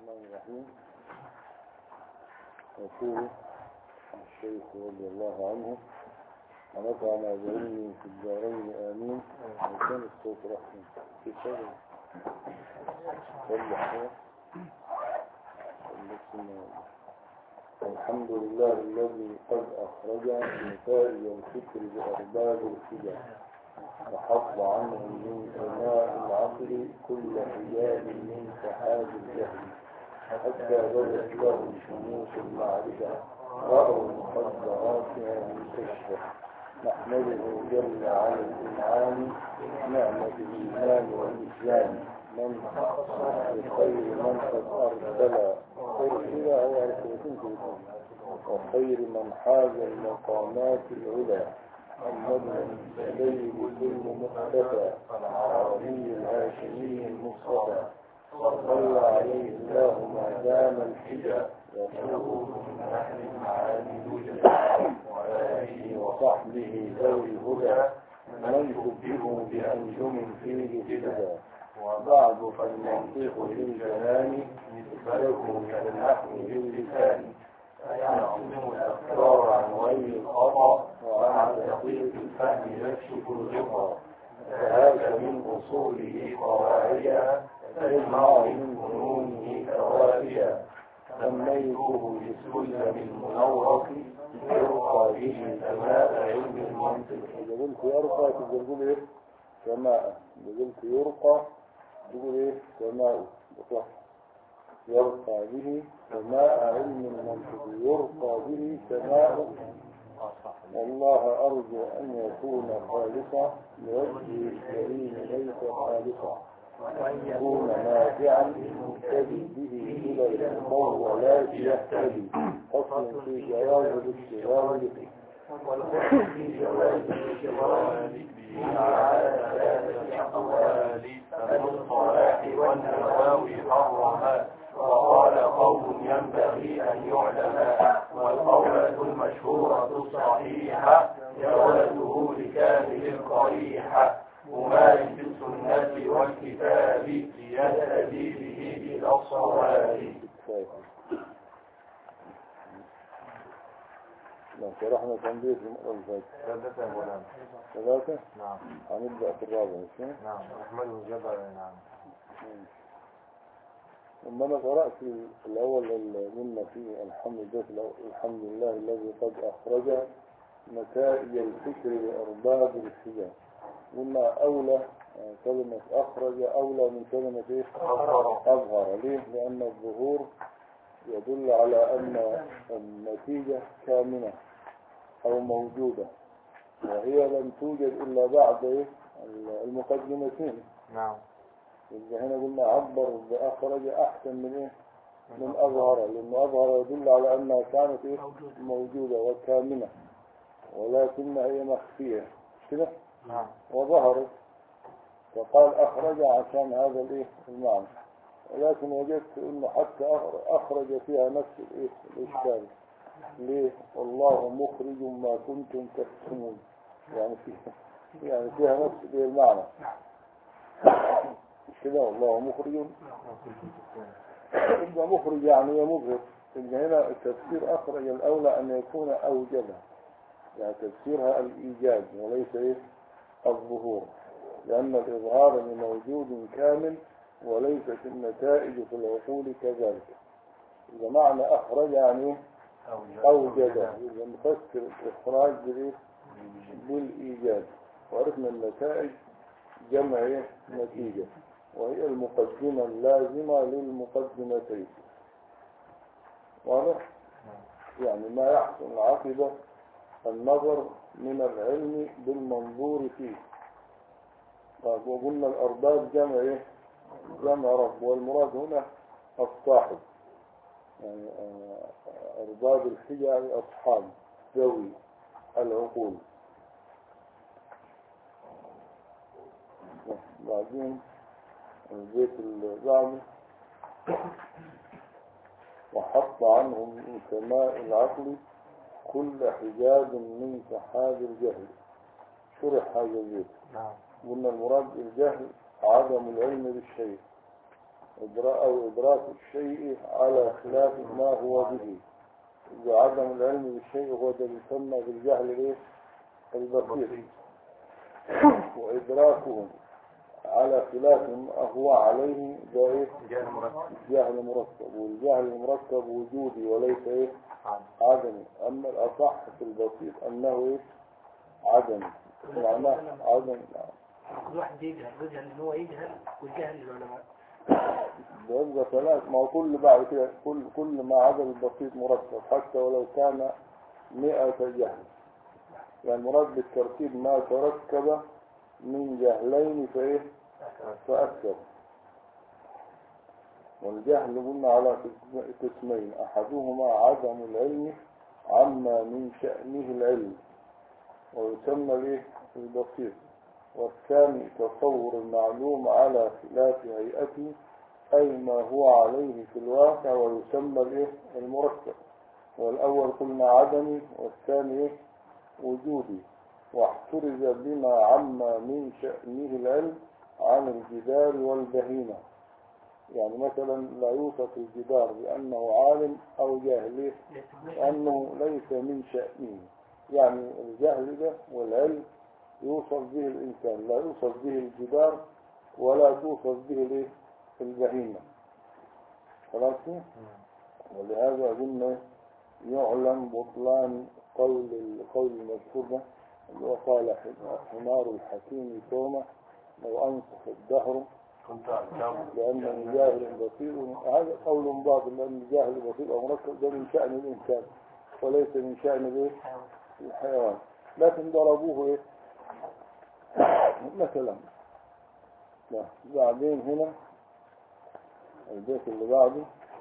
الرحمن الرحيم يقول الشيخ رضي الله عنه ونفعنا بعلمه في الدارين آمين وكان الصوت رحمه في صدر صلح الحمد لله الذي قد أخرج نتائج الفكر بأرباب الفجر وحفظ عنهم من سماء العقل كل حجاب من سحاب الجهل حتى بدت لهم شموس المعرفة رأوا مقدراتها من كشفه نحمده جل على الإنعام نعمة الإيمان والإسلام من بخير من قد أرسل أرسل أو أرسلتم وخير من حاز المقامات العلى محمد سيد كل مختفى العربي الهاشمي المصطفى صلى عليه الله ما دام الحجى يسوق من أهل المعاني الوجد وآله وصحبه ذوي الهدى من يكبه بأنجم فيه هدى وبعد فالمنطق للجنان نسبته كالنحو للسان فيعصم الأفكار عن غير الخطأ وعن دقيق الفهم يكشف الغطاء فهذا من أصوله قواعدا تجمع من فنونه فوائدا سميته بالسلم المنورة يرقى به سماء علم المنطق إذا قلت يرقى تقول إيه؟ سماء إذا قلت يرقى تقول إيه؟ سماء بصح يرقى به سماء علم المنطق يرقى به سماء والله أرجو أن يكون خالصا لوجه الكريم ليس خالصا وأن يكون نافعا للمبتدي به إلى المطولات يهتدي فصل في جواز الاشتغال به والفصل في جواز الاشتغال به على ثلاثة أقوال الصلاح والنواوي حرما وقال قوم ينبغي أن يعلم والقولة المشهورة الصحيحة جوازه لكامل القريحة ممارس السنة والكتاب يهتدي به إلى الصواب. لو شرحنا تنبيه في المرة اللي ثلاثة يا مولانا ثلاثة نعم هنبدأ في الرابع مش كده؟ نعم أحمده جبل نعم لما انا قرأت الأول اللي قلنا فيه الحمد لله الحمد لله الذي قد أخرج نتائج الفكر لأرباب الحجاب قلنا أولى كلمة أخرج أولى من كلمة إيه؟ أظهر. أظهر ليه؟ لأن الظهور يدل على أن النتيجة كامنة أو موجودة وهي لم توجد إلا بعد إيه؟ المقدمتين نعم يبقى هنا قلنا عبر بأخرج أحسن من إيه؟ من أظهر لأن أظهر يدل على أنها كانت إيه؟ موجودة وكامنة ولكن هي مخفية مش كده؟ نعم وظهرت فقال أخرج عشان هذا الإيه؟ المعنى ولكن وجدت أنه حتى أخر- أخرج فيها نفس الإيه؟ الإشكال ليه؟ والله مخرج ما كنتم تكتمون يعني فيها يعني فيها نفس الإيه؟ المعنى مش كده والله مخرج يبقى مخرج يعني مظهر يبقى هنا التفسير أخرج الأولى أن يكون أوجبه يعني تفسيرها الإيجاب وليس إيه الظهور لأن الإظهار موجود كامل وليست النتائج في العقول كذلك إذا معنى أخرج يعني إيه؟ أوجد يبقى نفسر الإخراج بالإيه؟ بالإيجاب وعرفنا النتائج جمع إيه؟ نتيجة وهي المقدمة اللازمة للمقدمتين واضح؟ يعني ما يحصل عقب النظر من العلم بالمنظور فيه طيب وقلنا الأرباب جمع إيه؟ جمع رب والمراد هنا الصاحب يعني آه، أرباب الحجة أي أصحاب ذوي العقول بعدين البيت اللي بعده وحط عنهم من سماء العقل كل حجاب من سحاب الجهل شرح هذا البيت نعم قلنا المراد الجهل عدم العلم بالشيء إدراء أو إدراك الشيء على خلاف ما هو به وعدم العلم بالشيء هو ده يسمى بالجهل الايه البسيط وإدراكه على خلاف ما هو عليه ده ايه جهل مركب جهل مركب والجهل المركب وجودي وليس ايه عن عدمي أما الأصح في البسيط أنه ايه عدمي معناه عدم كل واحد يجهل يجهل ان هو يجهل والجهل للعلماء ده يبقى ثلاث ما هو كل بعد كده كل كل ما عدا البسيط مركب حتى ولو كان مئة جهل يعني مراد بالتركيب ما تركب من جهلين فايه فأكثر والجهل قلنا على قسمين أحدهما عدم العلم عما من شأنه العلم ويسمى الايه البسيط والثاني تصور المعلوم على خلاف هيئته أي ما هو عليه في الواقع ويسمى الايه المركب والأول قلنا عدمي والثاني إيه؟ وجودي واحترز بما عما من شأنه العلم عن الجدار والبهيمة يعني مثلا لا يوصف الجدار بأنه عالم أو جاهل لأنه ليس من شأنه يعني الجهل ده والعلم يوصف به الإنسان لا يوصف به الجدار ولا توصف به الايه؟ البهيمة خلاص كده؟ ولهذا قلنا يعلم بطلان قول القول المذكور ده اللي هو قال حمار الحكيم تومة لو أنصف الدهر كنت أعلم لأن جاهل بسيط هذا قول باطل لأن جاهل بسيط أو مركب ده من شأن الإنسان وليس من شأن الإيه؟ الحيوان لكن ضربوه إيه؟ مثلا لا بعدين هنا البيت اللي بعده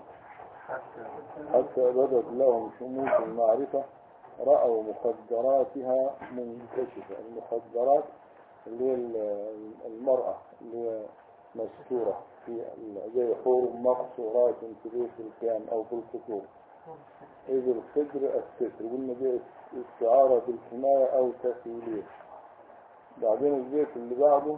حتى بدت لهم شموس المعرفة رأوا مخدراتها منكشفة المخدرات اللي هي ال- المرأة اللي هي مستورة في ال- زي حور مقصورات في بيت الكيان أو في الفطور إذ الخدر الستر قلنا دي استعارة بالكناية أو تسهيلية بعدين البيت اللي بعده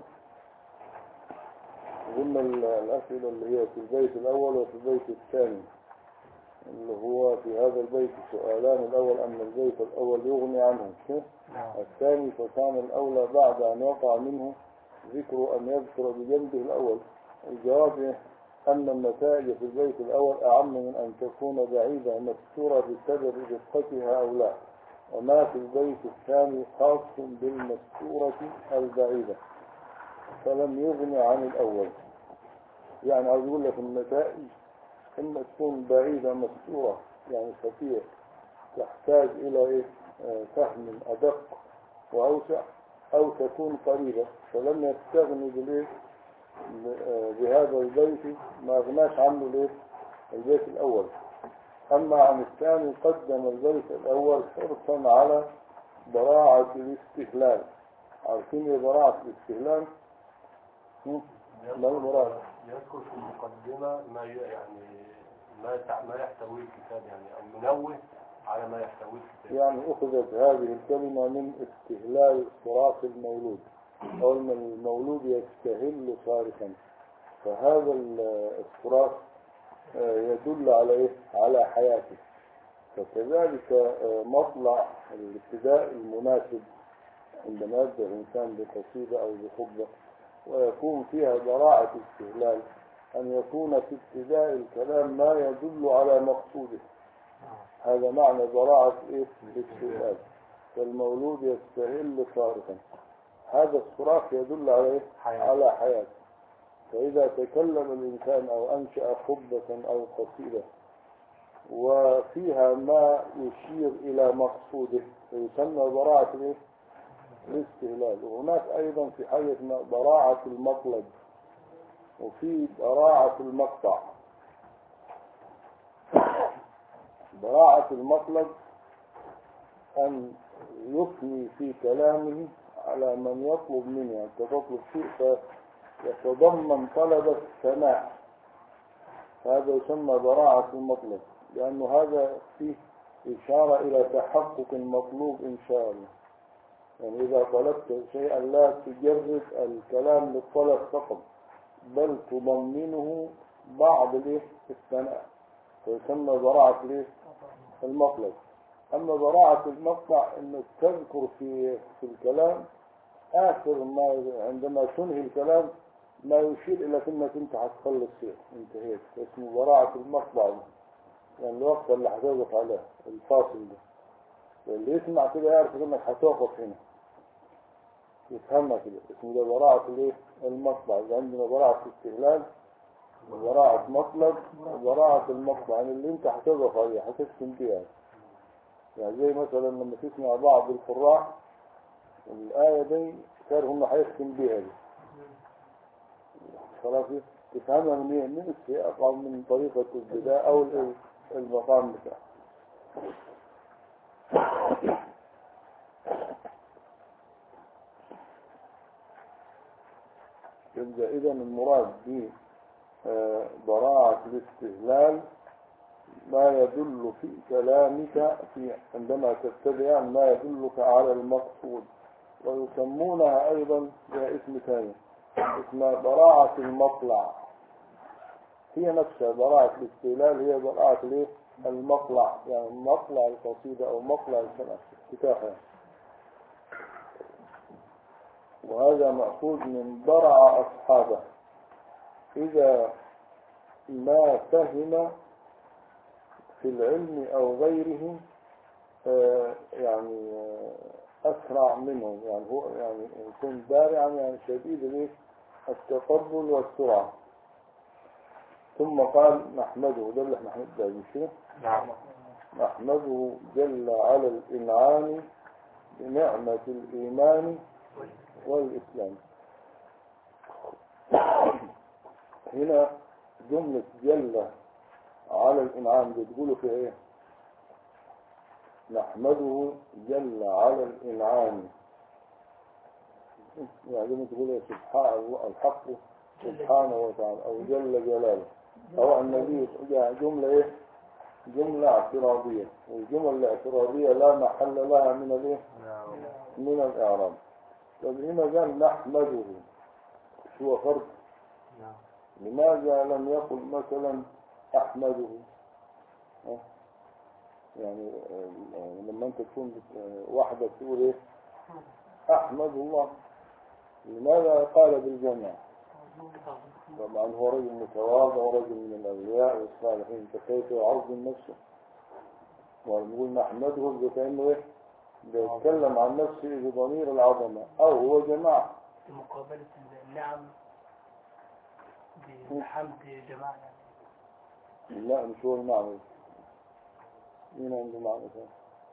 قلنا ال- الأسئلة اللي هي في البيت الأول وفي البيت الثاني اللي هو في هذا البيت سؤالان الأول أن البيت الأول يغني عنه كيف؟ الثاني فكان الأولى بعد أن وقع منه ذكر أن يذكر بجنبه الأول الجواب إيه؟ أن النتائج في البيت الأول أعم من أن تكون بعيدة مستورة بسبب دقتها أو لا وما في البيت الثاني خاص بالمستورة البعيدة فلم يغني عن الأول يعني عايز أقول لك النتائج إما تكون بعيدة مستورة يعني خفية تحتاج إلى إيه؟ آه، فهم أدق وأوسع أو تكون قريبة فلم يستغني بالإيه؟ ب- آه، بهذا البيت ما أغناش عنه الإيه؟ البيت الأول أما عن الثاني قدم البيت الأول حرصا على براعة الاستهلال عارفين إيه براعة الاستهلال؟ هم؟ ما البراعة؟ يذكر في المقدمة ما ي- يعني ما يتع- ما يحتويه الكتاب يعني أو منوه على ما يحتويه الكتاب يعني أخذت هذه الكلمة من استهلال صراط المولود أو أن المولود يستهل صارخا فهذا ال- الصراط آه، يدل على إيه؟ على حياته فكذلك آه، مطلع الابتداء المناسب عندما يبدأ الإنسان بقصيدة أو بخطبة ويكون فيها براعة استهلال أن يكون في ابتداء الكلام ما يدل على مقصوده هذا معنى براعة إيه؟ الاستهلال فالمولود يستهل صارخا هذا الصراخ يدل على إيه؟ حياة. على حياته فإذا تكلم الإنسان أو أنشأ خطبة أو قصيدة وفيها ما يشير إلى مقصوده فيسمى براعة الإيه؟ الاستهلال وهناك أيضا في حاجة اسمها براعة المطلب وفي براعة المقطع براعة المطلب أن يثني في كلامه على من يطلب منه أنت تطلب شيء فيتضمن طلب السماع هذا يسمى براعة المطلب لأنه هذا فيه إشارة إلى تحقق المطلوب إن شاء الله يعني إذا طلبت شيئا لا تجرد الكلام للطلب فقط بل تضمنه بعض الايه الثناء فيسمى براعة الايه المطلب اما براعة المقطع انك تذكر في في الكلام اخر ما عندما تنهي الكلام ما يشير الى انك انت هتخلص شيء انتهيت اسمه براعة المقطع ده. يعني الوقت اللي هتوقف عليه الفاصل ده واللي يسمع كده يعرف انك هتوقف هنا يفهمها كده اسمه ده براعة الايه المطلع إذا عندنا براعة استهلال وبراعة مطلب وبراعة المطلع يعني اللي انت هتقف عليه هتختم بيها يعني زي مثلا لما تسمع بعض القراء الآية دي كان هم هيختم بيها دي خلاص تفهمها من ايه من السياق او من طريقة البداء او ال- المقام بتاعه يبقى إذا المراد ب آه، براعة الاستهلال ما يدل في كلامك في عندما تتبع ما يدلك على المقصود ويسمونها أيضا بها اسم ثاني اسمها براعة المطلع هي نفسها براعة الاستهلال هي براعة الايه؟ المطلع يعني مطلع القصيدة أو مطلع الكلام كتابها وهذا مأخوذ من برع أصحابه إذا ما فهم في العلم أو غيره آه، يعني آه، أسرع منهم يعني هو يعني يكون بارعا يعني شديد الإيه؟ التقبل والسرعة ثم قال نحمده ده اللي احنا هنبدأ بيه شو؟ نعم نحمده جل على الإنعام بنعمة الإيمان والإسلام هنا جملة جل على الإنعام بتقولوا في إيه نحمده جل على الإنعام يعني لما تقول إيه سبحان الله الحق سبحانه وتعالى أو جل جلاله أو النبي يعني جملة إيه جملة اعتراضية والجمل الاعتراضية لا محل لها من الإيه نعم من الإعراب طب هنا قال نحمده شو فرق نعم لماذا لم يقل مثلا أحمده ها؟ يعني آه، لما أنت تكون بت- آه، وحدك تقول إيه أحمد الله لماذا قال بالجمع طبعا هو رجل متواضع ورجل من الأولياء والصالحين فكيف يعظم نفسه ونقول نحمده يبقى كأنه إيه بيتكلم عن نفسه بضمير العظمة أو هو جماعة في مقابلة النعم بحمد جماعة لا مش هو المعنى مين عنده معنى ثاني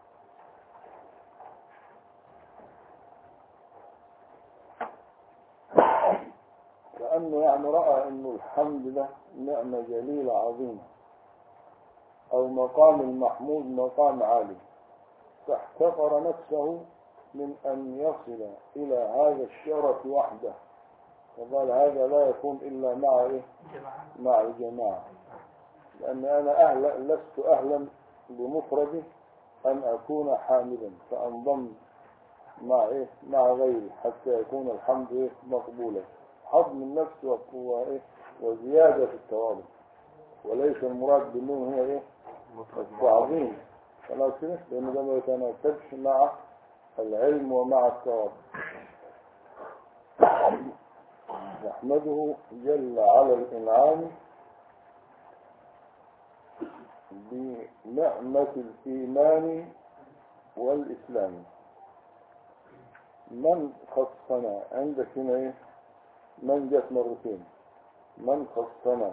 كأنه يعني رأى أنه الحمد ده نعمة جليلة عظيمة أو مقام المحمود مقام عالي فاحتقر نفسه من أن يصل إلى هذا الشرف وحده فقال هذا لا يكون إلا مع إيه؟ جماعة مع الجماعة لأن أنا أهل لست أهلا بمفردي أن أكون حاملا فأنضم مع إيه مع غيري حتى يكون الحمد إيه مقبولا حضم النفس وقوة إيه وزيادة في التواضع وليس المراد بالنون هي إيه التعظيم خلاص كده لأن ده ما يتناسبش مع العلم ومع التواضع نحمده جل على الإنعام بنعمة الإيمان والإسلام من خصنا عندك هنا إيه من جت مرتين من خصنا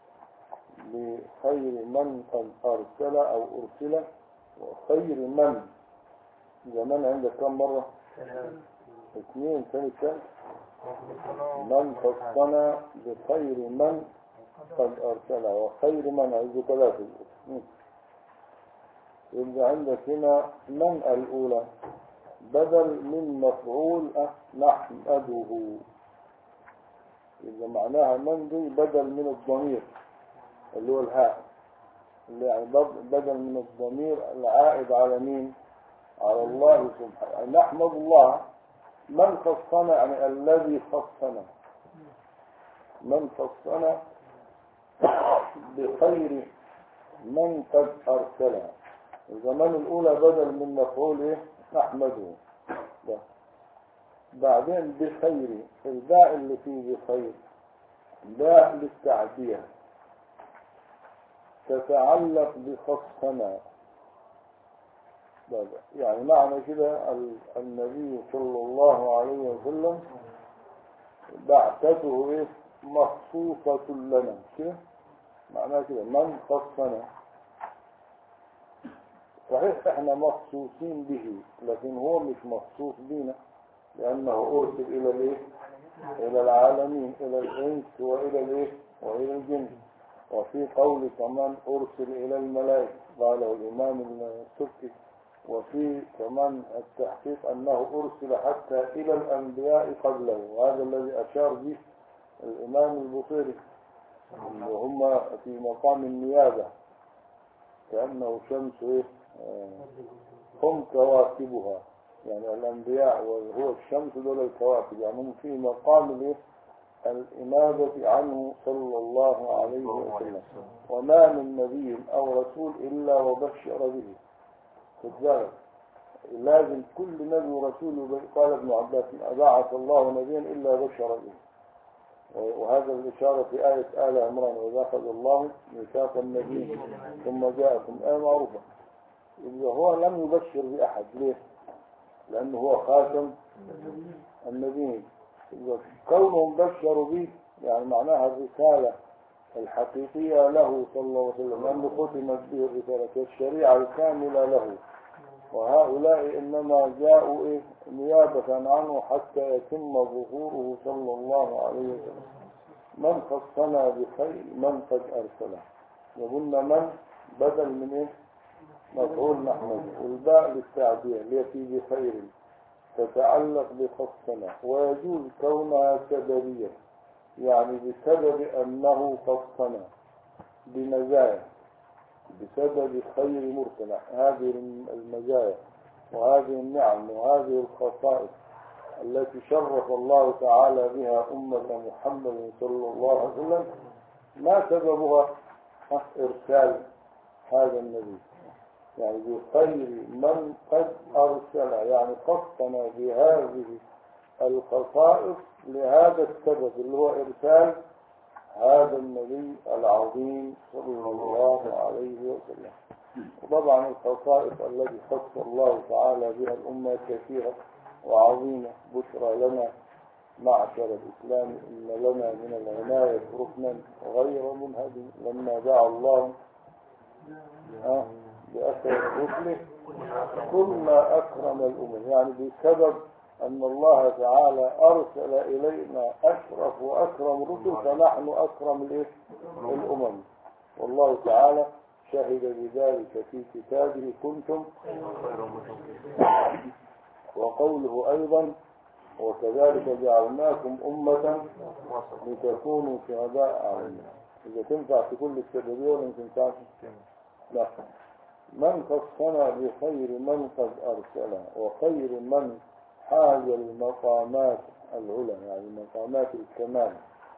بخير من قد أرسل أو أرسل وخير من زمان عندك كم مرة اثنين ثاني ثالث من خصنا بخير من قد أرسل وخير من عز ثلاثة يبقى عندك هنا من الأولى بدل من مفعول أه، نحمده يبقى معناها من دي بدل من الضمير اللي هو الهاء اللي يعني بد- بدل من الضمير العائد على مين على الله سبحانه نحمد الله من خصنا يعني الذي خصنا من خصنا بخير من قد أرسله الزمان الأولى بدل من مفعول إيه أحمده ده. بعدين بخير الباء اللي فيه بخير باء للتعدية تتعلق بخصنا ده- ده. يعني معنى كده ال- النبي صلى الله عليه وسلم بعثته ايه مخصوصة لنا كده معناه كده من خصنا صحيح احنا مخصوصين به لكن هو مش مخصوص بينا لانه ارسل الى الايه الى العالمين الى الانس والى الايه والى الجن وفي قول كمان ارسل الى الملائكه قاله الامام السبكي وفي كمان التحقيق انه ارسل حتى الى الانبياء قبله وهذا الذي اشار به الامام البصيري وهم في مقام النيابه كانه شمس ايه آه، هم كواكبها يعني الأنبياء وهو الشمس دول الكواكب يعني هم في مقام الإيه؟ الإنابة عنه صلى الله عليه وسلم وما من نبي أو رسول إلا وبشر به خد بالك لازم كل نبي ورسول يبشر- قال ابن عباس أبعث الله نبيا إلا بشر به وهذا الإشارة في آية آل عمران وإذا أخذ الله ميثاق النبي ثم جاءكم آية معروفة إذا هو لم يبشر بأحد ليه؟ لأنه هو خاتم النبيين إذا كونهم بشروا به يعني معناها الرسالة الحقيقية له صلى الله عليه وسلم لأنه ختمت به الرسالة الشريعة الكاملة له وهؤلاء إنما جاءوا إيه نيابة عنه حتى يتم ظهوره صلى الله عليه وسلم من خصنا بخير من قد أرسله يقولنا من بدل من إيه مفعول محمود والباء للتعبير التي بخير تتعلق بخصنا ويجوز كونها سببية يعني بسبب أنه خصنا بمزايا بسبب خير مرسلة هذه المزايا وهذه النعم وهذه الخصائص التي شرف الله تعالى بها أمة محمد صلى الله عليه وسلم ما سببها إرسال هذا النبي يعني بخير من قد أرسل يعني خصنا بهذه الخصائص لهذا السبب اللي هو إرسال هذا النبي العظيم صلى الله عليه وسلم وطبعا الخصائص التي خص الله تعالى بها الأمة كثيرة وعظيمة بشرى لنا معشر الإسلام إن لنا من العناية ركنا غير منهدم لما دعا الله آه، بأثر رسله كنا أكرم الأمم يعني بسبب أن الله تعالى أرسل إلينا أشرف وأكرم رسل فنحن أكرم الإيه؟ الأمم والله تعالى شهد بذلك في كتابه كنتم وقوله أيضا وكذلك جعلناكم أمة لتكونوا شهداء على الناس إذا تنفع في كل السببية ولا ما تنفعش؟ لا من خصنا بخير من قد أرسله وخير من حاز المقامات العلى يعني مقامات الكمال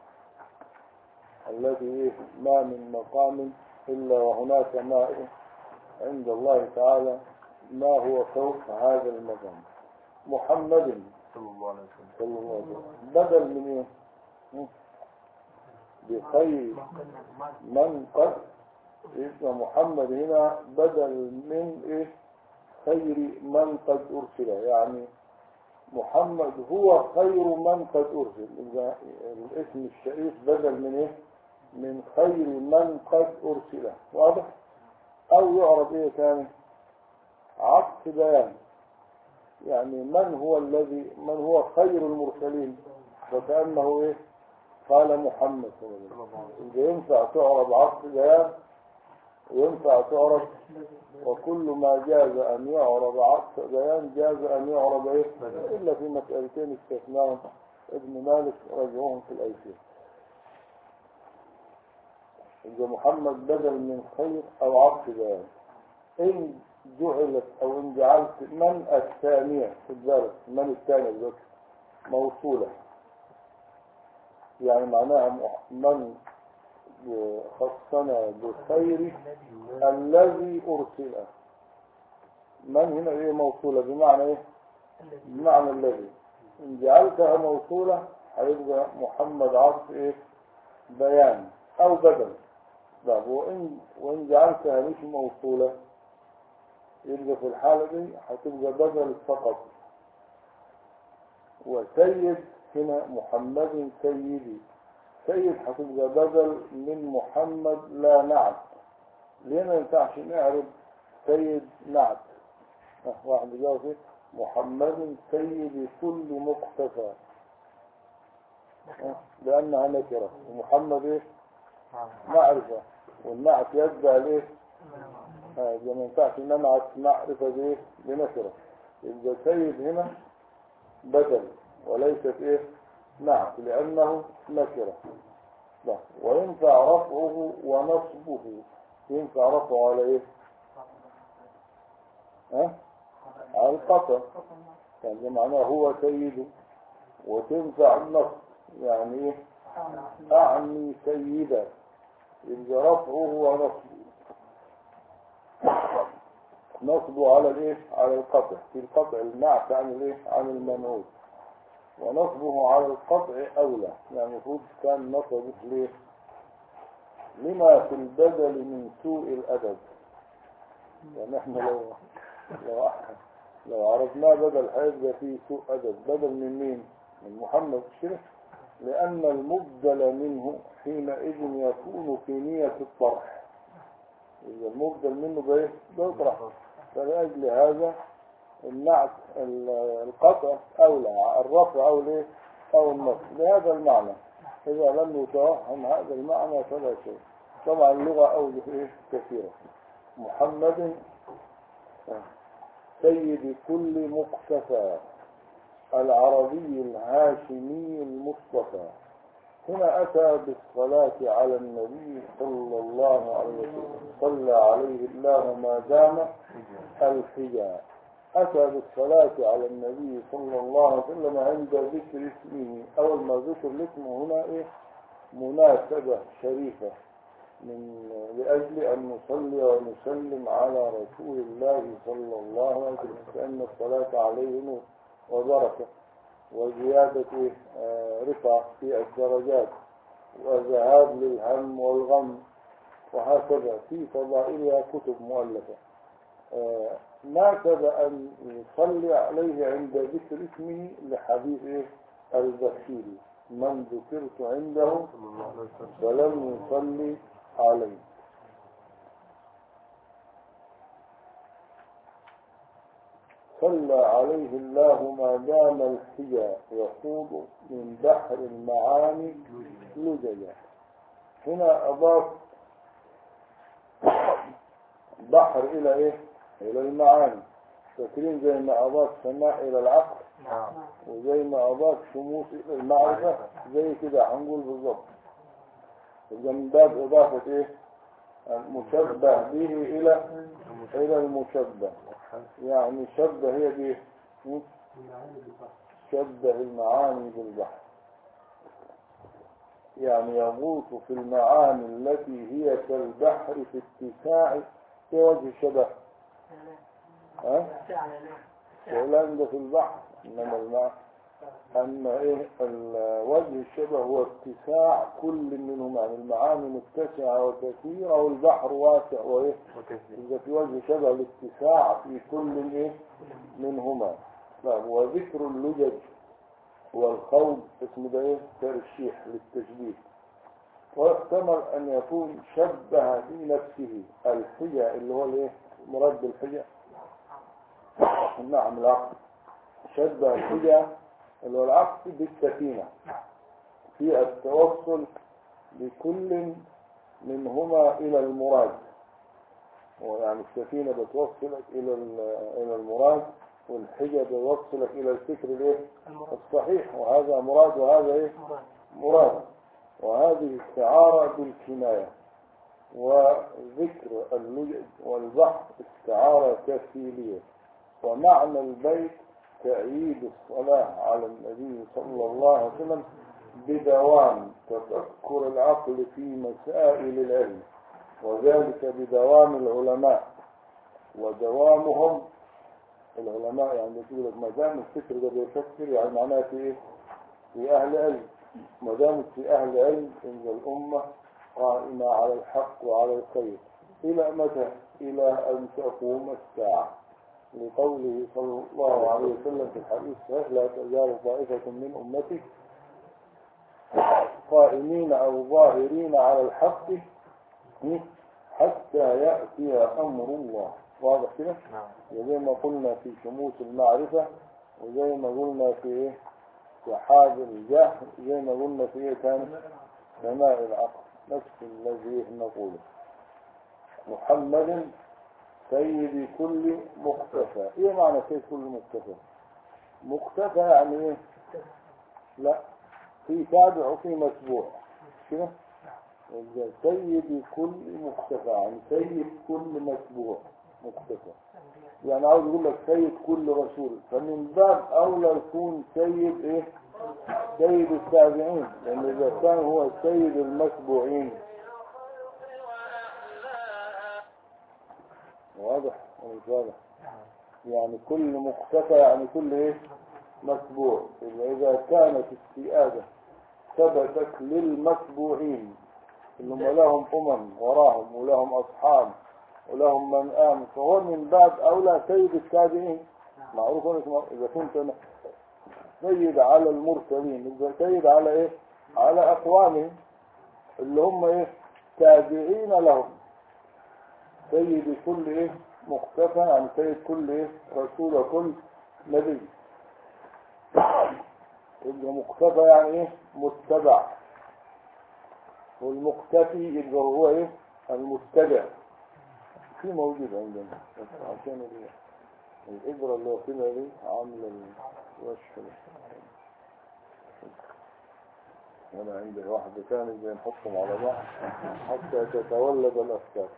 التي إيه؟ ما من مقام إلا وهناك ما إيه؟ عند الله تعالى ما هو فوق هذا المقام محمد صلى الله عليه وسلم صلى الله عليه وسلم بدل من ايه م? بخير من قد اسم محمد هنا بدل من ايه خير من قد ارسل يعني محمد هو خير من قد ارسل إذا الاسم الشريف بدل من ايه من خير من قد ارسل واضح او يعرف ايه ثاني عطف بيان يعني من هو الذي من هو خير المرسلين وكأنه ايه قال محمد صلى الله عليه وسلم إذا ينفع تعرب عطف بيان وينفع تعرب وكل ما جاز أن يعرب عطف بيان جاز أن يعرب إيه إلا في مسألتين استثناهم ابن مالك رجعوهم في الأيسير إذا محمد بدل من خير أو عطف بيان إن جعلت أو إن جعلت من الثانية خد بالك من الثانية دلوقتي موصولة يعني معناها م- من خصنا بخير الذي أرسل من هنا ايه موصولة بمعنى ايه بمعنى الذي إن جعلتها موصولة هيبقى محمد عطف ايه بيان أو بدل طب وإن وإن جعلتها مش موصولة يبقى في الحالة دي هتبقى بدل فقط وسيد هنا محمد سيدي سيد هتبقى بدل من محمد لا نعت ليه ما ينفعش نعرف سيد نعت ها، واحد يجاوب ايه محمد سيد كل مقتفى ها، لأنها نكرة ومحمد ايه معرفة والنعت يتبع ليه آه، ما ينفعش ان انا معرفة بايه بنكرة يبقى سيد هنا بدل وليست ايه نعت لانه نكرة لا وينفع رفعه ونصبه ينفع رفعه على ايه ها على القطع يعني معناه هو سيده وتنفع النصب يعني ايه اعني سيدا يبقى رفعه ونصبه نصبه على الايه على القطع في القطع النعت عن الايه عن المنعوت ونصبه على القطع اولى يعني المفروض كان نصبه ليه لما في البدل من سوء الادب يعني احنا لو لو لو عرفناه بدل هيبقى فيه سوء ادب بدل من مين من محمد الشريف لان المبدل منه حينئذ يكون في نية الطرح إذا المبدل منه بايه بيطرح فلأجل هذا النعت ال- القطع أولى الرفع أو ليه أو النصب لهذا المعنى إذا لم يتوهم هذا المعنى فلا شيء طبعا اللغة أوجه إيه كثيرة محمد سيد كل مقتفى العربي الهاشمي المصطفى هنا أتى بالصلاة على النبي صلى الله عليه وسلم صلى عليه الله ما دام الحجاب أتى بالصلاة على النبي صلى الله عليه وسلم عند ذكر اسمه أول ما ذكر الاسم هنا إيه مناسبة شريفة من لأجل أن نصلي ونسلم على رسول الله صلى الله عليه وسلم فإن الصلاة عليه نور وبركة وزيادة آه، رفعة في الدرجات وذهاب للهم والغم وهكذا في فضائلها كتب مؤلفة آه، ناسب أن يصلي عليه عند ذكر اسمه لحديث إيه؟ البشيري من ذكرت عنده فلم يصلي عليه صلى عليه الله ما دام الحجى يخوض من بحر المعاني لججا هنا أضاف بحر إلى إيه؟ إلى المعاني فاكرين زي ما أضاف سماع إلى العقل نعم وزي ما أضاف شموس إلى المعرفة زي كده هنقول بالظبط يبقى من باب إضافة إيه؟ المشبه به إلى إلى المشبه يعني شبه هي دي م? شبه المعاني بالبحر يعني يغوص في المعاني التي هي كالبحر في اتساع في وجه الشبه ها؟ الكلام ده في البحر انما الماء اما ايه ال- وجه الشبه هو اتساع كل منهما يعني المعاني متسعه وكثيره والبحر واسع وايه إذا في وجه شبه الاتساع في كل إيه منهما نعم وذكر اللجج والخوض اسمه ده إيه ترشيح للتشبيه ويحتمل أن يكون شبه في نفسه الحجة اللي هو الإيه مراد بالحجة نعم العقل شبه الحجة اللي هو العقل بالسكينة في التوصل بكل منهما إلى المراد ويعني السفينة بتوصلك إلى ال- إلى المراد والحجة بتوصلك إلى الفكر الإيه؟ الصحيح وهذا مراد وهذا إيه؟ مراد وهذه استعارة بالكناية وذكر اللجج والبحر استعارة تفصيلية ومعنى البيت تأييد الصلاة على النبي صلى الله عليه وسلم بدوام تفكر العقل في مسائل العلم وذلك بدوام العلماء ودوامهم العلماء يعني يقول لك ما دام الفكر ده بيفكر يعني معناه في ايه؟ في اهل علم ما دامت في اهل علم ان الامه قائمه على الحق وعلى الخير الى متى؟ الى ان تقوم الساعه لقوله صلى الله عليه وسلم في الحديث الصحيح لا تزال طائفه من امتي قائمين او ظاهرين على الحق حتى ياتي امر الله واضح كده؟ نعم وزي ما قلنا في شموس المعرفة وزي ما قلنا في ايه في حاضر الجهل زي ما قلنا في ايه تاني سماء العقل نفس الذي نقوله محمد سيد كل مختفى ايه معنى سيد كل مختفى مختفى يعني ايه لا في تابع وفي متبوع كده يبقى سيد كل مختفى يعني سيد كل متبوع مختفى يعني عاوز يقول لك سيد كل رسول فمن باب اولى يكون سيد ايه سيد التابعين لان اذا كان هو سيد المتبوعين واضح ولا مش واضح يعني كل مختفى يعني كل ايه متبوع إذا إذا كانت السيادة ثبتت للمتبوعين اللي هم لهم أمم وراهم ولهم أصحاب ولهم من آمن فهو من باب أولى سيد التابعين معروف انك إذا كنت أنا سيد على المرسلين يبقى سيد على إيه؟ على أقوامهم اللي هم إيه؟ تابعين لهم سيد كل إيه؟ مختفى عن سيد كل إيه؟ رسول وكل نبي يبقى مختفى يعني إيه؟ متبع والمختفي يبقى هو إيه؟ المتبع في موجود عندنا بس عشان ال- الإبرة اللي واخدها دي عاملة الوش وانا عندي واحدة تاني زي نحطهم على بعض حتى تتولد الأفكار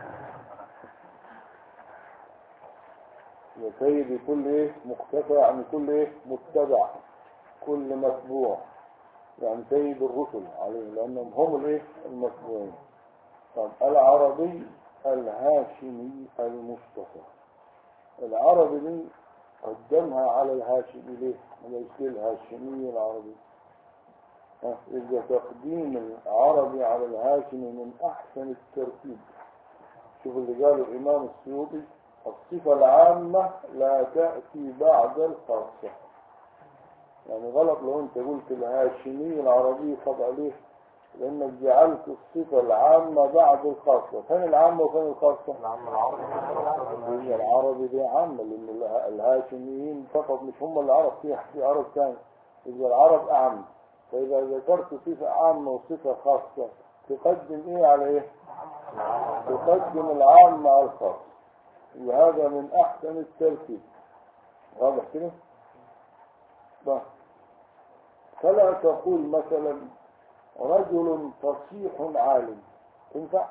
يا سيدي كل ايه مختفى يعني كل ايه متبع كل متبوع يعني سيد الرسل عليه لأنهم هم الايه المتبوعين طب العربي الهاشمي المصطفى العربي دي قدمها على الهاشمي ليه؟ ما يصير الهاشمي العربي ها، إذا تقديم العربي على الهاشمي من أحسن الترتيب شوف اللي قاله الإمام السيوطي الصفة العامة لا تأتي بعد الخاصة يعني غلط لو أنت قلت الهاشمي العربي خطأ ليه؟ لأنك جعلت الصفة العامة بعد الخاصة فين العامة وفين الخاصة؟ العم العربي هي العربي دي عامة لأن اله- الهاشميين فقط مش هم العرب في في عرب ثاني إذا العرب أعم فإذا ذكرت صفة عامة وصفة خاصة تقدم إيه على إيه؟ تقدم العام مع الخاص وهذا من أحسن الترتيب واضح كده؟ طيب. فلا تقول مثلا رجل فصيح عالم تنفع؟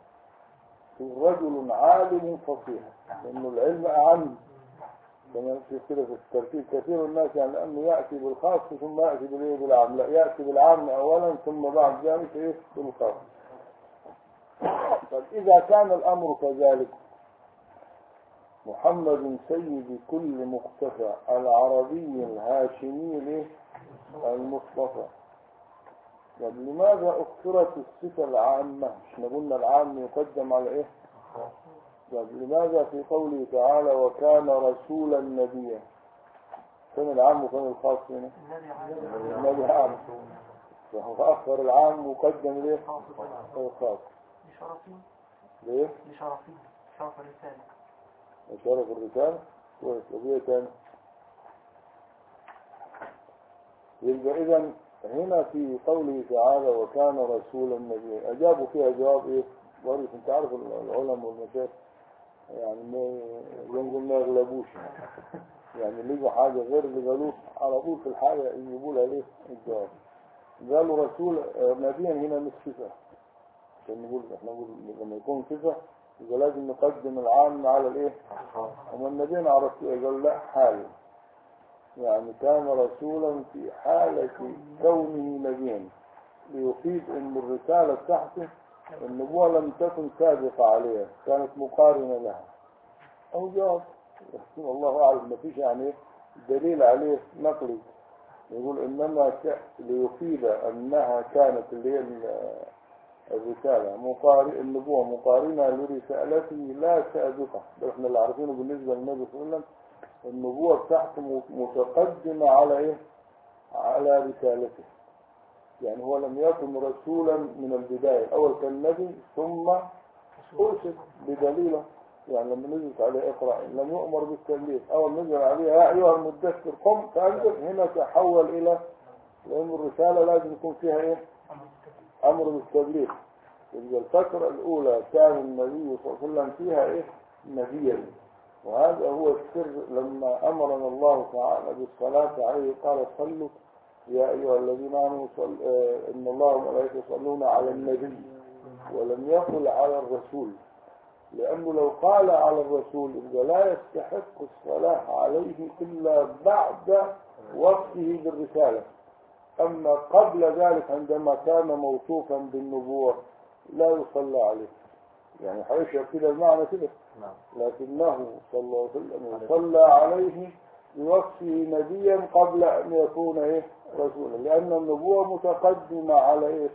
رجل عالم فصيح لأنه العلم أعم كما في كده في الترتيب كثير من الناس يعني أنه يأتي بالخاص ثم يأتي بالإيه بالعام لا يأتي بالعام أولا ثم بعد ذلك إيه بالخاص طب إذا كان الأمر كذلك محمد سيد كل مختفى العربي الهاشمي له المصطفى طب لماذا أكثرت الصفة العامة؟ احنا قلنا العام يقدم على إيه؟ طب لماذا في قوله تعالى وكان رسولا نبيا؟ فين العام وفين الخاص هنا؟ النبي عام فهو أخر العام وقدم ليه؟ الخاص لشرفين ليه؟ لشرفين شرف الرسالة شرف الرسالة كويس وفيه تاني يبقى إذا هنا في قوله تعالى وكان رسولا نبيا أجابوا فيها جواب إيه؟ ظريف أنت عارف العلماء والمشايخ يعني ما ينقل ما يغلبوش يعني لقوا حاجة غير اللي قالوه على طول في الحاجة يجيبوا لها ليه الجواب قالوا رسول آه، نبيا هنا مش صفة عشان نقول احنا نقول لما يكون صفة يبقى لازم نقدم العام على الايه؟ وما النبيين عرفوا قالوا لا حال يعني كان رسولا في حالة كونه نبيا ليفيد ان الرسالة بتاعته النبوة لم تكن سابقة عليها كانت مقارنة لها او جواب والله اعلم ما فيش يعني دليل عليه نقلي يقول انما ك- ليفيد انها كانت اللي هي ال- الرسالة مقارن النبوة مقارنة لرسالته لا سابقة ده احنا اللي عارفينه بالنسبة للنبي صلى الله عليه وسلم النبوة بتاعته م- متقدمة على ايه على رسالته يعني هو لم يكن رسولا من البداية الأول كان نبي ثم أرسل بدليله يعني لما نزلت عليه اقرأ لم يؤمر بالتبليغ أول نزل عليه يا أيها المدثر قم فأنزل هنا تحول إلى لأن الرسالة لازم يكون فيها إيه أمر بالتبليغ يبقى الفترة الأولى كان النبي صلى الله عليه وسلم فيها إيه نبيا وهذا هو السر لما أمرنا الله تعالى بالصلاة عليه قال صلوا يا أيها الذين آمنوا صل... آه، إن الله وملائكته يصلون على النبي ولم يقل على الرسول لأنه لو قال على الرسول يبقى لا يستحق الصلاة عليه إلا بعد وصفه بالرسالة أما قبل ذلك عندما كان موصوفا بالنبوة لا يصلى عليه يعني حيث كده المعنى كده نعم لكنه صلى الله عليه وسلم صلى عليه بوصفه نبيا قبل أن يكون إيه رسولا لأن النبوة متقدمة على إيه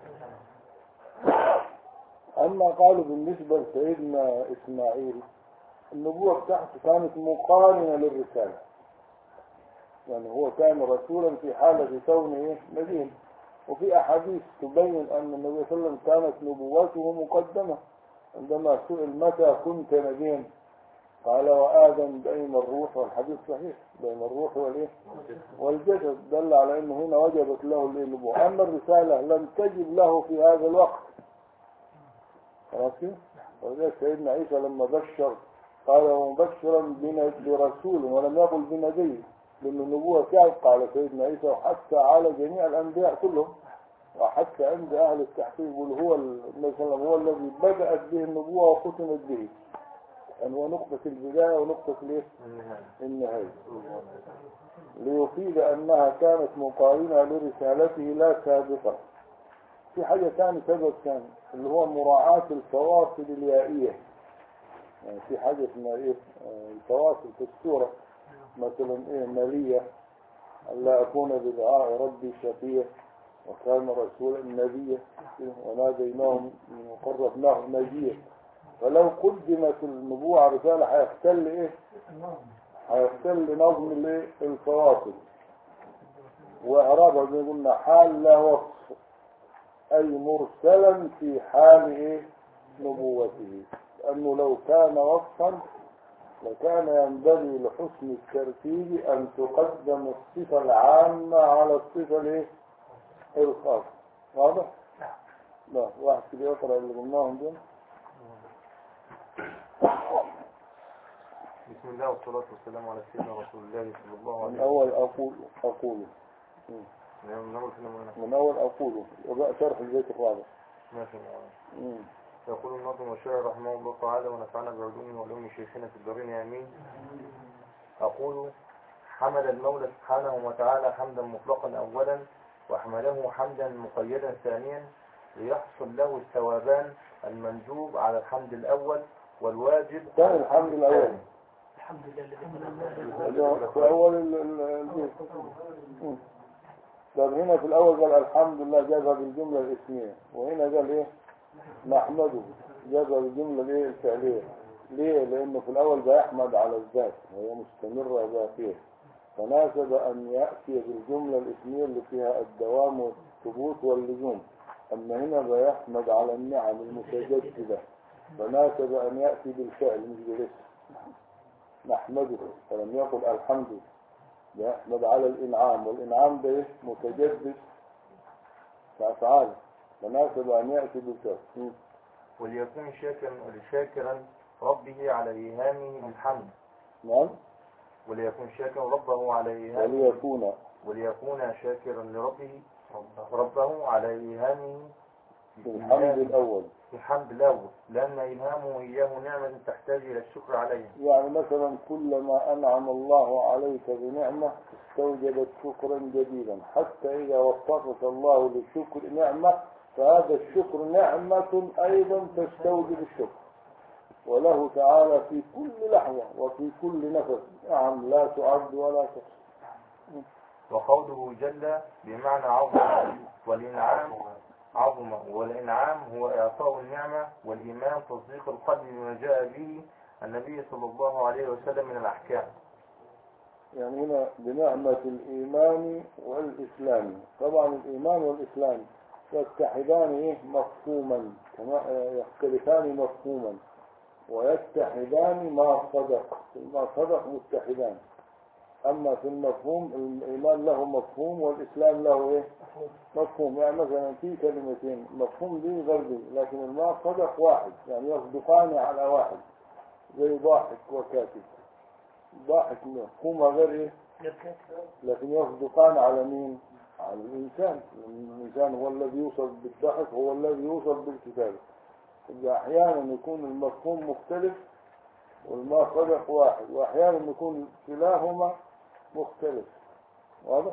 أما قالوا بالنسبة لسيدنا إسماعيل النبوة بتاعته كانت مقارنة للرسالة يعني هو كان رسولا في حالة كونه إيه نبيا وفي أحاديث تبين أن النبي صلى الله عليه وسلم كانت نبوته مقدمة عندما سئل متى كنت نبيا قال وآدم بين الروح والحديث صحيح بين الروح والإيه والجسد دل على أنه هنا وجبت له النبوة أما الرسالة لم تجب له في هذا الوقت خلاص كده؟ ولذلك سيدنا عيسى لما بشر قال ومبشرا بن- برسول ولم يقل بنبي لأن النبوة كانت على سيدنا عيسى وحتى على جميع الأنبياء كلهم وحتى عند أهل التحقيق يقول هو النبي صلى الله عليه وسلم هو الذي بدأت به النبوة وختمت به يعني هو نقطة البداية ونقطة الايه؟ النهاية ليفيد أنها كانت مقارنة لرسالته لا سابقة في حاجة ثانية سبب ثاني اللي هو مراعاة الفواصل اليائية يعني في حاجة اسمها ايه آه، الفواصل في السورة مثلا ايه مالية ألا أكون بدعاء ربي شقيا وكان رسولا نبيا وناديناه وقربناه نجيا فلو قدمت النبوة على رسالة هيختل ايه هيختل نظم الايه الفواصل واعرابها زي ما قلنا حال لا وصف اي مرسلا في حال ايه نبوته لانه لو كان وصفا لكان ينبغي لحسن الترتيب ان تقدم الصفة العامة على الصفة الايه الخاصة واضح؟ لا واحد كده يقرأ اللي قلناهم دول بسم الله والصلاة والسلام على سيدنا رسول الله صلى الله من عليه أول أقول أقول وسلم من أول كلام أنا من أول أقول وبقى شرح البيت الرابع ماشي معانا. مم. يقول الناظم والشاعر رحمه الله تعالى ونفعنا بعلومه وعلوم شيخنا في الدارين آمين أقول حمد المولى سبحانه وتعالى حمدا مطلقا أولا وحمله حمدا مقيدا ثانيا ليحصل له الثوابان المندوب على الحمد الأول والواجب كان الحمد الأول الحمد لله الذي اللي هو في أول ال- ال- البيت مم. طب هنا في الأول قال الحمد لله جابها بالجملة الاسمية وهنا قال إيه نحمده جابها بالجملة الإيه الفعلية ليه؟ لأنه في الأول بيحمد على الذات وهي مستمرة ذاتية فناسب أن يأتي بالجملة الاسمية اللي فيها الدوام والثبوت واللزوم أما هنا بيحمد على النعم المتجددة فناسب أن يأتي بالفعل مش بالاسم نحمده فلم يقل الحمد يحمد على الإنعام والإنعام ده إيه؟ متجدد كأفعال فناسب أن يأتي بالفعل م. وليكون شاكرا شاكرا ربه على إيهامه بالحمد نعم وليكون شاكرا ربه على إيهامه وليكون وليكون شاكرا لربه ربه على إيهامه الحمد الأول الحمد الأول لأن إلهامه إياه نعمة تحتاج إلى الشكر عليها يعني مثلا كلما أنعم الله عليك بنعمة استوجبت شكرا جديدا حتى إذا وفقك الله لشكر نعمة فهذا الشكر نعمة أيضا تستوجب الشكر وله تعالى في كل لحظة وفي كل نفس نعم لا تعد ولا تحصى وقوله جل بمعنى عظم والإنعام عظم والإنعام هو إعطاء النعمة والإيمان تصديق القلب بما جاء به النبي صلى الله عليه وسلم من الأحكام يعني هنا بنعمة الإيمان والإسلام طبعا الإيمان والإسلام يتحدان إيه مفهوما كما يختلفان مفهوما ويتحدان ما صدق ما صدق متحدان أما في المفهوم الإيمان له مفهوم والإسلام له إيه مفهوم يعني مثلا في كلمتين مفهوم دي غير دي لكن الماء صدق واحد يعني يصدقان على واحد زي ضاحك وكاتب ضاحك مفهومها غير إيه لكن يصدقان على مين على الإنسان لأن الإنسان هو الذي يوصف بالضحك هو الذي يوصف بالكتابة إذا أحيانا يكون المفهوم مختلف والما صدق واحد وأحيانا يكون كلاهما مختلف واضح؟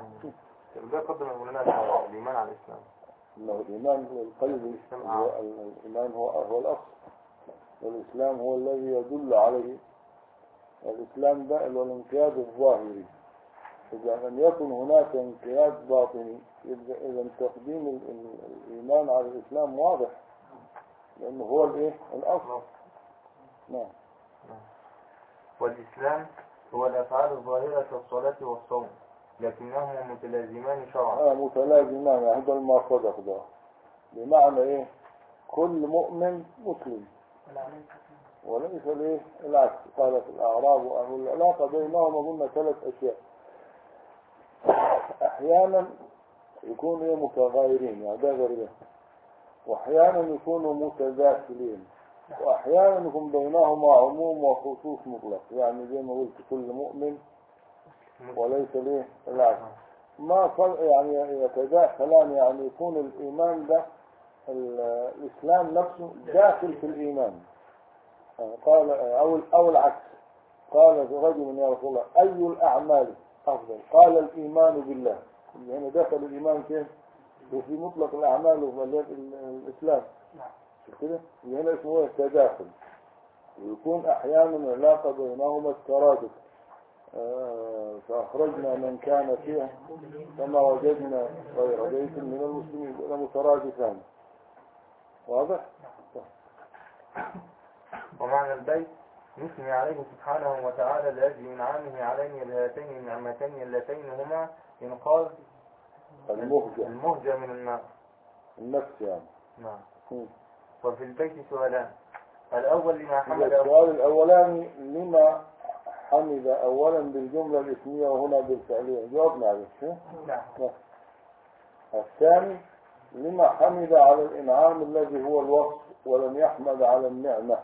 ده قدم مولانا الإيمان على الإسلام أنه الإيمان هو القلب هو الإيمان هو هو الأصل والإسلام هو الذي يدل عليه الإسلام ده الانقياد الظاهري إذا لم يكن هناك انقياد باطني يبقى إذا تقديم ال- ال- الإيمان على الإسلام واضح لأنه هو الإيه؟ الأصل نعم والإسلام هو الأفعال الظاهرة كالصلاة والصوم لكنهما متلازمان شرعا آه متلازمان يعني هذا ما صدق ده بمعنى إيه؟ كل مؤمن مسلم وليس الايه العكس قالت الاعراب وأهل العلاقه بينهما قلنا ثلاث اشياء احيانا يكونوا ايه متغايرين يعني ده غير ده واحيانا يكونوا متداخلين واحيانا يكون بينهما عموم وخصوص مطلق يعني زي ما قلت كل مؤمن وليس ليه العكس ما صل يعني يتداخلان يعني يكون الايمان ده ال- الاسلام نفسه داخل في الايمان قال أو أو العكس قال رجل يا رسول الله أي الأعمال أفضل قال الإيمان بالله هنا دخل الإيمان كيف وفي مطلق الأعمال وفي الإسلام شوف كده هنا اسمه إيه؟ تداخل ويكون أحيانا العلاقة بينهما الترادف آه، فأخرجنا من كان فيها فما وجدنا غير بيت من المسلمين ولا مترادفان واضح؟ ومعنى البيت نثني عليه سبحانه وتعالى لأجل إنعامه علينا بهاتين النعمتين اللتين هما إنقاذ المهجة المهجة من النار النفس يعني نعم مم. وفي البيت سؤالان الأول لما حمل السؤال الأولاني لما حمد أولا بالجملة الاسمية وهنا بالفعلية جاوبنا عليه ها؟ نعم نعم. الثاني لما حمد على الإنعام الذي هو الوصف ولم يحمد على النعمة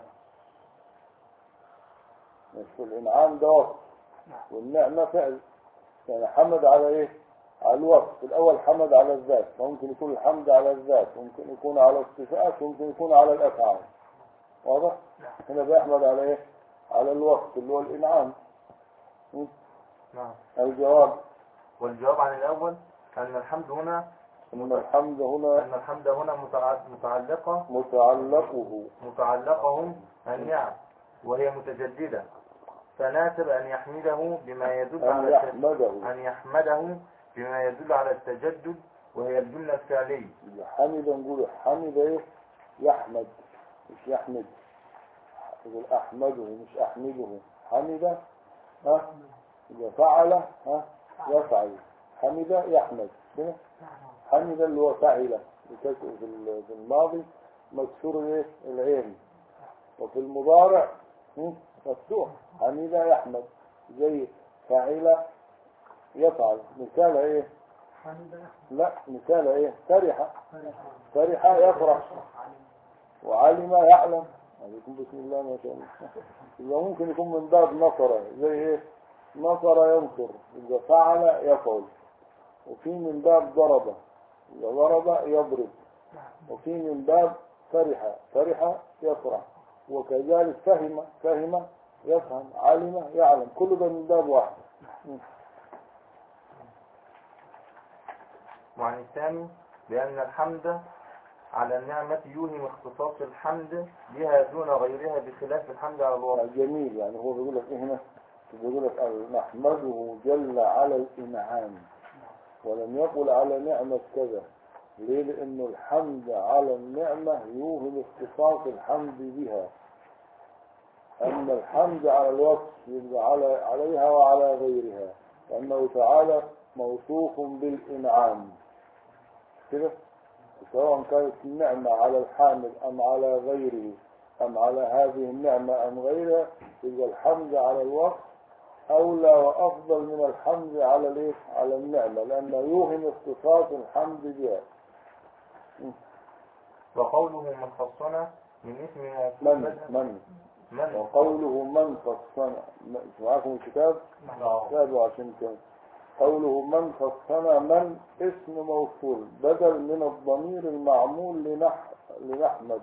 مش الإنعام ده وصف والنعمة فعل يعني حمد على إيه؟ على الوصف الأول حمد على الذات ممكن يكون الحمد على الذات ممكن يكون على الصفات ممكن يكون على الأفعال واضح؟ هنا بيحمد على إيه؟ على الوصف اللي هو الإنعام م? نعم الجواب والجواب عن الأول أن الحمد هنا أن الحمد هنا أن الحمد هنا متع- متعلقة متعلقه متعلقه النعم وهي متجددة فناسب أن يحمده بما يدل أن على الت- يحمده أن يحمده بما يدل على التجدد وهي الجملة الفعلية حمد نقول حمد ايه يحمد مش يحمد يقول احمده مش احمده حمد ها اذا فعل ها يفعل حمد يحمد كده حمد اللي هو فعل بكسر في ال- في الماضي مكسور ايه العين وفي المضارع هم، مفتوح حمد يحمد زي فعل يفعل مثال ايه لا مثال ايه فرح فرح يفرح وعلم يعلم عليكم بسم الله ما شاء الله يبقى ممكن يكون من باب نصر زي ايه نصر ينصر اذا فعل يفعل وفي من باب ضرب اذا ضرب يضرب وفي من باب فرح فرح يفرح وكذلك فهم فهم يفهم علم يعلم كل ده من باب واحد وعن الثاني بأن الحمد على النعمة يوهم اختصاص الحمد بها دون غيرها بخلاف الحمد على الوضع جميل يعني هو بيقول لك ايه هنا بيقول لك نحمده جل على الإنعام ولم يقل على نعمة كذا ليه لأنه الحمد على النعمة يوهم اختصاص الحمد بها أما الحمد على الوصف يبقى على عليها وعلى غيرها لأنه تعالى موصوف بالإنعام كده سواء كانت النعمة على الحامل أم على غيره أم على هذه النعمة أم غيرها يبقى الحمد على الوصف أولى وأفضل من الحمد على الإيه؟ على النعمة لأنه يوهم اختصاص الحمد بها وقوله من خصنا من اسم من من من وقوله من خصنا م- معاكم الكتاب كتابه عشان كده قوله من خصنا من اسم موصول بدل من الضمير المعمول لنح لنحمد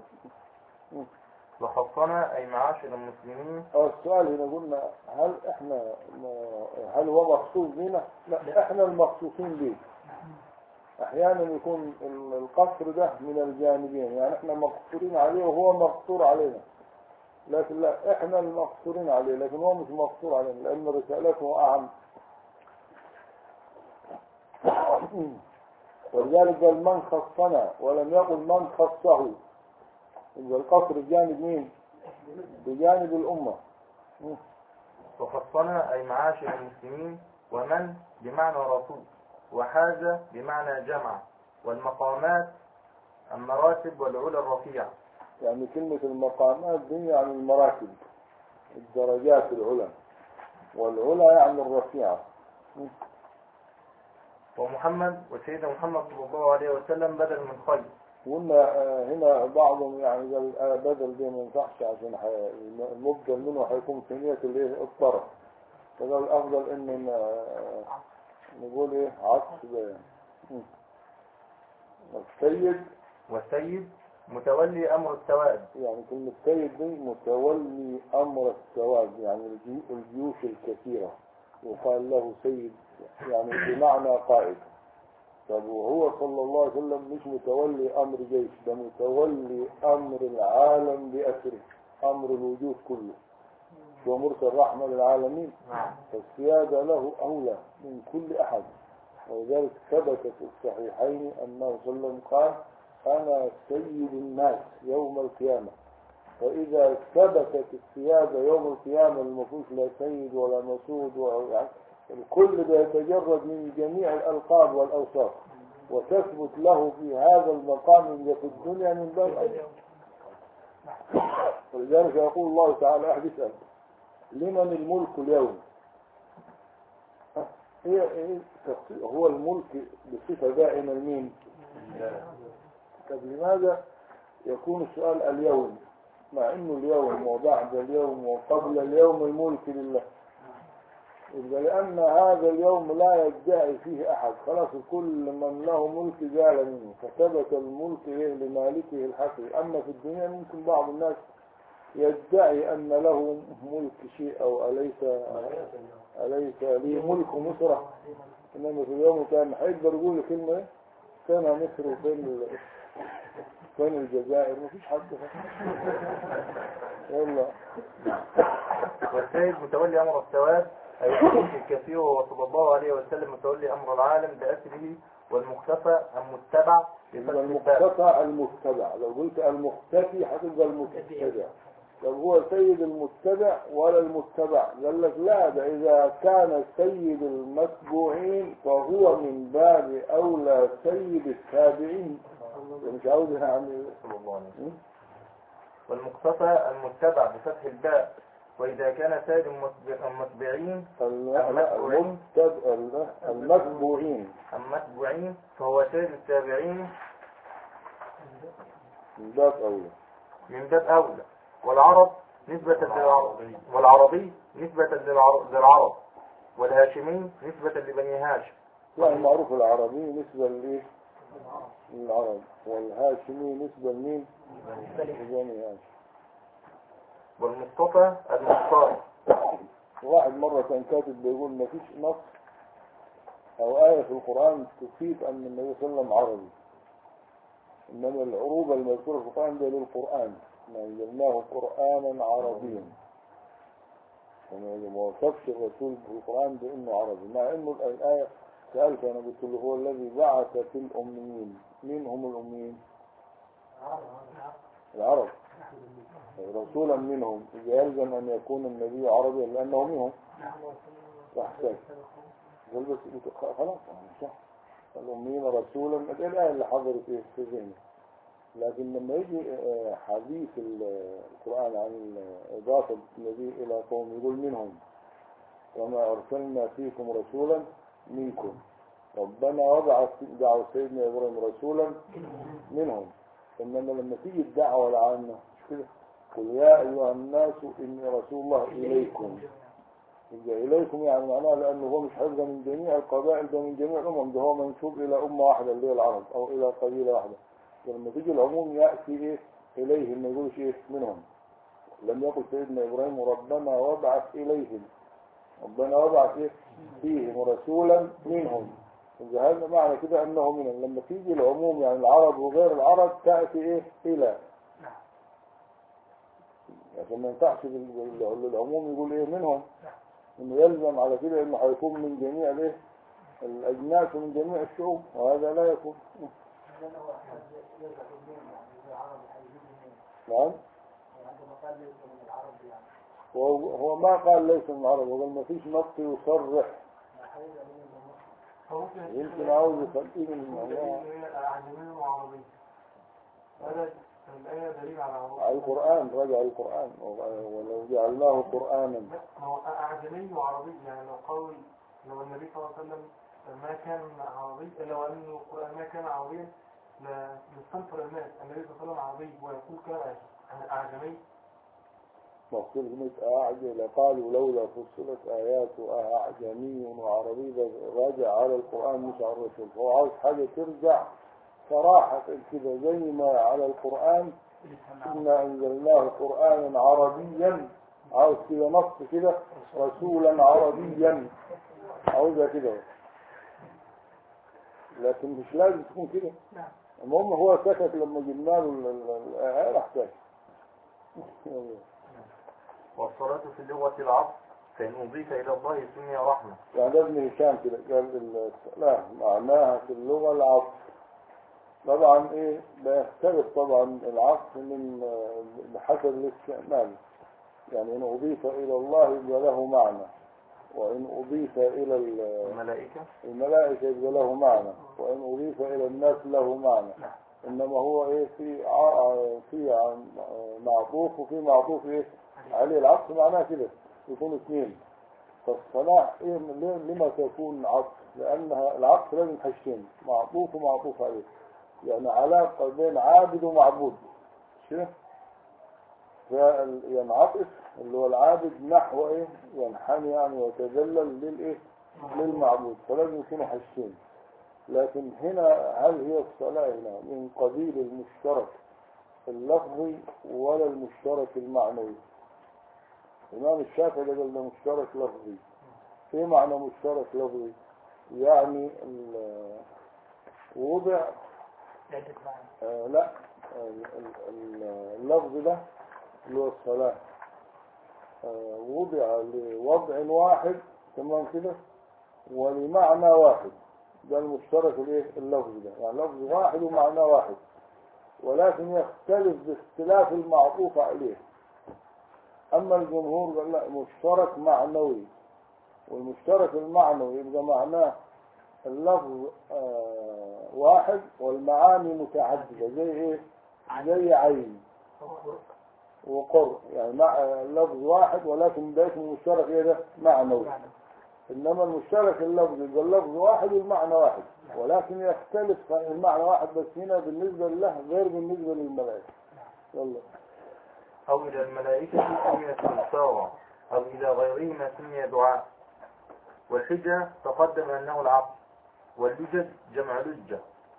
وخصنا أي معاشر المسلمين اه السؤال هنا قلنا هل احنا هل هو مخصوص بينا؟ لا احنا المخصوصين به احيانا يكون ال- القصر ده من الجانبين يعني احنا مقصورين عليه وهو مقصور علينا لكن لا احنا المقصورين عليه لكن هو مش مقصور علينا لان رسالته اعم ولذلك قال من خصنا ولم يقل من خصه يبقى القصر بجانب مين؟ بجانب الامه وخصنا أي معاشر المسلمين ومن بمعنى رسول وحاز بمعنى جمع والمقامات المراتب والعلى الرفيعة يعني كلمة المقامات دي يعني المراتب الدرجات العلى والعلى يعني الرفيعة ومحمد وسيدنا محمد صلى الله عليه وسلم بدل من خير وقلنا آه، هنا بعضهم يعني قال آه، بدل دي ما ينفعش عشان ح- المبدل منه هيكون في نية الايه الطرف فقال الافضل ان ن- نقول ايه عطف بيان مم. السيد والسيد متولي أمر السواد يعني كلمة سيد دي متولي أمر السواد يعني الجي- الجيوش الكثيرة يقال له سيد يعني بمعنى قائد طب وهو صلى الله عليه وسلم مش متولي أمر جيش ده متولي أمر العالم بأسره أمر الوجود كله هو مرسل رحمة للعالمين نعم فالسيادة له أولى من كل أحد ولذلك ثبت في الصحيحين أنه صلى الله عليه وسلم قال أنا سيد الناس يوم القيامة فإذا ثبتت السيادة يوم القيامة المفروض لا سيد ولا مسود ولا يعني الكل ده يتجرد من جميع الألقاب والأوصاف وتثبت له في هذا المقام اللي في الدنيا من باب أولى. ولذلك يقول الله تعالى أحد يسأل لمن الملك اليوم هي إيه تفصيل- هو الملك بصفة دائمة لمين طب لماذا يكون السؤال اليوم مع انه اليوم وبعد اليوم وقبل اليوم الملك لله يبقى لان هذا اليوم لا يدعي فيه احد خلاص كل من له ملك زال منه فثبت الملك إيه لمالكه الحقيقي اما في الدنيا ممكن بعض الناس يدعي ان له ملك شيء او اليس اليس لي ملك مصر انما في اليوم كان هيقدر يقول كلمه إيه؟ فين مصر وفين ال- فين الجزائر مفيش حد يلا والسيد متولي أمر السواد أي الحديث الكثير وهو صلى الله عليه وسلم متولي أمر العالم بأسره والمختفى المتبع يبقى بفتح الباء المختفى المتبع لو قلت المختفي هتبقى المتبع طب هو سيد المتبع ولا المتبع قال لك لا ده إذا كان سيد المتبوعين فهو من باب أولى سيد التابعين مش عاوز يعني صلى الله عليه وسلم والمقتفى المتبع بفتح الباء وإذا كان سيد المتبع- المتبعين المتبوعين. المتبع المتبوعين المتبوعين فهو سيد التابعين من باب أولى من باب أولى والعرب نسبة للعرب والعربي نسبة للعرب, للعرب والهاشمي نسبة لبني هاشم يعني معروف العربي نسبة لإيه؟ للعرب والهاشمي نسبة لمين؟ لبني هاشم والمصطفى المختار واحد مرة كان كاتب بيقول ما فيش نص أو آية في القرآن تفيد أن النبي صلى الله عليه وسلم عربي إنما العروبة المذكورة في القرآن ده للقرآن ما أنزلناه قرآنا عربيا وما ما وصفش الرسول في القرآن بأنه عربي مع أنه الآية سألت أنا قلت له هو الذي بعث في الأميين مين هم الأميين؟ العرب رسولا منهم إذا يلزم أن يكون النبي عربيا لأنه منهم راح ساكت قال بس قلت خ- خلاص يعني صح الأميين رسولا الآية اللي حضرت إيه في ذهني لكن لما يجي آه، حديث ال- القرآن عن إضافة النبي إلى قوم يقول منهم وما أرسلنا فيكم رسولا منكم ربنا وضع دعوة سيدنا إبراهيم رسولا منهم إنما لما تيجي الدعوة العامة مش كده قل يا أيها الناس إني رسول الله إليكم يبقى إليكم يعني معناه لأنه هو مش حفظ من جميع القبائل ده من جميع الأمم ده هو منسوب إلى أمة واحدة اللي هي العرب أو إلى قبيلة واحدة ولما تيجي العموم يأتي إيه إليهم ما يقولش إيه منهم لم يقل سيدنا إبراهيم ربنا وابعث إليهم ربنا وابعث إيه فيهم رسولا منهم إذا هذا معنى كده أنه منهم لما تيجي العموم يعني العرب وغير العرب تأتي إيه إلى عشان ما ينفعش بال- بال- العموم يقول إيه منهم إنه يلزم على كده إنه هيكون من جميع الإيه الأجناس ومن جميع الشعوب وهذا لا يكون نعم هو هو ما قال ليس من العرب وقال ما فيش نص يصرح يمكن عاوز يخليه من الله أعجمية وعربية هذا الآية دليل على عربية على القرآن رجع القرآن ولو جعلناه قرآنا ما هو أعجمي وعربي يعني لو قول لو النبي صلى الله عليه وسلم ما كان عربي لو أن القرآن ما كان عربيا لا- نستنفر الناس النبي صلى الله عليه وسلم عربي ويقول كان أعجمي مقصود كلمة أعجل قالوا لولا فصلت آياته أعجمي وعربي ده راجع على القرآن مش على الرسول فهو عاوز حاجة ترجع صراحة كده زي ما على القرآن إنا أنزلناه قرآنا عربيا عاوز كده نص كده رسولا عربيا عاوزها كده لكن مش لازم تكون كده المهم هو سكت لما جبنا له ال- ال- الآية راح ساكت والصلاة في اللغة العصر فإن أضيف إلى الله سمي رحمة يعني ده ابن هشام كده قال الصلاة معناها في اللغة العصر طبعا ايه بيختلف طبعا العصر من آه، بحسب الاستعمال يعني ان اضيف الى الله يبقى له معنى وان اضيف الى ال- الملائكة الملائكة يبقى له معنى وان اضيف الى الناس له معنى انما هو ايه في ع- في ع- معطوف وفي معطوف ايه عليه العطف معناه كده يكون اثنين فالصلاة إيه ليه- لما تكون عطف لأنها العطف لازم حاجتين معطوف ومعطوف عليه يعني علاقة بين عابد ومعبود شو فينعطف اللي هو العابد نحو ايه ينحني يعني ويتذلل للايه للمعبود فلازم يكونوا حاجتين لكن هنا هل هي الصلاة هنا من قبيل المشترك اللفظي ولا المشترك المعنوي الإمام الشافعي ده قال ده مشترك لفظي ايه معنى مشترك لفظي يعني ال- وضع عدة معنى آه لا ال- ال- ال- اللفظ ده اللي هو الصلاة آه وضع لوضع واحد تمام كده ولمعنى واحد ده المشترك الايه اللفظ ده يعني لفظ واحد ومعنى واحد ولكن يختلف باختلاف المعطوف عليه اما الجمهور قال لا مشترك معنوي والمشترك المعنوي يبقى معناه اللفظ آه واحد والمعاني متعددة زي ايه زي عين وقر يعني مع اللفظ واحد ولكن ده اسمه مشترك ايه ده معنوي انما المشترك اللفظ يبقى اللفظ واحد والمعنى واحد ولكن يختلف عن المعنى واحد بس هنا بالنسبة له غير بالنسبة للملائكة يلا أو إلى الملائكة سميت إنصارا أو إلى غيرهما سمي دعاء والحجة تقدم أنه العقل واللجج جمع لجة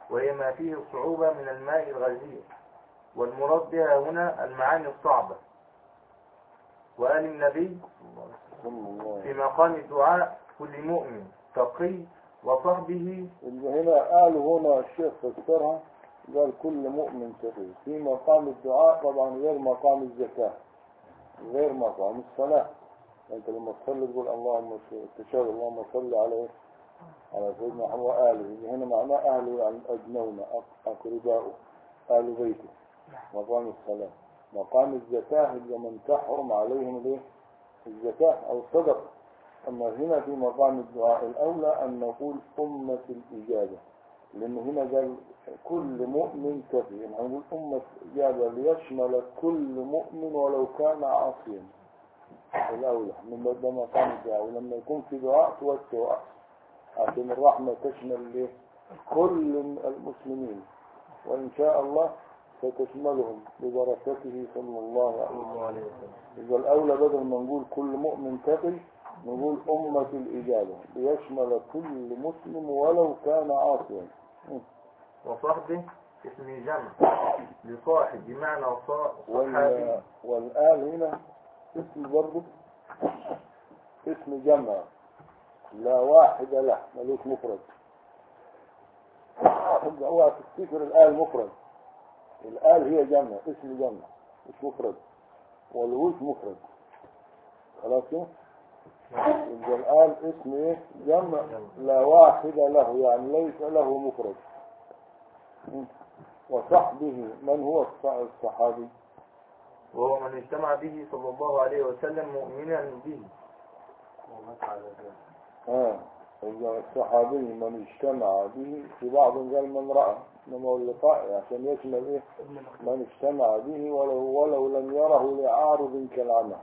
وهي ما فيه الصعوبة من الماء الغزير والمراد بها هنا المعاني الصعبة وقال النبي صلى الله عليه في مقام الدعاء كل مؤمن تقي وصحبه اللي هنا قالوا هنا الشيخ فسرها قال كل مؤمن تقي في مقام الدعاء طبعا غير مقام الزكاة غير مقام الصلاة انت لما تصلي تقول اللهم صل- تشهد اللهم صل على ايه؟ على سيدنا محمد وآله اللي هنا معناه أهله يعني أجنونه أق- أقرباؤه آل بيته مقام الصلاة مقام الزكاة اللي من تحرم عليهم الايه؟ الزكاة أو الصدقة أما هنا في مقام الدعاء الأولى أن نقول أمة الإجابة لأن هنا قال كل مؤمن كفي يعني هنقول أمة الإجابة ليشمل كل مؤمن ولو كان عاصيا الأولى من ده مقام الدعاء ولما يكون في دعاء توسع أحسن عشان الرحمة تشمل إيه؟ كل المسلمين وإن شاء الله ستشملهم ببركته صلى الله عليه صلى وسلم الله عليه وسلم يبقى الأولى بدل ما نقول كل مؤمن تقي نقول أمة الإجابة ليشمل كل مسلم ولو كان عاصيا وصحبه اسم جمع لصاحب بمعنى صا- صحابي وال... والآل هنا اسم برضه اسم جمع لا واحد له ملوش مفرد يبقى اوعى تفتكر الآل مفرد الآل هي جمع اسم جمع مش مفرد والوش مفرد خلاص كده؟ يبقى الآل اسم ايه جمع لا واحد له يعني ليس له مفرد م. وصحبه من هو الص- الصحابي وهو من اجتمع به صلى الله عليه وسلم مؤمنا به اه يبقى الصحابي من اجتمع به في بعض قال من رأى انما هو اللقاء عشان يشمل ايه ابن مخلوق من اجتمع به ولو ولو لم يره لعارض كالعمى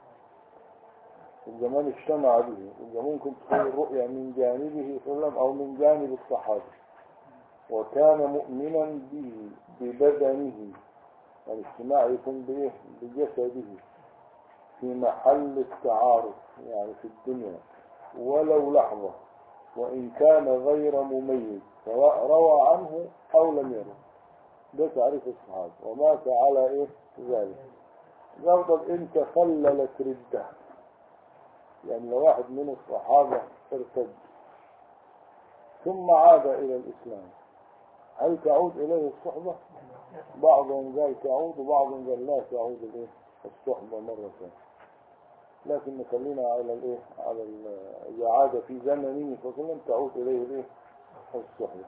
يبقى من اجتمع به يبقى ممكن تكون الرؤيا من جانبه صلى الله عليه وسلم او من جانب الصحابي وكان مؤمنا به ببدنه الاجتماع يكون بايه بجسده في محل التعارف يعني في الدنيا ولو لحظة وإن كان غير مميز سواء روى عنه أو لم يره ده تعريف الصحابة ومات على إيه ذلك قال إن تخللت ردة يعني لو واحد من الصحابة ارتد ثم عاد إلى الإسلام هل تعود إليه الصحبة؟ بعضهم قال تعود وبعضهم قال لا تعود الإيه؟ الصحبة مرة ثانية لكن نخلينا على الايه على ال- اذا عاد في زمنه فكلهم تعود اليه الايه الصحبه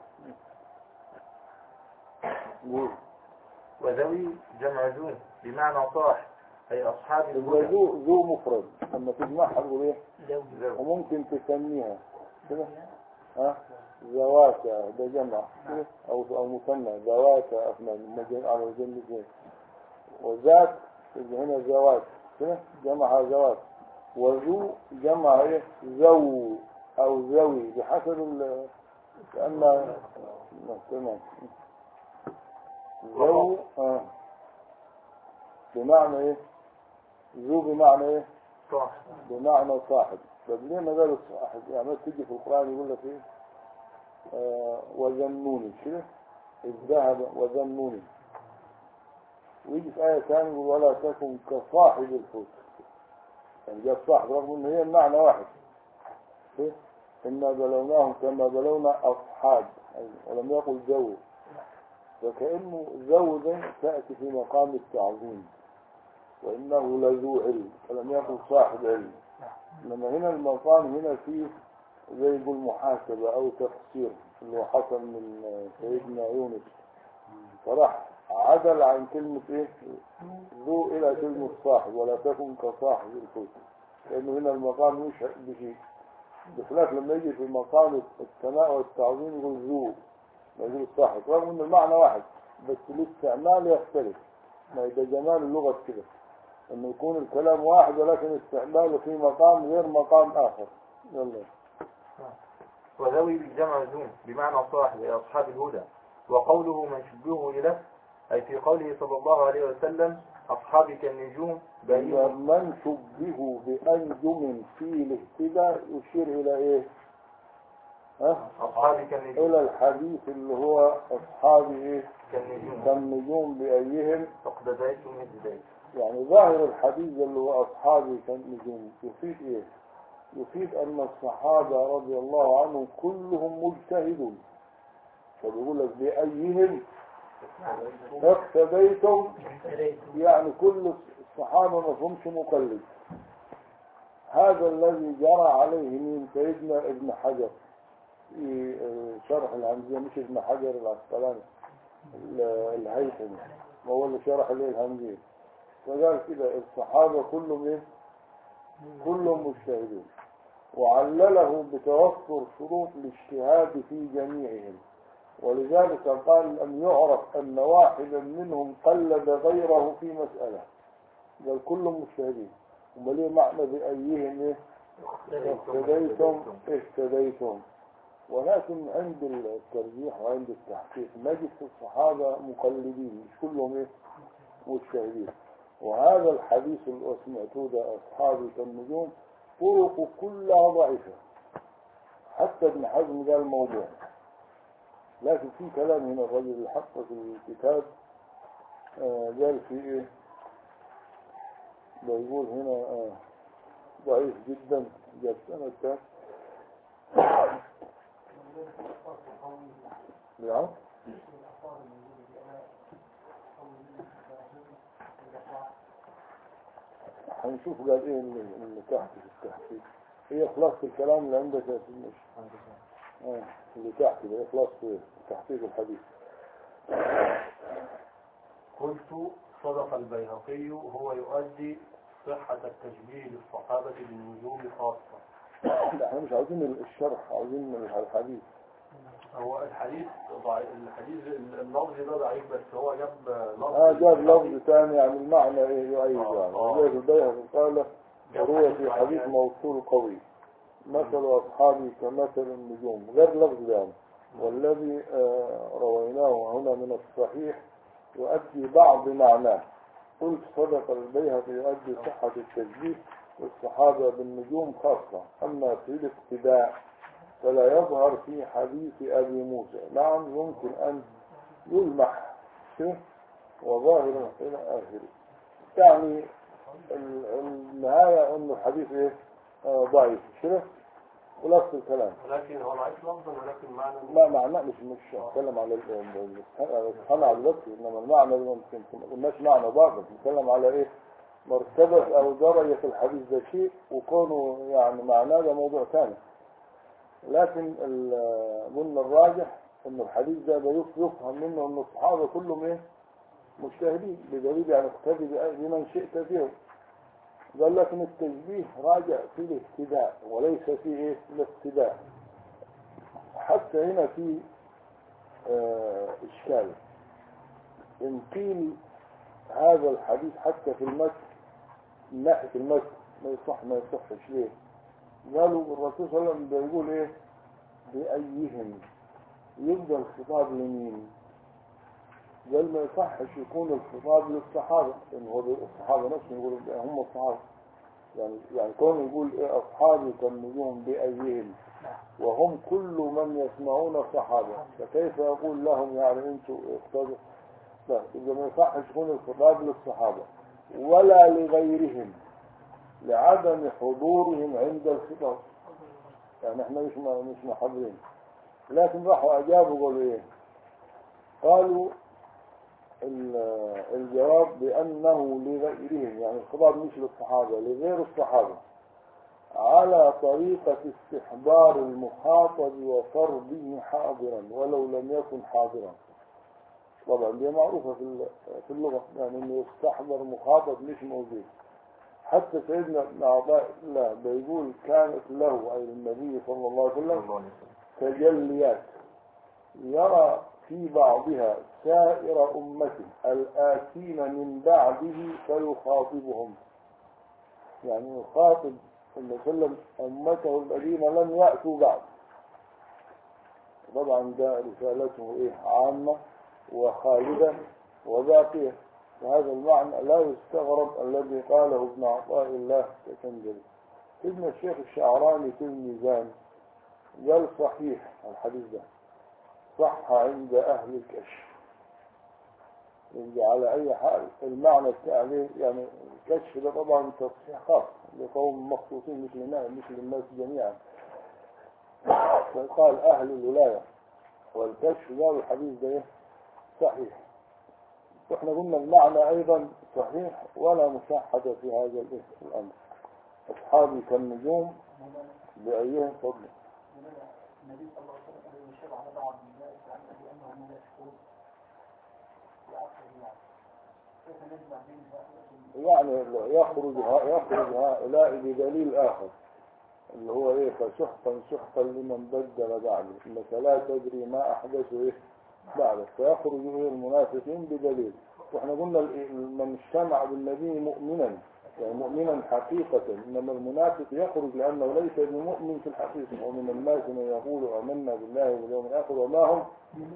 قول وذوي جمع ذو بمعنى صاح أي أصحاب يبقى الهدى ذو ذو مفرد لما تجمعها تقول ايه زوج ذو وممكن تسميها كده ها ذواتا ده جمع كده او او مثنى ذواتا افنان مجن- على وزن الاثنين وذات يبقى هنا ذوات كده جمعها ذوات وذو جمع ايه ذو او ذوي بحسب ال كأن نعم، تمام ذو اه بمعنى ايه ذو بمعنى ايه صاح بمعنى صاحب طب ليه ما قالوا صاحب يعني ما تيجي في القرآن يقول لك ايه آه وذنوني كده إذ ذهب وذنوني ويجي في آية ثانية يقول ولا تكن كصاحب الحوت يعني جاب صاحب رغم ان هي المعنى واحد إيه؟ إنا بلوناهم كما بلونا أصحاب أيوة. ولم يقل ذو فكأنه ذو ده تأتي في مقام التعظيم وإنه لذو علم فلم يقل صاحب علم لما هنا المقام هنا فيه زي يقول محاسبة أو تفسير اللي هو حصل من سيدنا يونس فراح عدل عن كلمة إيه ذو إلى كلمة صاحب ولا تكن كصاحب الحوت لأنه هنا المقام يشعر بشيء بخلاف لما يجي في مقام الثناء والتعظيم يقول ذو ما يقول صاحب رغم ان المعنى واحد بس الاستعمال يختلف ما ده جمال اللغة كده انه يكون الكلام واحد ولكن استعماله في مقام غير مقام اخر يلا وذوي جمع ذو بمعنى صاحب أي أصحاب الهدى وقوله من شبهه إليه أي في قوله صلى الله عليه وسلم أصحابك النجوم بين من شبهوا بأنجم في الاهتداء يشير إلى إيه؟ ها أصحابي كالنجوم إلى الحديث اللي هو أصحاب إيه كالنجوم كالنجوم بأيهم اقتديتم اهتديت يعني ظاهر الحديث اللي هو أصحابي كالنجوم يفيد إيه؟ يفيد أن الصحابة رضي الله عنهم كلهم مجتهدون فبيقول لك بأيهم اقتديتم يعني كل الصحابة ما فهمش مقلد هذا الذي جرى عليه من سيدنا ابن حجر في آه، شرح الهمزية مش ابن حجر العسقلاني ال- الهيثمي ما هو اللي شرح ليه الهمزية فقال كده الصحابة كلهم ايه كلهم مجتهدون وعلله بتوفر شروط الاجتهاد في جميعهم ولذلك قال لم يعرف أن واحدا منهم قلد غيره في مسألة بل كلهم مجتهدين امال ايه معنى بأيهم ايه اهتديتم اهتديتم ولكن عند الترجيح وعند التحقيق نجد في الصحابة مقلدين مش كلهم ايه مجتهدين وهذا الحديث اللي سمعتوه ده أصحابي كالنجوم طرق كلها ضعيفة حتى ابن حزم قال موضوع لكن في كلام هنا الرجل اللي حقق الكتاب آه قال في ايه بيقول هنا آه ضعيف جدا جاب سنة كام نعم هنشوف قال ايه اللي, اللي تحت في التحقيق هي خلاصة الكلام اللي عندك يا سيدنا آه اللي تحت ده إخلاص في تحقيق الحديث قلت صدق البيهقي هو يؤدي صحة التشبيه للصحابة بالنجوم خاصة لا احنا مش عاوزين الشرح عاوزين الحديث هو الحديث ضعيف الحديث اللفظ ده ضعيف بس هو جاب لفظ اه جاب لفظ ثاني يعني المعنى ايه يؤيد يعني آه. وجاء البيهقي قال روى في حديث موصول قوي مثل أصحابي كمثل النجوم غير لفظ يعني والذي آه، رويناه هنا من الصحيح يؤدي بعض معناه قلت صدق البيهقي يؤدي صحة التشبيه والصحابة بالنجوم خاصة أما في الاقتداء فلا يظهر في حديث أبي موسى نعم يمكن أن يلمح فيه وظاهر إلى آخره يعني ال- النهاية أنه الحديث إيه آه، ضعيف شنو خلاص الكلام ولكن هو ضعيف لفظا ولكن معنى ما معناه مش مش هتكلم على ال- ال- ال- الصنع دلوقتي انما المعنى اللي ممكن ما قلناش معنى ضابط بنتكلم على ايه مرتبة او درجة الحديث ده شيء وكونه يعني معناه ده موضوع ثاني لكن ال- قلنا الراجح انه الحديث ده بيف- يفهم منه ان الصحابة كلهم ايه مجتهدين بدليل يعني اقتدي بأ- بمن شئت فيهم قال لكن التشبيه راجع في الاهتداء وليس في ايه الاقتداء حتى هنا في آه، إشكال إن قيل هذا الحديث حتى في المتن من ناحية المتن ما يصح ما يصحش ليه قالوا الرسول صلى الله عليه وسلم بيقول إيه بأيهم يبدأ الخطاب لمين قال ما يصحش يكون الخطاب للصحابة لأن هو الصحابة نفسهم يقولوا هم الصحابة يعني يعني كون يقول إيه أصحابي كالنجوم بأيهم وهم كل من يسمعون صحابة فكيف يقول لهم يعني انتوا اقتدوا لا إذا ما يصحش يكون الخطاب للصحابة ولا لغيرهم لعدم حضورهم عند الخطاب يعني احنا مش مش محضرين لكن راحوا اجابوا قالوا ايه قالوا ال- الجواب بانه لغيرهم يعني الخطاب مش للصحابه لغير الصحابه على طريقة استحضار المخاطب وفرضه حاضرا ولو لم يكن حاضرا طبعا دي معروفة في ال- في اللغة يعني انه يستحضر مخاطب مش موجود حتى سيدنا ابن عطاء الله بيقول كانت له أي النبي صلى الله عليه صلى وسلم الله عليه وسلم تجليات يرى في بعضها سائر أمته الآتين من بعده فيخاطبهم يعني يخاطب صلى الله عليه وسلم أمته الذين لم يأتوا بعد طبعا ده رسالته إيه عامة وخالدة وباقية وهذا المعنى لا يستغرب الذي قاله ابن عطاء الله كتنجل ابن الشيخ الشعراني في الميزان قال صحيح الحديث ده صح عند أهل الكشف يبقى على أي حال المعنى بتاع ليه يعني الكشف ده طبعا تصحيح خاص لقوم مخصوصين مش لنا مش للناس جميعا فقال أهل الولاية والكشف ده الحديث ده إيه؟ صحيح واحنا قلنا المعنى أيضا صحيح ولا مشاحة في هذا الإيه؟ الأمر أصحابي كالنجوم بأيهم فضل النبي صلى الله عليه وسلم يشير على بعض الناس بأنهم منافقون بعقله يعني كيف نجمع بين هؤلاء يعني يخرج ها- يخرج هؤلاء بدليل آخر اللي هو إيه فسحقا سحقا لمن بدل بعده إنك لا تدري ما أحدث إيه بعدك فيخرج إيه المنافقين بدليل وإحنا قلنا ال- من اجتمع بالنبي مؤمنا يعني مؤمنا حقيقة إنما المنافق يخرج لأنه ليس بمؤمن في الحقيقة ومن الناس من يقول آمنا بالله واليوم الآخر وما هم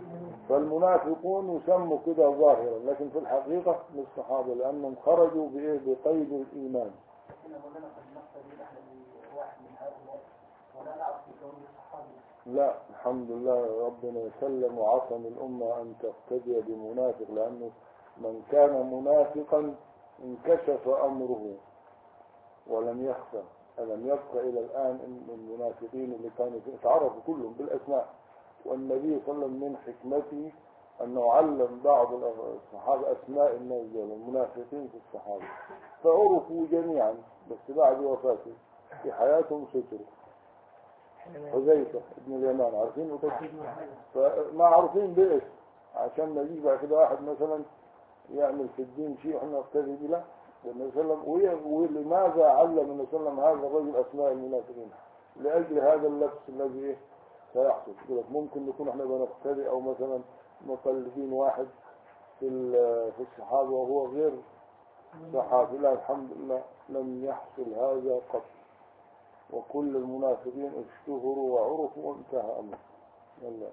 فالمنافقون يسموا كده ظاهرا لكن في الحقيقة من الصحابة لأنهم خرجوا بإيه بقيد الإيمان إن مولانا قد نقتدي نحن بواحد من هؤلاء ولا نعرف في كونه صحابي لا الحمد لله ربنا يسلم وعصم الأمة أن تقتدي بمنافق لأنه من كان منافقا انكشف أمره ولم يخفى ألم يبقى إلى الآن إن المنافقين اللي كانوا فيه اتعرفوا كلهم بالأسماء والنبي صلى الله عليه وسلم من حكمته أنه علم بعض الصحابة أسماء الناس دول المنافقين في الصحابة فعرفوا جميعا بس بعد وفاته في حياتهم ستروا حذيفة ابن اليمان عارفين فما عارفين باسم عشان ما يجي بعد كده واحد مثلا يعمل في الدين شيء احنا نقتدي به لا النبي صلى الله عليه وسلم وي- ولماذا علم النبي صلى الله عليه وسلم هذا الرجل اسماء المنافقين لاجل هذا اللبس الذي ايه سيحصل يقول لك ممكن نكون احنا بنقتدي او مثلا مقلدين واحد في ال- في الصحابه وهو غير صحابي لا الحمد لله لم يحصل هذا قط وكل المنافقين اشتهروا وعرفوا وانتهى امره يلا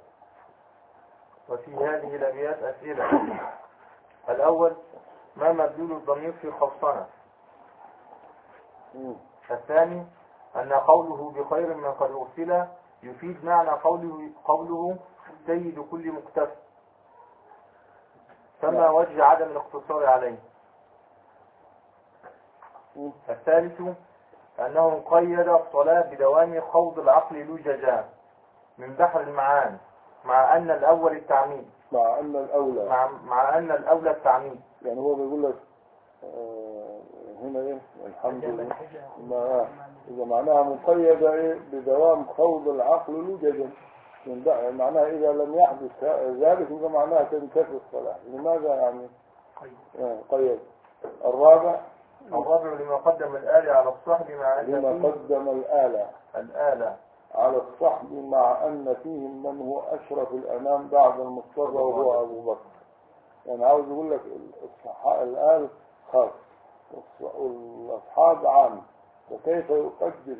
وفي هذه الأبيات أسئلة الأول ما مدلول الضمير في خصنا مم. الثاني أن قوله بخير من قد أرسل يفيد معنى قوله قوله سيد كل مكتسب كما وجه عدم الاقتصار عليه مم. الثالث أنه قيد الصلاة بدوام خوض العقل لججا من بحر المعاني مع أن الأول التعميد مع ان الاولى مع, مع أن الأولى التعميد يعني هو بيقول لك آه، هنا ايه الحمد لله ما إذا معناها مقيدة إيه بدوام خوض العقل لججا من بقى- معناها إذا لم يحدث ذلك يبقى معناها تنتفي الصلاة لماذا يعني آه، قيد الرابع الرابع لما قدم الآلة على الصحب مع أن لما فيه قدم الآلة الآلة على الصحب مع أن فيهم من هو أشرف الأنام بعد المصطفى وهو أبو بكر يعني عاوز يقول لك الصحاء الآل خاص والص- والأصحاب عام وكيف يقدم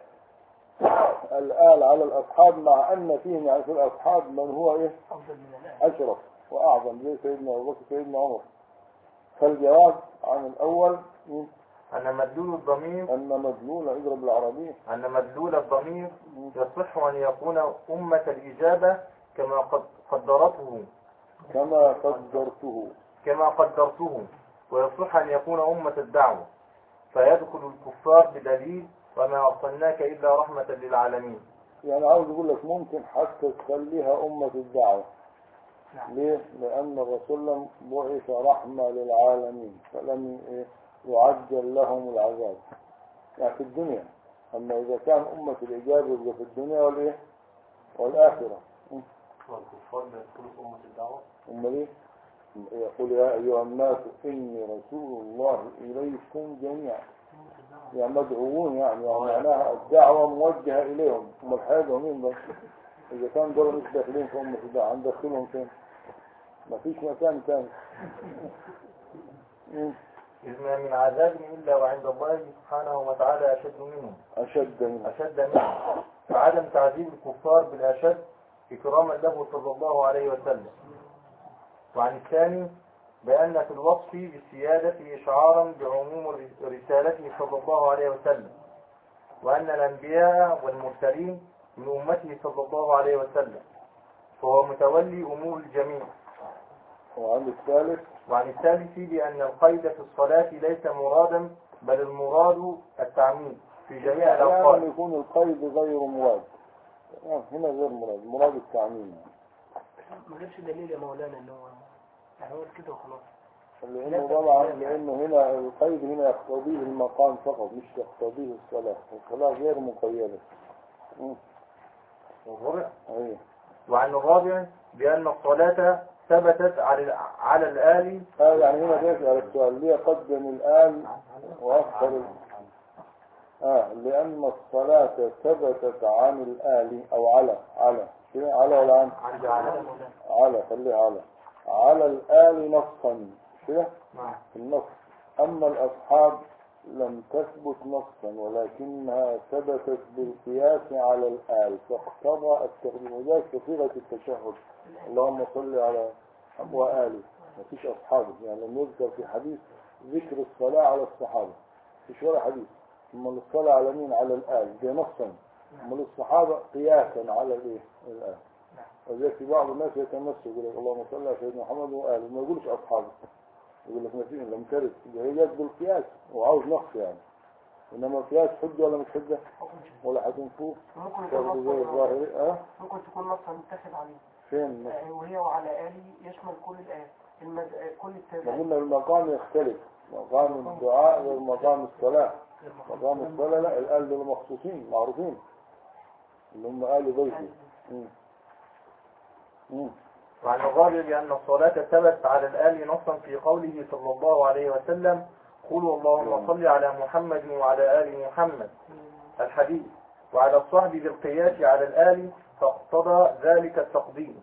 الآل على الأصحاب مع أن فيهم يعني في الأصحاب من هو إيه أفضل من الآن أشرف وأعظم زي سيدنا أبو بكر سيدنا عمر فالجواب عن الأول م، أن مدلول الضمير أن مدلول اضرب العربية أن مدلول الضمير يصح أن يكون أمة الإجابة كما قد قدرته كما قدرته كما قدرته ويصح أن يكون أمة الدعوة فيدخل الكفار بدليل وما أرسلناك إلا رحمة للعالمين يعني عاوز يقول لك ممكن حتى تخليها أمة الدعوة نعم. ليه؟ لأن الرسول بعث رحمة للعالمين فلم إيه؟ يعجل لهم العذاب يعني في الدنيا أما إذا كان أمة الإجابة يبقى في الدنيا والإيه؟ والآخرة م. والكفار بيدخلوا في أمة الدعوة أمال إيه؟ يقول يا أيها الناس إني رسول الله إليكم جميعا يعني مدعوون يعني, يعني معناها الدعوة موجهة إليهم هم الحاجة مين بس إذا كان دول مش داخلين في أمة الدعوة هندخلهم فين؟ ما فيش مكان تاني مم. إذ ما من عذاب إلا وعند الله سبحانه وتعالى أشد منه أشد من أشد منه فعدم تعذيب الكفار بالأشد إكراما له صلى الله عليه وسلم وعن الثاني بأن في الوصف بالسيادة إشعارا بعموم رسالته صلى الله عليه وسلم وأن الأنبياء والمرسلين من أمته صلى الله عليه وسلم فهو متولي أمور الجميع وعند الثالث وعن الثالث بأن القيد في الصلاة ليس مرادا بل المراد التعميم في جميع أحيانا الأوقات يكون القيد غير مراد آه، هنا غير مراد مراد التعميم ما جابش دليل يا مولانا ان هو يعني هو كده وخلاص لأنه طبعا لأنه هنا القيد هنا يقتضيه المقام فقط مش يقتضيه الصلاة الصلاة غير مقيدة مم. والرابع أيوه وعن الرابع بأن الصلاة ثبتت على على الآل آه يعني هنا بيسأل السؤال ليه قدم الآن وأخر ال- آه لأن الصلاة ثبتت عن الآل أو على على كده على ولا عن عند على على خليه على على الآل نصا كده نعم في النص أما الأصحاب لم تثبت نصا ولكنها ثبتت بالقياس على الآل فاقتضى التقديم وذلك في صيغة التشهد اللهم صل على وآله مفيش أصحابه يعني لم يذكر في حديث ذكر الصلاة على الصحابة مفيش ولا حديث ثم الصلاة على مين على الآل ده نصا ثم الصحابة قياسا على الايه الآل وذلك في بعض الناس يتمسك يقول لك اللهم صل على سيدنا محمد وآله ما يقولش أصحابه يقول لك نسيم لم ترد هي جت بالقياس وعاوز نص يعني انما القياس حجه ولا مش حجه ولا هتنفوه ممكن يكون برضه زي نصا الظاهري اه ممكن تكون نصا متخذ عليه فين آه، وهي وعلى آله يشمل كل الآيات المد... آه، كل ما التابعين قلنا المقام يختلف مقام الدعاء غير مقام الصلاة مقام الصلاة لا الآل دول مخصوصين معروفين اللي هم آل بيتي مم. مم. وعن الرابع بأن الصلاة ثبت على الآل نصا في قوله صلى الله عليه وسلم قولوا اللهم صل على محمد وعلى آل محمد الحديث وعلى الصحب بالقياس على الآل فاقتضى ذلك التقديم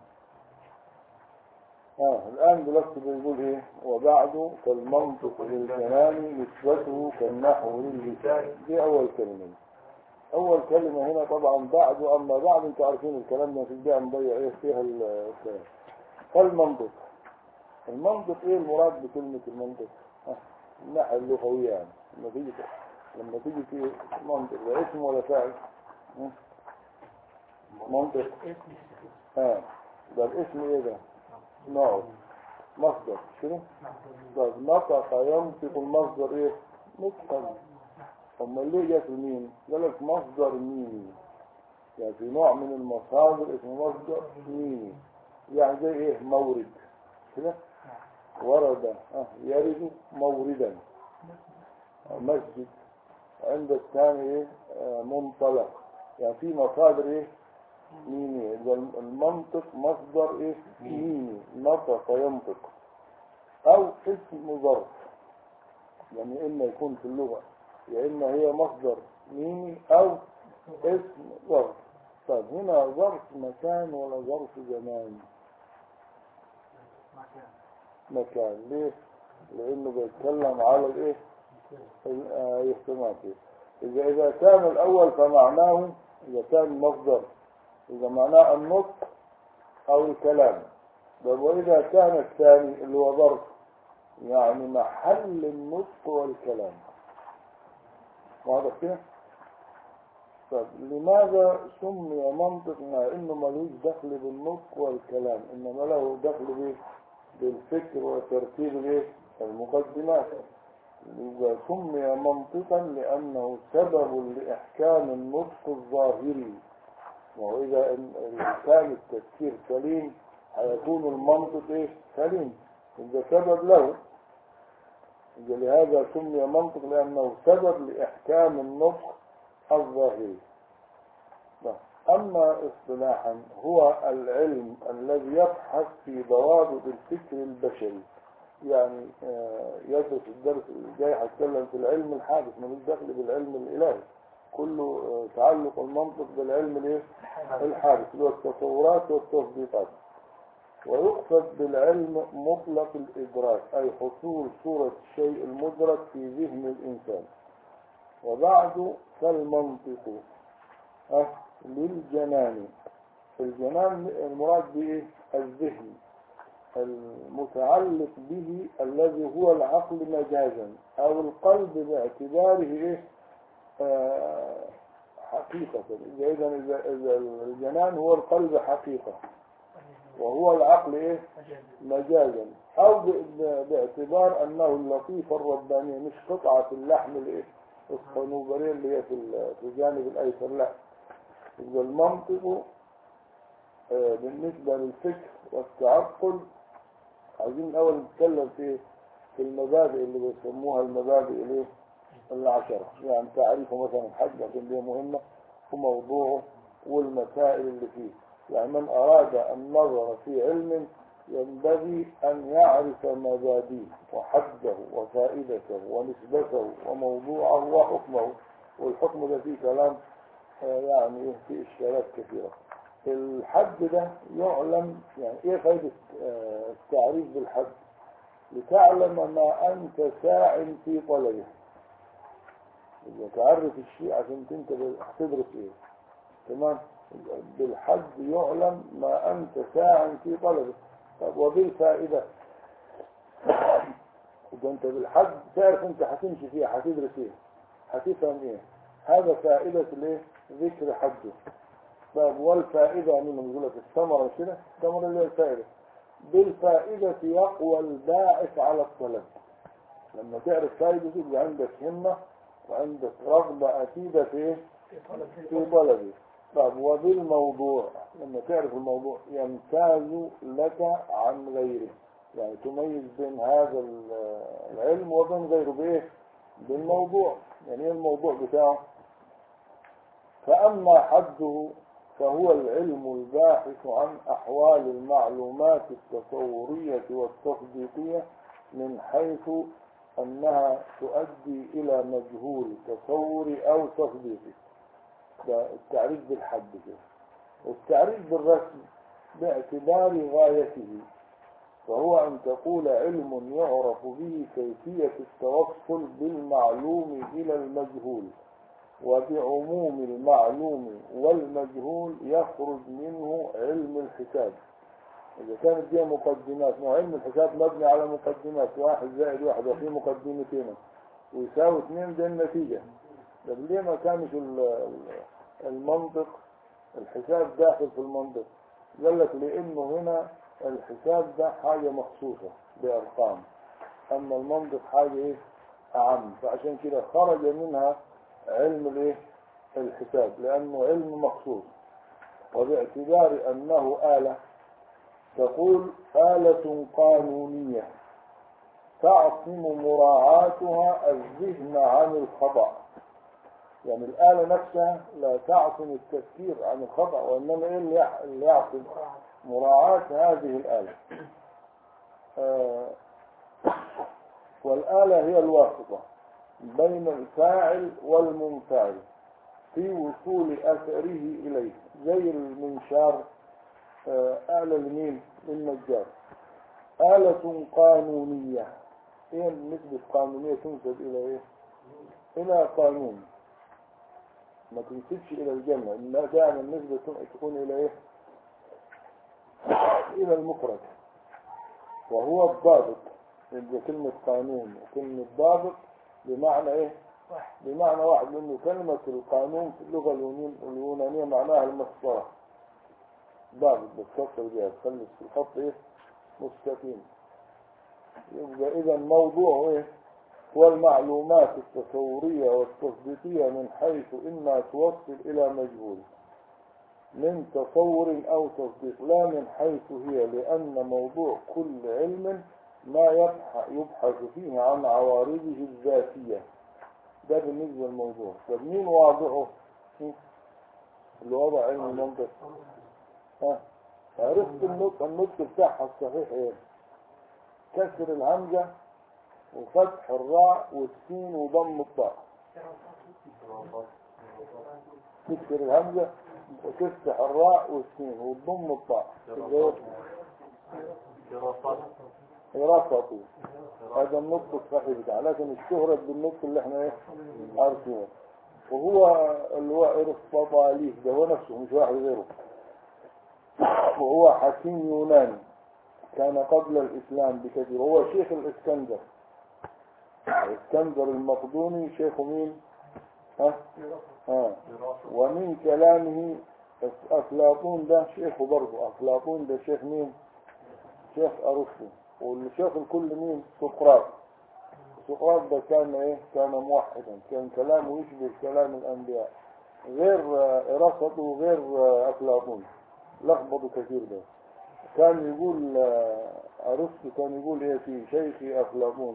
اه الآن دلوقتي بيقول ايه وبعد كالمنطق للكلام نسبته كالنحو للسان دي أول كلمة أول كلمة هنا طبعا بعد أما بعد أنتوا عارفين الكلام ده في البيع نضيع ايه فيها ال- الكلام كالمنطق المنطق ايه المراد بكلمة المنطق؟ آه، الناحية اللغوية يعني لما تيجي لما تيجي في منطق ده اسم ولا فاعل؟ آه. منطق اه ده الاسم ايه ده؟ نوع مصدر شنو؟ طيب نطق ينطق المصدر ايه؟ نطقا اما ليه جت مين؟ قال لك مصدر ميمي يعني في نوع من المصادر اسمه مصدر ميمي يعني زي ايه؟ مورد كده؟ ورد اه يرد موردا مسجد عند الثاني ايه؟ آه منطلق يعني في مصادر ايه؟ ميمي يبقى المنطق مصدر ايه ميمي نطق ينطق او اسم ظرف يعني اما يكون في اللغة يا اما هي مصدر ميمي او اسم ظرف طيب هنا ظرف مكان ولا ظرف زمان مكان ليه لانه بيتكلم على الايه الاهتمام اذا اذا كان الاول فمعناه اذا كان مصدر إذا معناه النطق أو الكلام طب وإذا كان الثاني اللي هو ظرف يعني محل النطق والكلام واضح كده؟ طب لماذا سمي منطق مع انه ملوش دخل بالنطق والكلام انما له دخل بايه؟ بالفكر وترتيب الايه؟ المقدمات يبقى سمي منطقا لانه سبب لاحكام النطق الظاهري وإذا ال- كان التفكير سليم هيكون المنطق إيه؟ سليم إذا سبب له إذا لهذا سمي منطق لأنه سبب لإحكام النطق الظاهري طيب. أما اصطلاحا هو العلم الذي يبحث في ضوابط الفكر البشري يعني آه، يدرس الدرس الجاي هتكلم في العلم الحادث ملوش دخل بالعلم الإلهي كله آه، تعلق المنطق بالعلم الايه؟ الحادث اللي هو التصورات والتصديقات ويقصد بالعلم مطلق الإدراك أي حصول صورة الشيء المدرك في ذهن الإنسان وبعد فالمنطق أه للجنان الجنان المراد به الذهن المتعلق به الذي هو العقل مجازا أو القلب باعتباره إيه؟ آه، حقيقة إذا إذا إذا- إذا الجنان هو القلب حقيقة وهو العقل إيه مجازا أو ب- ب- باعتبار أنه اللطيف الرباني مش قطعة اللحم الإيه الصنوبرية اللي هي في ال- في الجانب الأيسر لا يبقى المنطق آه، بالنسبة للفكر والتعقل عايزين الأول نتكلم في في المبادئ اللي بيسموها المبادئ الايه العشرة يعني تعريف مثلا الحج عشان دي مهمة وموضوعه والمسائل اللي فيه يعني من أراد النظر في علم ينبغي أن يعرف مبادئه وحده وفائدته ونسبته وموضوعه وحكمه والحكم ده فيه كلام آه، يعني فيه إشكالات كثيرة الحد ده يعلم يعني ايه فايدة آه، التعريف بالحد لتعلم ما انت ساع في طلبه إذا تعرف الشيء عشان انت هتدرس ايه تمام بالحد يعلم ما انت ساع في طلبه طب وبالفائدة إذا انت بالحد تعرف انت هتمشي فيها هتدرس ايه هتفهم ايه هذا فائدة الايه ذكر حده طيب والفائدة منهم يقول لك الثمرة مش كده الثمرة اللي هي الفائدة بالفائدة يقوى الباعث على الطلب لما تعرف فائدة يبقى عندك همة وعندك رغبة أكيدة في إيه؟ في طلبه طيب وبالموضوع لما تعرف الموضوع يمتاز لك عن غيره يعني تميز بين هذا ال- العلم وبين غيره بإيه؟ بالموضوع يعني ايه الموضوع بتاعه فأما حده فهو العلم الباحث عن أحوال المعلومات التصورية والتصديقية من حيث أنها تؤدي إلى مجهول تصوري أو تصديقي ده التعريف بالحد كده والتعريف بالرسم باعتبار غايته فهو أن تقول علم يعرف به كيفية التوصل بالمعلوم إلى المجهول وبعموم المعلوم والمجهول يخرج منه علم الحساب إذا كانت دي مقدمات ما هو علم الحساب مبني على مقدمات واحد زائد واحد وفي مقدمتين ويساوي اثنين دي النتيجة طب ليه ما كانش ال- ال- المنطق الحساب داخل في المنطق قال لك لأنه هنا الحساب ده حاجة مخصوصة بأرقام أما المنطق حاجة إيه أعم فعشان كده خرج منها علم الايه الحساب لانه علم مخصوص وباعتبار انه آلة تقول آلة قانونية تعصم مراعاتها الذهن عن الخطأ يعني الآلة نفسها لا تعصم التفكير عن الخطأ وإنما إيه اللي يح- اللي يعصم مراعاة هذه الآلة آه والآلة هي الواسطة بين الفاعل والمنفعل في وصول أثره إليه زي المنشار آه، آلة لمين؟ للنجار آلة قانونية إيه النسبة القانونية تنسب إلى إيه؟ إلى قانون ما تنسبش إلى الجنة إنما دائما النسبة تكون إلى إيه؟ إلى المفرد وهو الضابط يبقى كلمة قانون وكلمة ضابط بمعنى ايه بمعنى واحد لانه كلمة القانون في اللغة اليونان- اليونانية معناها المسطرة ضابط بتكسر بها تخلي الخط ايه مستقيم يبقى اذا موضوع ايه هو المعلومات التصورية والتصديقية من حيث انها توصل الى مجهول من تصور او تصديق لا من حيث هي لان موضوع كل علم ما يبح- يبحث فيه عن عوارضه الذاتية ده بالنسبة للموضوع طب مين واضعه هم؟ اللي وضع علم المنطق ها عرفت النطق النطق بتاعها الصحيح ايه كسر الهمزة وفتح الراء والسين وضم الطاء تكسر الهمزة وتفتح الراء والسين وتضم الطاء تبقى دراسات رفضوا هذا النطق الصحيح بتاعه لكن اشتهرت بالنطق اللي احنا ايه عارفينه وهو اللي هو ارسطاطالي ده هو نفسه مش واحد غيره وهو حكيم يوناني كان قبل الاسلام بكثير هو شيخ الاسكندر الاسكندر المقدوني شيخ مين ها ها ومن كلامه أفلاطون ده شيخه برضه أفلاطون ده شيخ مين شيخ أرسطو والشيخ الكل مين سقراط سقراط ده كان ايه كان موحدا كان كلامه يشبه كلام الأنبياء غير آه، أرسطو وغير آه، أفلاطون لخبطوا كثير ده كان يقول آه، أرسطو كان يقول ايه في شيخي أفلاطون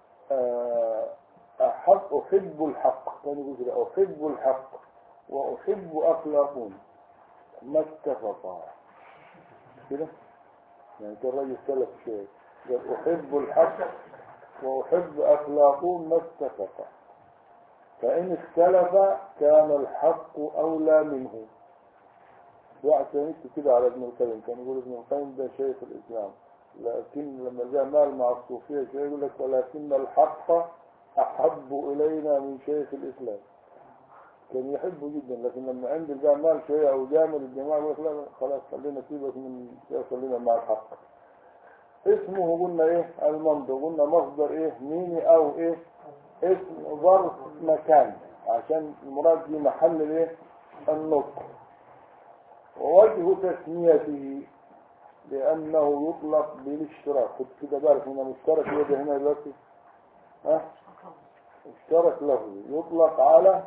آه، أحب أحب الحق كان يقول كده أحب الحق وأحب أفلاطون ما اتفقا كده يعني كان راجل سلف شيء قال أحب الحق وأحب أفلاطون ما اتفقا فإن اختلف كان الحق أولى منه واحد كان يكتب كده على ابن القيم كان يقول ابن القيم ده شيخ الإسلام لكن لما جاء مال مع الصوفية شيء يقول لك ولكن الحق أحب إلينا من شيخ الإسلام كان يحبه جدا لكن لما عند جاء مال شوية أو جامل الجماعة يقول لك لا لا، خلاص خلينا سيبك من خلينا مع الحق اسمه قلنا ايه المنطق قلنا مصدر ايه ميني او ايه اسم ظرف مكان عشان المراد في محل الايه النطق ووجه تسميته لأنه يطلق بالاشتراك خد كده بالك من المشترك يجي هنا دلوقتي ها اشترك له يطلق على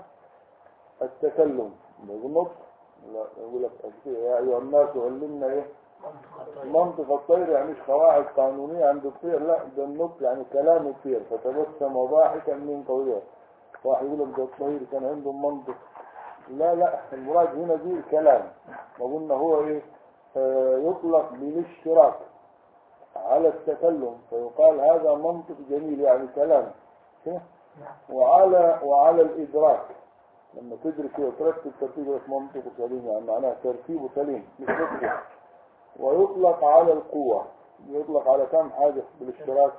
التكلم يقول نطق لا يقول لك يا أيها الناس علمنا ايه منطق الطير يعني مش قواعد قانونية عند الطير لا ده النطق يعني كلام الطير فتبسم ضاحكا من قوله واحد يقول لك ده الطير كان عنده منطق لا لا المراد هنا دي الكلام وقلنا هو ايه آه يطلق بالاشتراك على التكلم فيقال هذا منطق جميل يعني كلام كده؟ وعلى وعلى الادراك لما تدرك وترتب ترتيبه منطق سليم يعني معناه ترتيبه سليم مش ترتيب ويطلق على القوة يطلق على كم حاجة بالاشتراك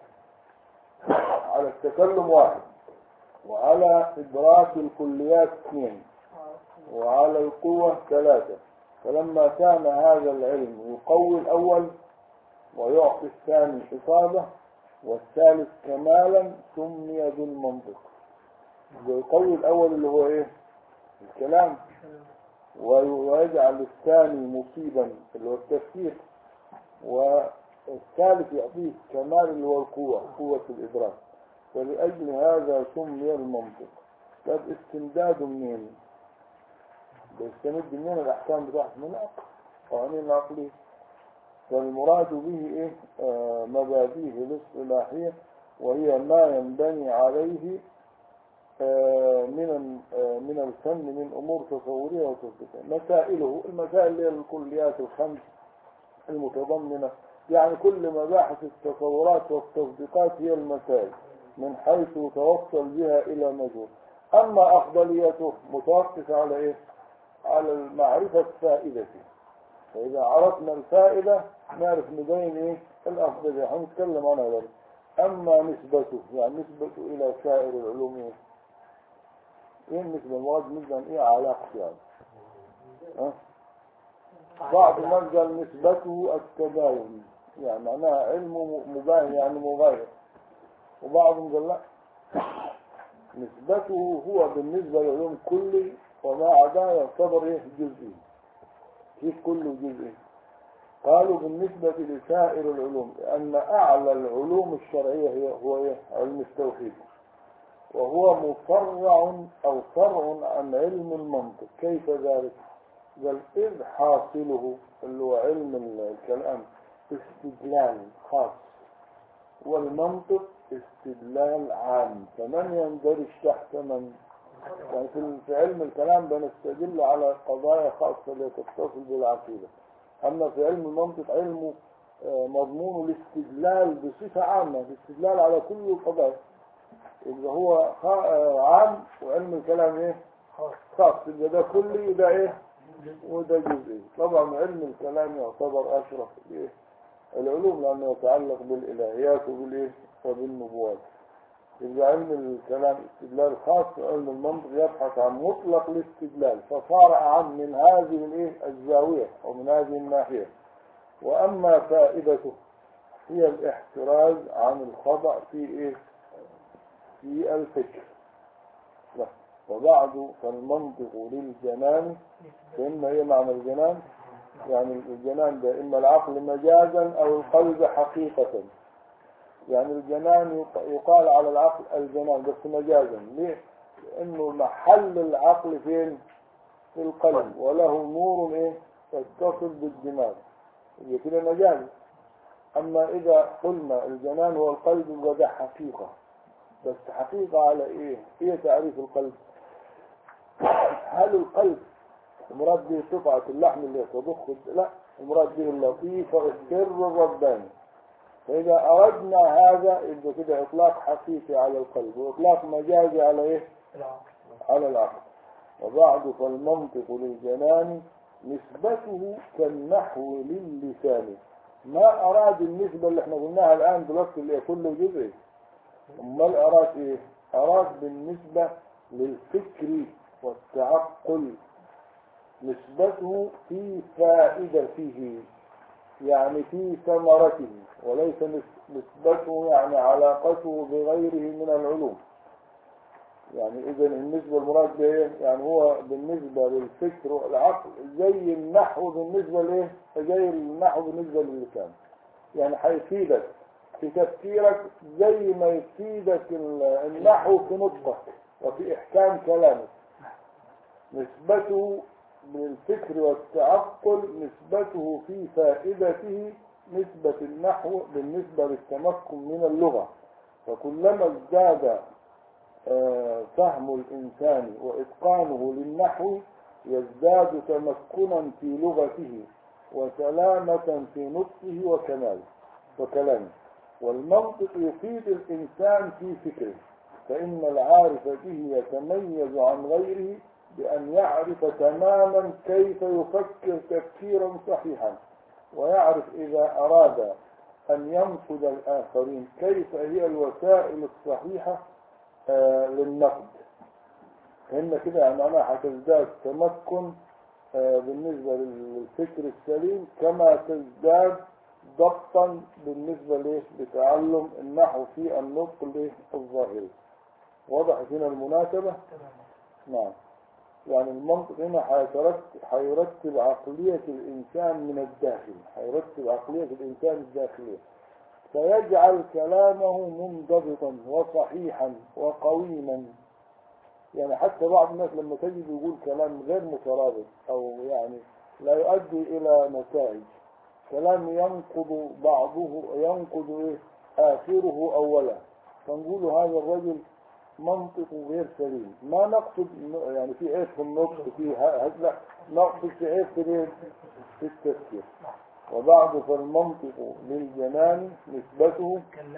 على التكلم واحد وعلى إدراك الكليات اثنين وعلى القوة ثلاثة فلما كان هذا العلم يقوي الأول ويعطي الثاني إصابة والثالث كمالا سمي بالمنطق ويقوي الأول اللي هو إيه الكلام ويجعل الثاني مصيبا اللي هو التفكير والثالث يعطيه كمال اللي هو القوة قوة الإدراك فلأجل هذا سمي المنطق طب استمداد منين بيستمد منين الأحكام بتاعته من العقل قوانين العقلية فالمراد به إيه آه مبادئه الاصطلاحية وهي ما ينبني عليه من من الفن من امور تصوريه وتصديقيه مسائله المسائل اللي هي الكليات الخمس المتضمنه يعني كل مباحث التصورات والتصديقات هي المسائل من حيث توصل بها الى مجهول اما افضليته متوقفه على ايه على معرفه فائدته فاذا عرفنا الفائده نعرف نبين ايه الافضليه هنتكلم عنها ذلك اما نسبته يعني نسبته الى سائر العلوم ايه ايه النسبة المراد نسبة ايه علاقة يعني ها؟ بعض الناس قال نسبته التباين يعني معناها علم مباين يعني مغاير وبعضهم قال لا نسبته هو بالنسبة للعلوم كلي وما عداه يعتبر ايه جزئي كيف كله جزئي قالوا بالنسبة لسائر العلوم لأن أعلى العلوم الشرعية هي هو إيه؟ علم التوحيد وهو مفرع أو فرع عن علم المنطق كيف ذلك؟ قال إذ حاصله اللي هو علم الكلام استدلال خاص والمنطق استدلال عام فمن يندرج تحت من يعني في علم الكلام بنستدل على قضايا خاصة اللي تتصل بالعقيدة أما في علم المنطق علمه مضمون الاستدلال بصفة عامة الاستدلال على كل القضايا يبقى هو عام وعلم الكلام ايه خاص يبقى ده كلي وده ايه وده جزئي طبعا علم الكلام يعتبر اشرف ايه العلوم لانه يتعلق بالالهيات وبالايه وبالنبوات يبقى علم الكلام استدلال خاص وعلم المنطق يبحث عن مطلق الاستدلال فصار عام من هذه الايه الزاويه او من هذه الناحيه واما فائدته هي الاحتراز عن الخطا في ايه في الفكر لا. وبعد وبعد فالمنطق للجنان فإما إيه معنى الجنان يعني الجنان ده إما العقل مجازا أو القلب حقيقة يعني الجنان يق- يقال على العقل الجنان بس مجازا ليه؟ لأنه محل العقل فين؟ في القلب وله نور إيه؟ يتصل بالدماغ يبقى كده مجاز أما إذا قلنا الجنان هو القلب يبقى ده حقيقة بس حقيقة على إيه؟ إيه تعريف القلب؟ هل القلب المراد به قطعة اللحم اللي تضخ لا المراد به اللطيفة السر الرباني فإذا أردنا هذا يبقى كده إطلاق حقيقي على القلب وإطلاق مجازي على إيه؟ على العقل وبعد فالمنطق للجنان نسبته كالنحو للسان ما أراد النسبة اللي احنا قلناها الآن دلوقتي اللي هي كل جزء أمال أراد إيه؟ أراد بالنسبة للفكر والتعقل نسبته في فائدته يعني في ثمرته وليس نس- نسبته يعني علاقته بغيره من العلوم يعني إذا النسبة المراد به إيه؟ يعني هو بالنسبة للفكر والعقل زي النحو بالنسبة لإيه؟ زي النحو بالنسبة للسان يعني هيفيدك في تفكيرك زي ما يفيدك ال- النحو في نطقك وفي إحكام كلامك نسبته بالفكر والتعقل نسبته في فائدته نسبة النحو بالنسبة للتمكن من اللغة فكلما ازداد آه، فهم الإنسان وإتقانه للنحو يزداد تمكنا في لغته وسلامة في نطقه وكماله وكلامه والمنطق يفيد الإنسان في فكره فإن العارف به يتميز عن غيره بأن يعرف تماما كيف يفكر تفكيرا صحيحا ويعرف إذا أراد أن ينقد الآخرين كيف هي الوسائل الصحيحة آه، للنقد فإن كده يعني معناها هتزداد تمكن آه، بالنسبة للفكر السليم كما تزداد ضبطا بالنسبة ليه؟ لتعلم النحو في النطق ليه؟ الظاهري وضحت هنا المناسبة؟ نعم يعني المنطق هنا هيترتب هيرتب عقلية الإنسان من الداخل هيرتب عقلية الإنسان الداخلية فيجعل كلامه منضبطا وصحيحا وقويما يعني حتى بعض الناس لما تجد يقول كلام غير مترابط أو يعني لا يؤدي إلى نتائج كلام ينقض بعضه ينقض إيه آخره أولا فنقول هذا الرجل منطق غير سليم ما نقصد إنه- يعني في عيب في النطق في ه- ه- لا نقصد في عيب في الإيه؟ في التفكير وبعد فالمنطق للجنان نسبته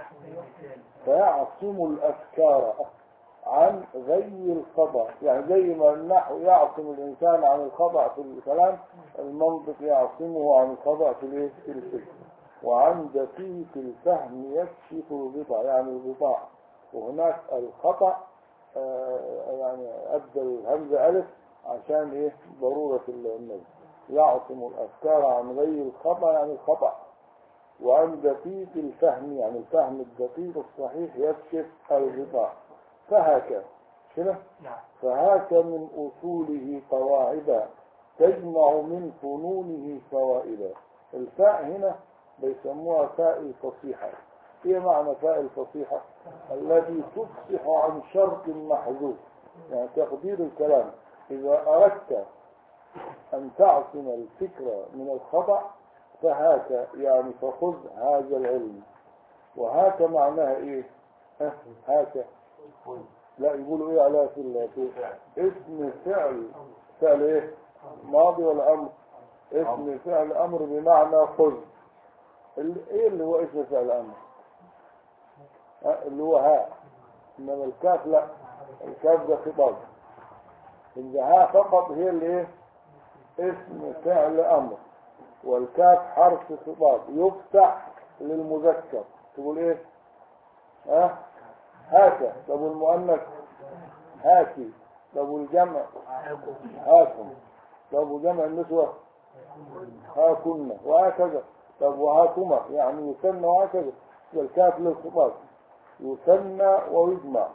فيعصم الأفكار عن غي الخطأ يعني زي ما النحو يعصم الإنسان عن الخطأ في الكلام المنطق يعصمه عن الخطأ في الإيه؟ في الفكر وعن دقيق الفهم يكشف الغطاء يعني الغطاء وهناك الخطأ آه، يعني أبدى الهمزة ألف عشان إيه ضرورة النبي يعصم الأفكار عن غير الخطأ يعني الخطأ وعن دقيق الفهم يعني الفهم الدقيق الصحيح يكشف الغطاء فهك كده نعم فهاك من أصوله قواعدا تجمع من فنونه فوائدا الفاء هنا بيسموها فاء الفصيحة ايه معنى فاء الفصيحة التي تفصح عن شرط محذوف يعني تقدير الكلام إذا أردت أن تعصم الفكرة من الخطأ فهاك يعني فخذ هذا العلم وهاك معناها ايه ها هاك لا يقولوا ايه عليها في ال- في اسم فعل فعل ايه ماضي ولا امر اسم فعل امر بمعنى خذ ال- ايه اللي هو اسم فعل امر ها، اللي هو ها انما الكاف لا الكاف ده خطاب إذا ها فقط هي اللي ايه اسم فعل امر والكاف حرف خطاب يفتح للمذكر تقول ايه ها هاك طب والمؤنث هاكي طب والجمع هاكم طب وجمع النسوة هاكن وهكذا طب وهاكما يعني يثنى وهكذا والكاف للخطاب يثنى ويجمع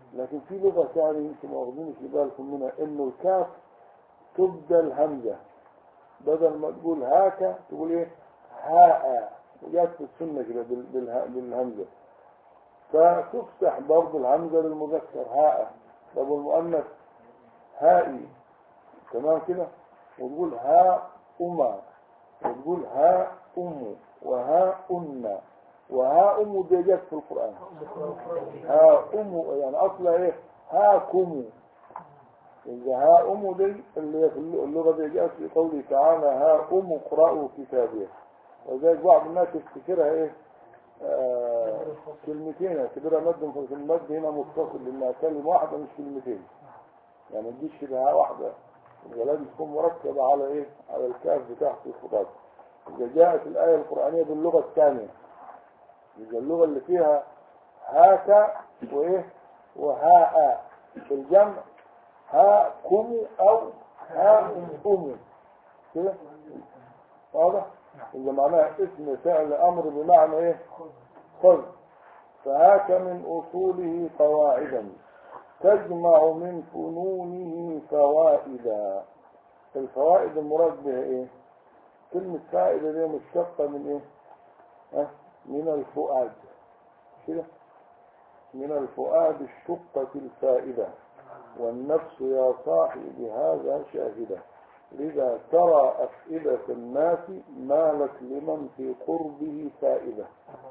لكن في لغة ثانية انتم واخدين في بالكم منها انه الكاف تبدل همزة بدل ما تقول هاك تقول ايه هاء وجات في السنة كده بال- بالها- بالهمزة فتفتح برضه الهمزة للمذكر هاء طب والمؤنث هائي تمام كده وتقول ها أما وتقول ها أم وها أن وها أم دي جت في القرآن ها أم يعني أصلها إيه هاكم إذا ها أم دي اللي هي في اللغة دي جاءت في قوله تعالى ها أم اقرأوا كتابه وذلك بعض الناس يفتكرها إيه آه كلمتين يعتبرها مد منفصل المد هنا متصل لأنها كلمة واحدة مش كلمتين يعني ما تجيش كده ها واحدة يبقى لازم تكون مركبة على إيه على الكاف بتاعت الخطاب إذا جاءت الآية القرآنية باللغة الثانية إذا اللغة اللي فيها هاك وإيه وهاء في الجمع هاكم أو هاكم أم كده واضح إذا معناها اسم فعل أمر بمعنى إيه خذ فهاك من أصوله قواعدا تجمع من فنونه فوائدا الفوائد المراد بها إيه كلمة فائدة دي مشتقة من إيه ها؟ من الفؤاد كده من الفؤاد اشتقت الفائدة والنفس يا صاحي بهذا شاهدة لذا ترى أفئدة الناس مالت لمن في قربه فائدة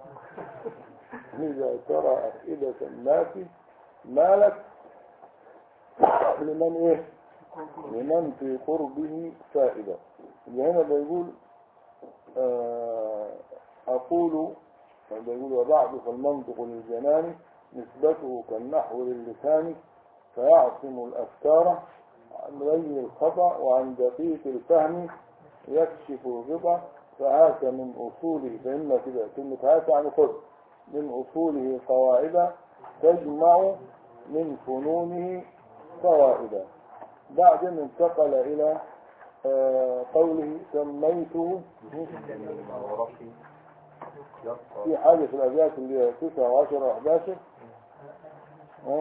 لذا ترى أفئدة الناس مالت لمن إيه لمن في قربه فائدة اللي هنا بيقول آه، أقول بيقول وبعد فالمنطق للجنان نسبته كالنحو للسان فيعصم الأفكار عن غي الخطأ وعن دقيق الفهم يكشف الغطى فهاك من أصوله فإن كده كلمة هاك يعني خذ من أصوله قواعد تجمع من فنونه فوائد بعدين انتقل إلى آه، قوله سميته ورقي يبقى في حاجة في الأبيات اللي هي 9 و10 و11 ها؟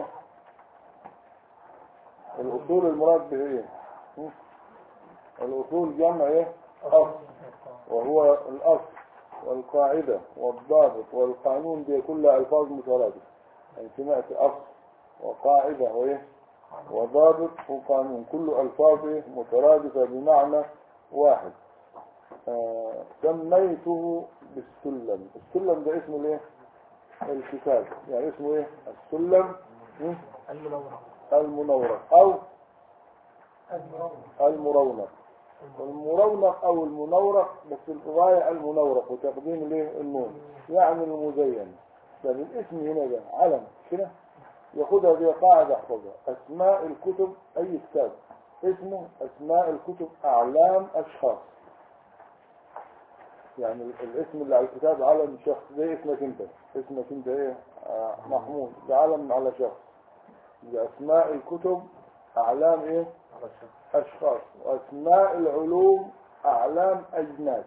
الأصول المراد به إيه؟ هم؟ الأصول جمع إيه؟ أصل وهو الأصل والقاعدة والضابط والقانون دي كلها ألفاظ مترادفة يعني سمعت أصل وقاعدة وإيه؟ وضابط وقانون كل ألفاظ إيه؟ مترادفة بمعنى واحد آه، سميته بالسلم السلم ده اسمه الايه الكتاب يعني اسمه ايه السلم م? المنورة المنورق او المنورة المرونق المرونق او المنورق بس الغاية المنورق وتقديم الايه النون يعني المزين طب الاسم هنا ده علم كده ياخدها دي قاعدة احفظها اسماء الكتب اي كتاب اسمه اسماء الكتب اعلام اشخاص يعني ال- الاسم اللي على الكتاب علم شخص زي اسمك انت اسمك انت ايه آه، محمود ده علم على شخص يبقى اسماء الكتب اعلام ايه على الشخص أشخاص وأسماء العلوم أعلام أجناس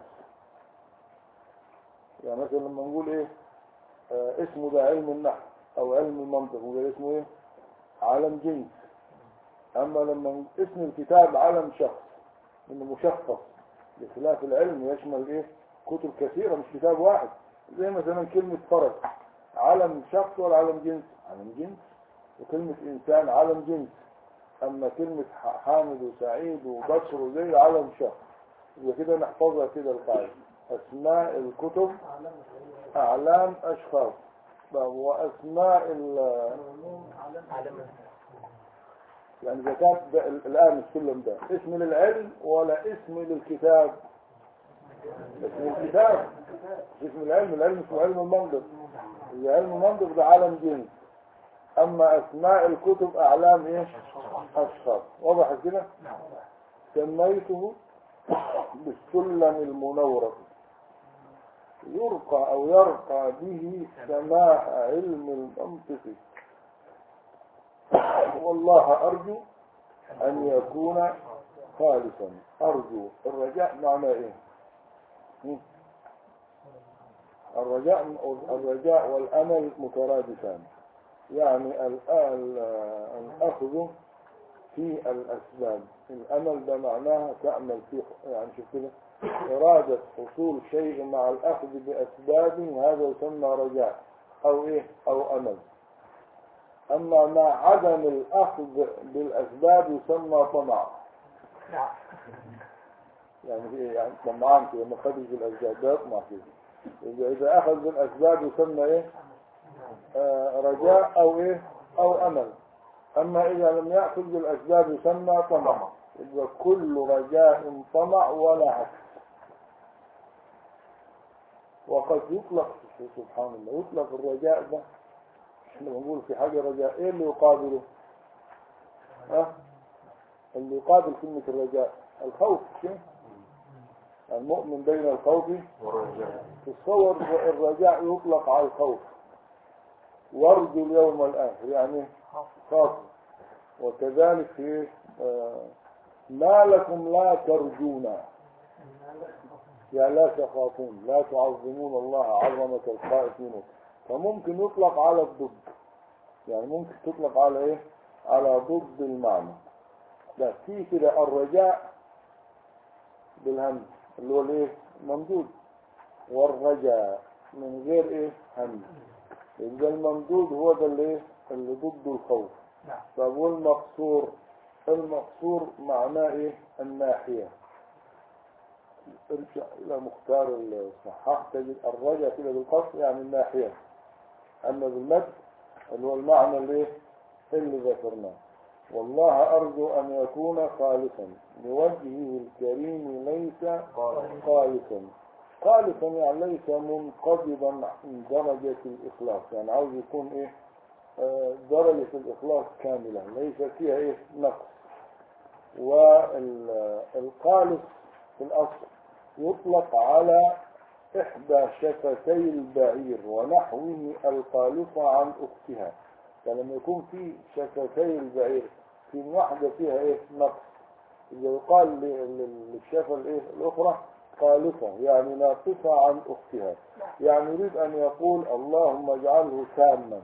يعني مثلا لما نقول إيه آه اسمه ده علم النحو أو علم المنطق نقول اسمه إيه علم جنس أما لما ن- اسم الكتاب علم شخص إنه مشخص بخلاف العلم يشمل إيه كتب كثيرة مش كتاب واحد زي مثلا كلمة فرد علم شخص ولا علم جنس علم جنس وكلمة إنسان علم جنس أما كلمة ح- حامد وسعيد وبشر وزي علم شخص يبقى كده نحفظها كده القاعدة أسماء الكتب أعلام أشخاص طب وأسماء ال- علم يعني إذا كانت ده ال- الآن السلم ده اسم للعلم ولا اسم للكتاب اسم الكتاب مش اسم العلم العلم اسمه علم المنطق إذا علم المنطق ده عالم جنس أما أسماء الكتب أعلام إيه أشخاص واضح كده سميته بالسلم المنورة يرقى أو يرقى به سماء علم المنطق والله أرجو أن يكون خالصا أرجو الرجاء معناه إيه هم؟ الرجاء الرجاء والأمل مترادفان يعني ال- ال- الأخذ في الأسباب الأمل ده معناها تعمل فيه يعني شوف كده إرادة حصول شيء مع الأخذ بأسباب هذا يسمى رجاء أو إيه أو أمل أما مع عدم الأخذ بالأسباب يسمى طمع يعني إيه يعني طمعان كده ما خدش بالأسباب ده يطمع كده إذا إذا أخذ بالأسباب يسمى إيه آه رجاء أو إيه أو أمل أما إذا لم يأخذ بالأسباب يسمى طمع يبقى كل رجاء طمع ولا عكس وقد يطلق سبحان الله يطلق الرجاء ده احنا بنقول في حاجة رجاء ايه اللي يقابله ها اللي يقابل كلمة الرجاء الخوف شيء المؤمن بين الخوف والرجاء تصور الرجاء يطلق على الخوف وارجو اليوم الآخر يعني خاف وكذلك في آه، ما لكم لا ترجون يعني لا تخافون لا تعظمون الله عظمة الخائف منه فممكن يطلق على الضد يعني ممكن تطلق على ايه على ضد المعنى لا في كده الرجاء بالهم اللي هو الايه ممدود والرجاء من غير ايه هم يبقى الممدود هو ده اللي ايه اللي ضد الخوف نعم. طب والمقصور المقصور معناه ايه الناحية ارجع الى مختار الصحاح تجد الرجاء كده بالقصر يعني الناحية اما بالمد اللي هو المعنى اللي ايه اللي ذكرناه والله ارجو ان يكون خالصا لوجهه الكريم ليس خالصا خالصا يعني ليس منقبضا عن درجة الإخلاص يعني عاوز يكون إيه آه، درجة الإخلاص كاملة ليس فيها إيه نقص والخالص في الأصل يطلق على إحدى شفتي البعير ونحوه الخالصة عن أختها فلما يكون في شفتي البعير في واحدة فيها إيه نقص إذا يقال ل- ل- للشفة الإيه الأخرى خالصة يعني ناقصة عن أختها يعني يريد أن يقول اللهم اجعله تاما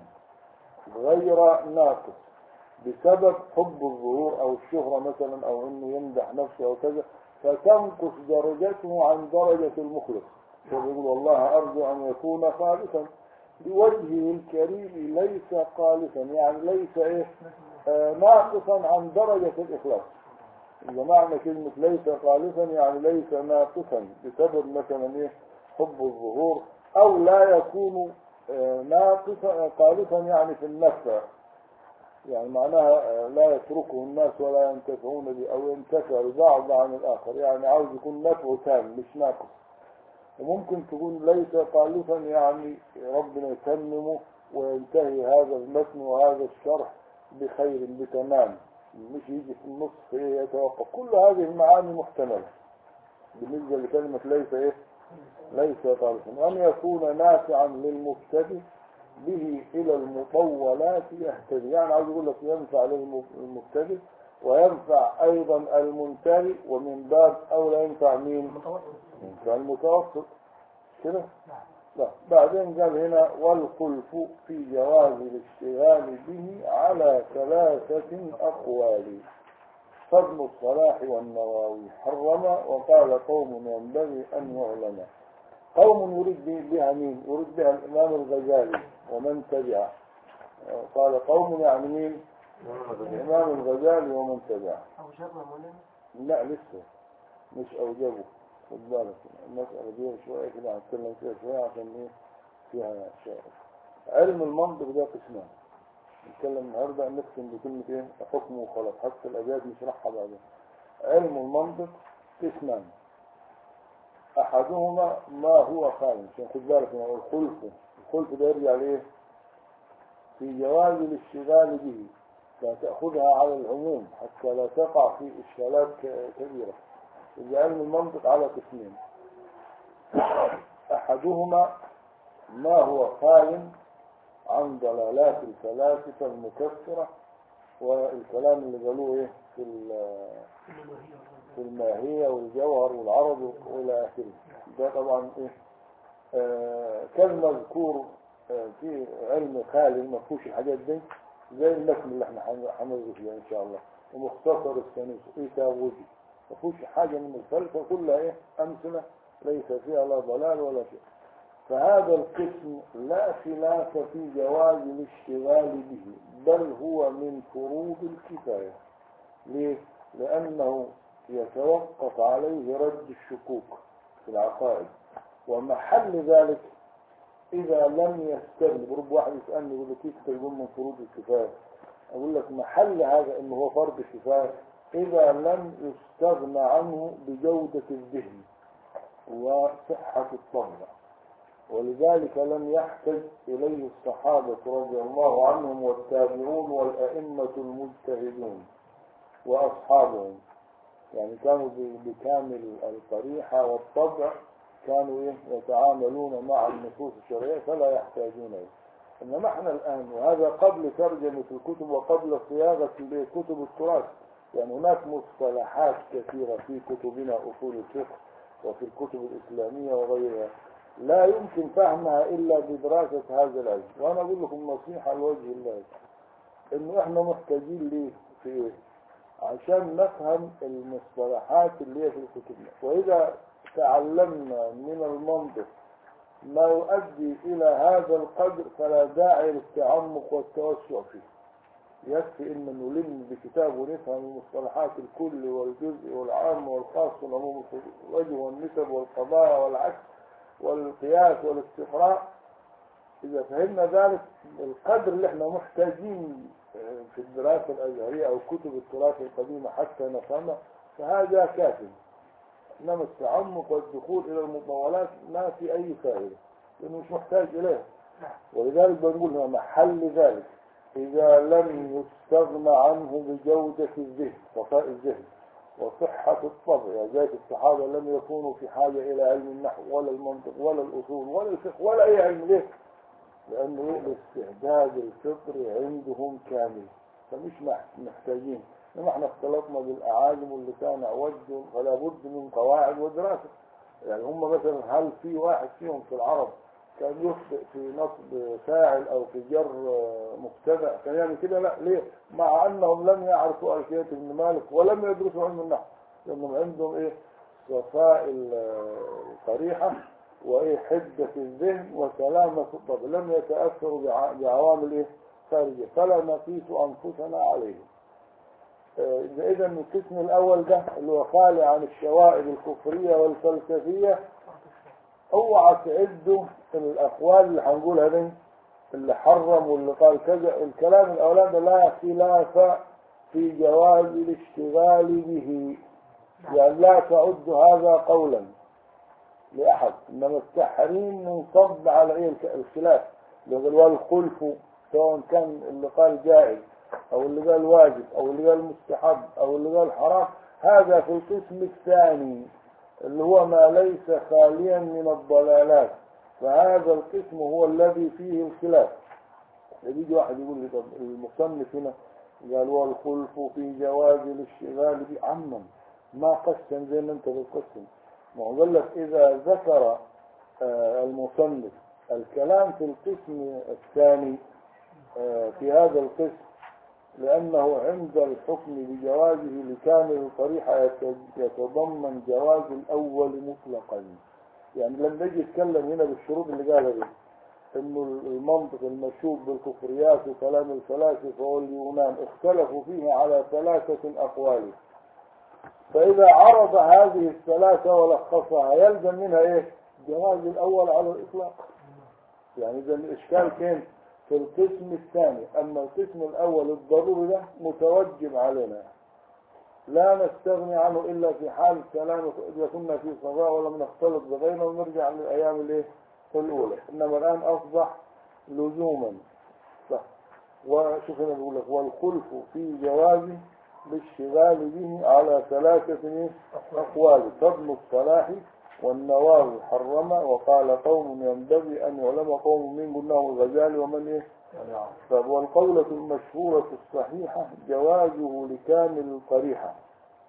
غير ناقص بسبب حب الظهور أو الشهرة مثلا أو أنه يمدح نفسه أو كذا فتنقص درجته عن درجة المخلص فيقول والله أرجو أن يكون خالصا لوجهه الكريم ليس خالصا يعني ليس إيه آه ناقصا عن درجة الإخلاص إذا معنى كلمة ليس خالصا يعني ليس ناقصا بسبب مثلا إيه حب الظهور أو لا يكون آه، ناقصا خالصا يعني في النفع يعني معناها آه، لا يتركه الناس ولا ينتفعون به أو ينتفع البعض عن الآخر يعني عاوز يكون نفعه تام مش ناقص وممكن تكون ليس خالصا يعني ربنا يتممه وينتهي هذا المتن وهذا الشرح بخير بتمام مش يجي في النص ايه يتوقف كل هذه المعاني محتملة بالنسبة لكلمة ليس ايه ليس خالصا وأن يكون نافعا للمبتدئ به إلى المطولات يهتدي يعني عاوز يقول لك ينفع للمبتدئ وينفع أيضا المنتهي ومن باب أولى ينفع مين؟ ينفع المتوسط كده؟ لا بعدين قال هنا والخلف في جواز الاشتغال به على ثلاثة أقوال فضل الصلاح والنواوي حرم وقال قوم ينبغي أن يعلم قوم يريد به- بها مين؟ يريد بها الإمام الغزالي ومن تبعه قال قوم يعني مين؟ الإمام الغزالي ومن تبعه أو شاب مولانا لا لسه مش أوجبه خد بالك المسألة دي شوية كده هنتكلم فيها شوية عشان إيه فيها شيء علم المنطق ده قسمان نتكلم النهارده نختم بكلمة إيه حكم وخلاص حتى الأبيات نشرحها بعدين علم المنطق قسمان أحدهما ما هو خالص عشان خد بالك من الخلف الخلف ده يرجع لإيه في جواز الاشتغال به فتأخذها على العموم حتى لا تقع في إشكالات ك- كبيرة إذا علم المنطق على قسمين أحدهما ما هو خال عن ضلالات الفلاسفة المكفرة والكلام اللي قالوه إيه في ال- في الماهية والجوهر والعرض وإلى آخره ده طبعا إيه آه كالمذكور آه، في علم خالي ما فيهوش الحاجات دي زي المتن اللي احنا هن- هنرغي فيها ان شاء الله ومختصر السنوس ايه تاوجي ما فيهوش حاجه من الفلسفه كلها ايه امثله ليس فيها لا ضلال ولا شيء فهذا القسم لا خلاف في جواز الاشتغال به بل هو من فروض الكفايه ليه؟ لأنه يتوقف عليه رد الشكوك في العقائد ومحل ذلك إذا لم يستغل برب واحد يسألني يقول لي كيف تقول من فروض الكفاية أقول لك محل هذا إنه هو فرض الكفاية إذا لم يستغنى عنه بجودة الذهن وصحة الطبع ولذلك لم يحتج إليه الصحابة رضي الله عنهم والتابعون والأئمة المجتهدون وأصحابهم يعني كانوا ب- بكامل القريحة والطبع كانوا إيه؟ يتعاملون مع النصوص الشرعية فلا يحتاجون إليه إنما احنا الآن وهذا قبل ترجمة الكتب وقبل صياغة كتب التراث يعني هناك مصطلحات كثيرة في كتبنا أصول الفقه وفي الكتب الإسلامية وغيرها لا يمكن فهمها إلا بدراسة هذا العلم وأنا أقول لكم نصيحة لوجه الله إنه إحنا محتاجين ليه في إيه؟ عشان نفهم المصطلحات اللي هي في كتبنا وإذا تعلمنا من المنطق ما يؤدي إلى هذا القدر فلا داعي للتعمق والتوسع فيه يكفي ان نلم بكتاب ونفهم المصطلحات الكل والجزء والعام والخاص والعموم والوجه والنسب والقضايا والعكس والقياس والاستقراء اذا فهمنا ذلك القدر اللي احنا محتاجين في الدراسه الازهريه او كتب التراث القديمه حتى نفهمها فهذا كافي انما التعمق والدخول الى المطولات ما في اي فائده لانه مش محتاج اليه ولذلك بنقول هنا محل ذلك إذا لم يستغنى عنه بجودة الذهن صفاء الذهن وصحة الطبع يعني ذلك الصحابة لم يكونوا في حاجة إلى علم النحو ولا المنطق ولا الأصول ولا الفقه ولا أي علم ليه؟ لأنه الاستعداد الفطري عندهم كامل فمش مح- محتاجين إنما احنا اختلطنا بالأعاجم واللي كان أوج فلا بد من قواعد ودراسة يعني هم مثلا هل في واحد فيهم في العرب كان يخطئ في نصب فاعل او في جر مبتدا كان يعمل كده لا ليه؟ مع انهم لم يعرفوا الفيه ابن مالك ولم يدرسوا علم النحو لانهم عندهم ايه؟ صفاء القريحه وايه حده الذهن وسلامه الطبع لم يتاثروا بع- بعوامل ايه؟ خارجيه فلا نقيس انفسنا عليهم. آه، اذا القسم الاول ده اللي هو خالي عن الشوائب الكفريه والفلسفيه اوعى تعدوا الاقوال اللي هنقولها دي اللي حرم واللي قال كذا الكلام الاولاني ده لا خلاف في جواز الاشتغال به يعني لا تعد هذا قولا لاحد انما التحريم منصب على ايه الك- الخلاف اللي قال والخلف سواء كان اللي قال جائز او اللي قال واجب او اللي قال مستحب او اللي قال حرام هذا في القسم الثاني اللي هو ما ليس خاليا من الضلالات فهذا القسم هو الذي فيه الخلاف يجي واحد يقول لي طب المصنف هنا قال والخلف في جواز الاشتغال بعمم ما قسم زي ما انت بتقسم ما هو قال لك اذا ذكر آه، المصنف الكلام في القسم الثاني آه، في هذا القسم لأنه عند الحكم بجوازه لكامل القريحة يت- يتضمن جواز الأول مطلقا يعني لما يجي يتكلم هنا بالشروط اللي قالها دي انه المنطق المشوب بالكفريات وكلام الفلاسفه واليونان اختلفوا فيه على ثلاثه اقوال فاذا عرض هذه الثلاثه ولخصها يلزم منها ايه؟ جواز الاول على الاطلاق يعني اذا الاشكال كان في القسم الثاني اما القسم الاول الضروري ده متوجب علينا لا نستغني عنه الا في حال السلام اذا كنا في صفاء ولم نختلط بغيرنا ونرجع للايام الايه الاولى انما الان اصبح لزوما صح وشوف هنا بيقول لك والخلف في جواز الاشتغال به على ثلاثة إيه؟ أقوال فضل الصلاح والنواوي حرم وقال قوم ينبغي أن يعلم قوم من قلناه الغزالي ومن إيه طب والقولة المشهورة الصحيحة جوازه لكامل القريحة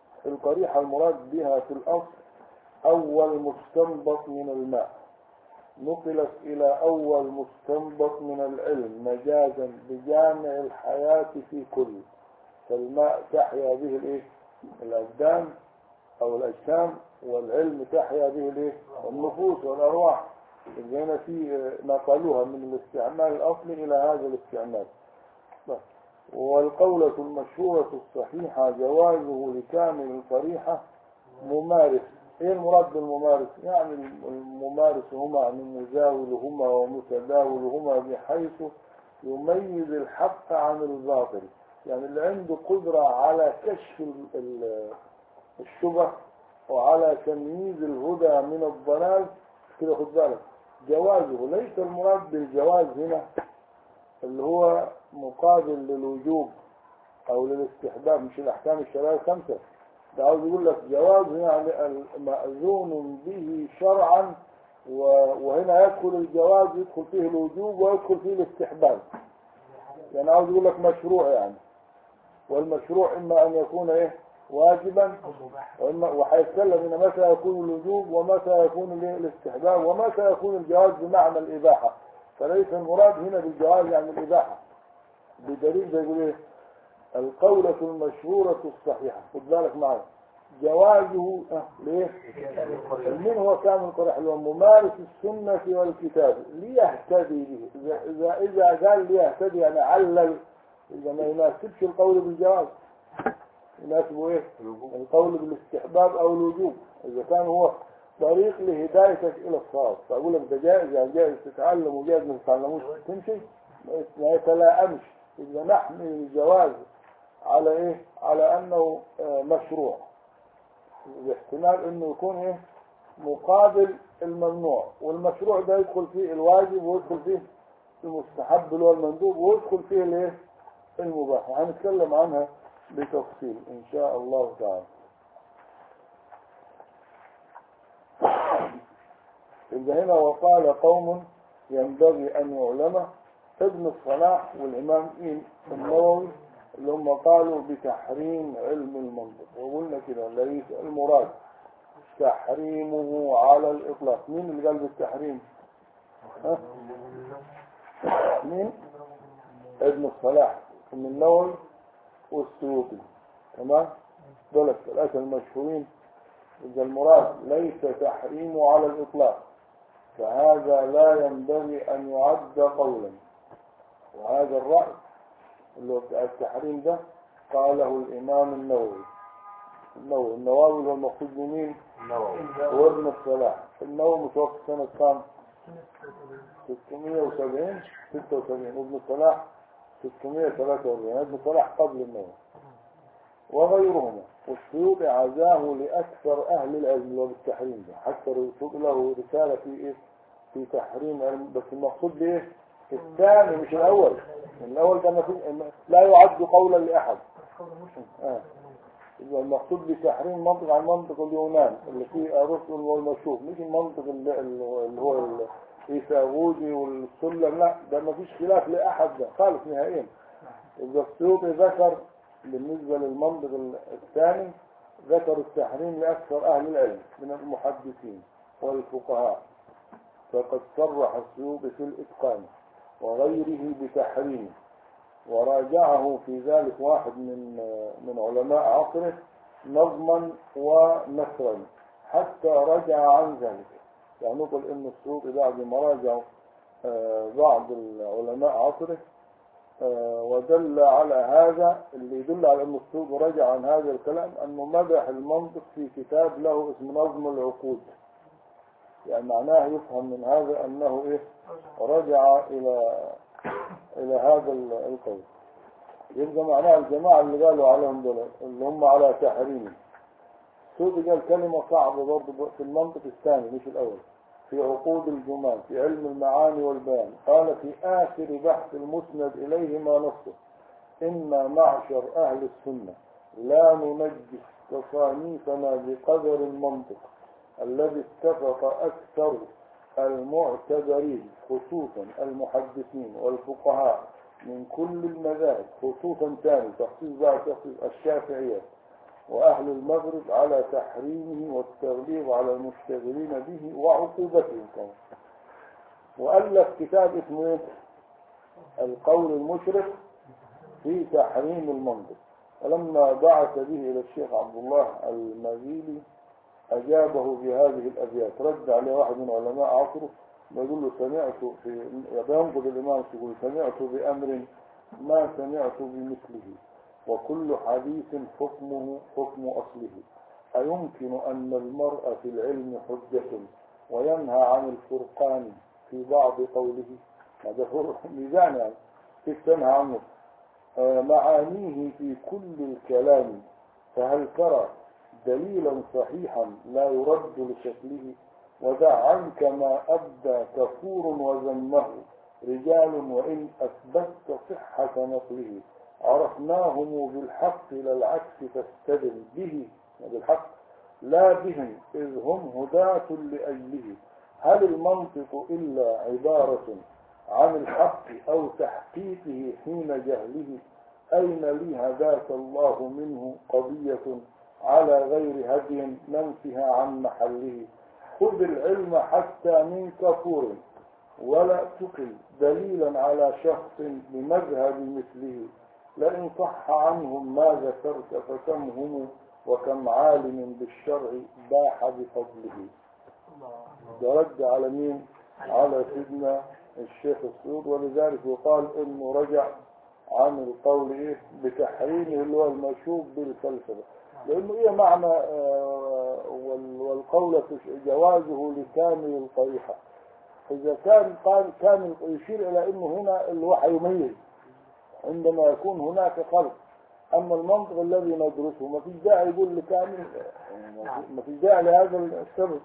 القريحة المراد بها في الأصل أول مستنبط من الماء نقلت إلى أول مستنبط من العلم مجازا بجامع الحياة في كل فالماء تحيا به الإيه؟ الأبدان أو الأجسام والعلم تحيا به الإيه؟ النفوس والأرواح اللي هنا في نقلوها من الاستعمال الأصلي إلى هذا الاستعمال بس. والقولة المشهورة الصحيحة جوازه لكامل القريحة ممارس ايه المراد بالممارس يعني الممارس هما يعني مزاولهما ومتداولهما بحيث يميز الحق عن الباطل يعني اللي عنده قدرة على كشف ال- ال- الشبه وعلى تمييز الهدى من الضلال كده خد بالك جوازه ليس المراد بالجواز هنا اللي هو مقابل للوجوب او للاستحباب مش الاحكام الشرعيه الخمسه ده عاوز يقول لك جواز يعني المأذون به شرعا و- وهنا يدخل الجواز يدخل فيه الوجوب ويدخل فيه الاستحباب يعني عاوز يقول لك مشروع يعني والمشروع اما ان يكون ايه واجبا وإما وهيتكلم هنا متى يكون الوجوب ومتى يكون الايه الاستحباب ومتى يكون الجواز بمعنى الاباحه فليس المراد هنا بالجواز يعني الاباحه بدليل ده يقول ايه القولة المشهورة الصحيحة خد بالك معي جوازه آه ليه؟ من هو كامل قريح اللي هو ممارس السنة والكتاب ليهتدي به إذا إذا إذا قال ليهتدي يعني علل إذا ما يناسبش القول بالجواز يناسبه إيه؟ القول بالاستحباب أو الوجوب إذا كان هو طريق لهدايتك إلى الصواب فأقول لك ده جائز يعني جائز تتعلم وجائز ما تتعلموش تمشي ما يتلائمش إذا نحمل الجواز على إيه؟ على أنه آه، مشروع باحتمال انه يكون ايه مقابل الممنوع والمشروع ده يدخل فيه الواجب ويدخل فيه المستحب اللي هو المندوب ويدخل فيه الايه المباح هنتكلم عنها بتفصيل ان شاء الله تعالى إذا هنا وقال قوم ينبغي أن يعلم ابن الصلاح والإمام إيه النووي اللي هم قالوا بتحريم علم المنطق وقلنا كده ليس المراد تحريمه على الإطلاق مين اللي قال بالتحريم ها؟ مين ابن الصلاح ابن النووي والسيوطي تمام دول الثلاثة المشهورين إذا المراد ليس تحريمه على الإطلاق فهذا لا ينبغي أن يعد قولا وهذا الرأي اللي هو بتاع التحريم ده قاله الإمام النووي النووي النووي هو المقصود بمين؟ النووي هو ابن الصلاح النووي متوفى سنة كام؟ 670 76 ابن الصلاح 643 ابن الصلاح قبل النووي وغيرهما والسيوطي عزاه لأكثر أهل العلم اللي هو بالتحريم ده حتى السيوطي له رسالة في إيه؟ في تحريم علم بس المقصود بإيه؟ الثاني مش الأول الأول كان في لا يعد قولا لأحد آه. يبقى المقصود بتحريم منطق عن منطق اليونان اللي فيه الرسل والمشوف مش المنطق اللي, اللي هو الإيثاغوجي والسلم لا ده ما فيش خلاف لأحد ده خالص نهائيا إذا السيوطي ذكر بالنسبة للمنطق الثاني ذكر التحريم لأكثر أهل العلم من المحدثين والفقهاء فقد صرح السيوطي في الإتقان وغيره بتحريمه وراجعه في ذلك واحد من من علماء عصره نظما ونثرا حتى رجع عن ذلك يعني نقول ان السيوطي بعد ما راجعوا آه، بعض العلماء عصره آه، ودل على هذا اللي يدل على ان السيوطي رجع عن هذا الكلام انه مدح المنطق في كتاب له اسم نظم العقود يعني معناه يفهم من هذا انه ايه رجع الى الى هذا القول يبقى معناه الجماعة اللي قالوا عليهم دول اللي هم على تحريم سودي قال كلمة صعبة برضه في المنطق الثاني مش الأول في عقود الجمال في علم المعاني والبيان قال في آخر بحث المسند إليه ما نصه إنا معشر أهل السنة لا ننجس تصانيفنا بقدر المنطق الذي اتفق أكثر المعتبرين خصوصا المحدثين والفقهاء من كل المذاهب خصوصا ثاني تخصيص بعد تخصيص الشافعية وأهل المغرب على تحريمه والتغليظ على المشتغلين به وعقوبتهم كمان وألف كتاب اسمه إيه؟ القول المشرف في تحريم المنطق فلما بعث به إلى الشيخ عبد الله المزيلي أجابه بهذه الأبيات رد عليه واحد من علماء عصره يقول له سمعت في ينقض الإمام يقول سمعت بأمر ما سمعت بمثله وكل حديث حكمه حكم أصله أيمكن أن المرء في العلم حجة وينهى عن الفرقان في بعض قوله هذا فرق ميزان يعني كيف تنهى عنه آه، معانيه في كل الكلام فهل ترى دليلا صحيحا لا يرد لشكله ودع عنك ما أبدى كفور وذمه رجال وإن أثبتت صحة نقله عرفناهم بالحق لا العكس فاستدل به بالحق لا بهم إذ هم هداة لأجله هل المنطق إلا عبارة عن الحق أو تحقيقه حين جهله أين لي هداك الله منه قضية على غير هدي ننفها عن محله خذ العلم حتى من كفور ولا تقل دليلا على شخص بمذهب مثله لئن صح عنهم ما ذكرت فكم هم وكم عالم بالشرع باح بفضله ده رد على مين على سيدنا الشيخ السعود ولذلك يقال انه رجع عن القول ايه بتحريمه اللي هو المشوب بالفلسفه لانه ايه معنى آه، وال- والقول في جوازه لكامل القريحه اذا كان قال كامل يشير الى انه هنا اللي هو هيميز عندما يكون هناك خلق اما المنطق الذي ندرسه ما فيش داعي يقول لكامل ما فيش داعي لهذا السبب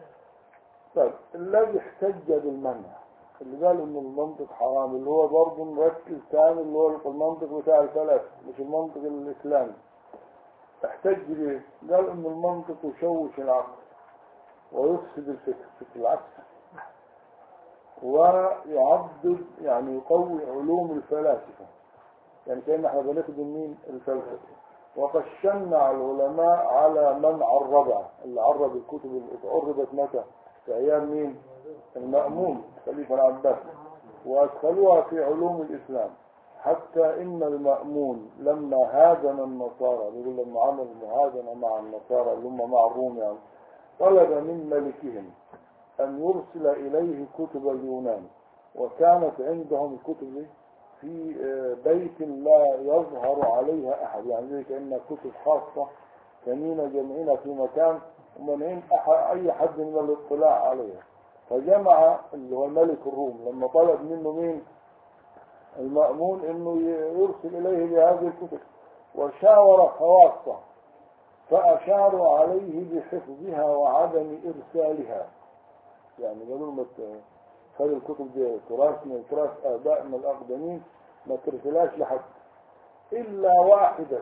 طيب الذي احتج بالمنع اللي قال ان المنطق حرام اللي هو برضه مركز كامل اللي هو المنطق بتاع الفلاسفه مش المنطق الاسلامي احتج بيه قال ان المنطق يشوش العقل ويفسد الفكر في العكس ويعضد يعني يقوي علوم الفلاسفه يعني كان احنا بنخدم مين الفلسفه وقد شنع العلماء على من عربها اللي عرب الكتب اللي عربت متى في ايام مين المأمون خليفة العباس وأدخلوها في علوم الإسلام حتى إن المأمون لما هاجم النصارى بيقول لما عمل مهاجمة مع النصارى اللي هم مع الروم يعني طلب من ملكهم أن يرسل إليه كتب اليونان وكانت عندهم الكتب دي في آه، بيت لا يظهر عليها أحد يعني زي كأنها كتب خاصة كانين جمعين في مكان ومنعين أح- أي حد من الاطلاع عليها فجمع اللي هو ملك الروم لما طلب منه مين المأمون انه ي- يرسل اليه بهذه الكتب وشاور خواصه فاشاروا عليه بحفظها وعدم ارسالها يعني قالوا له ما ت- خلي الكتب دي تراث من تراث ابائنا الاقدمين ما ترسلهاش لحد الا واحدا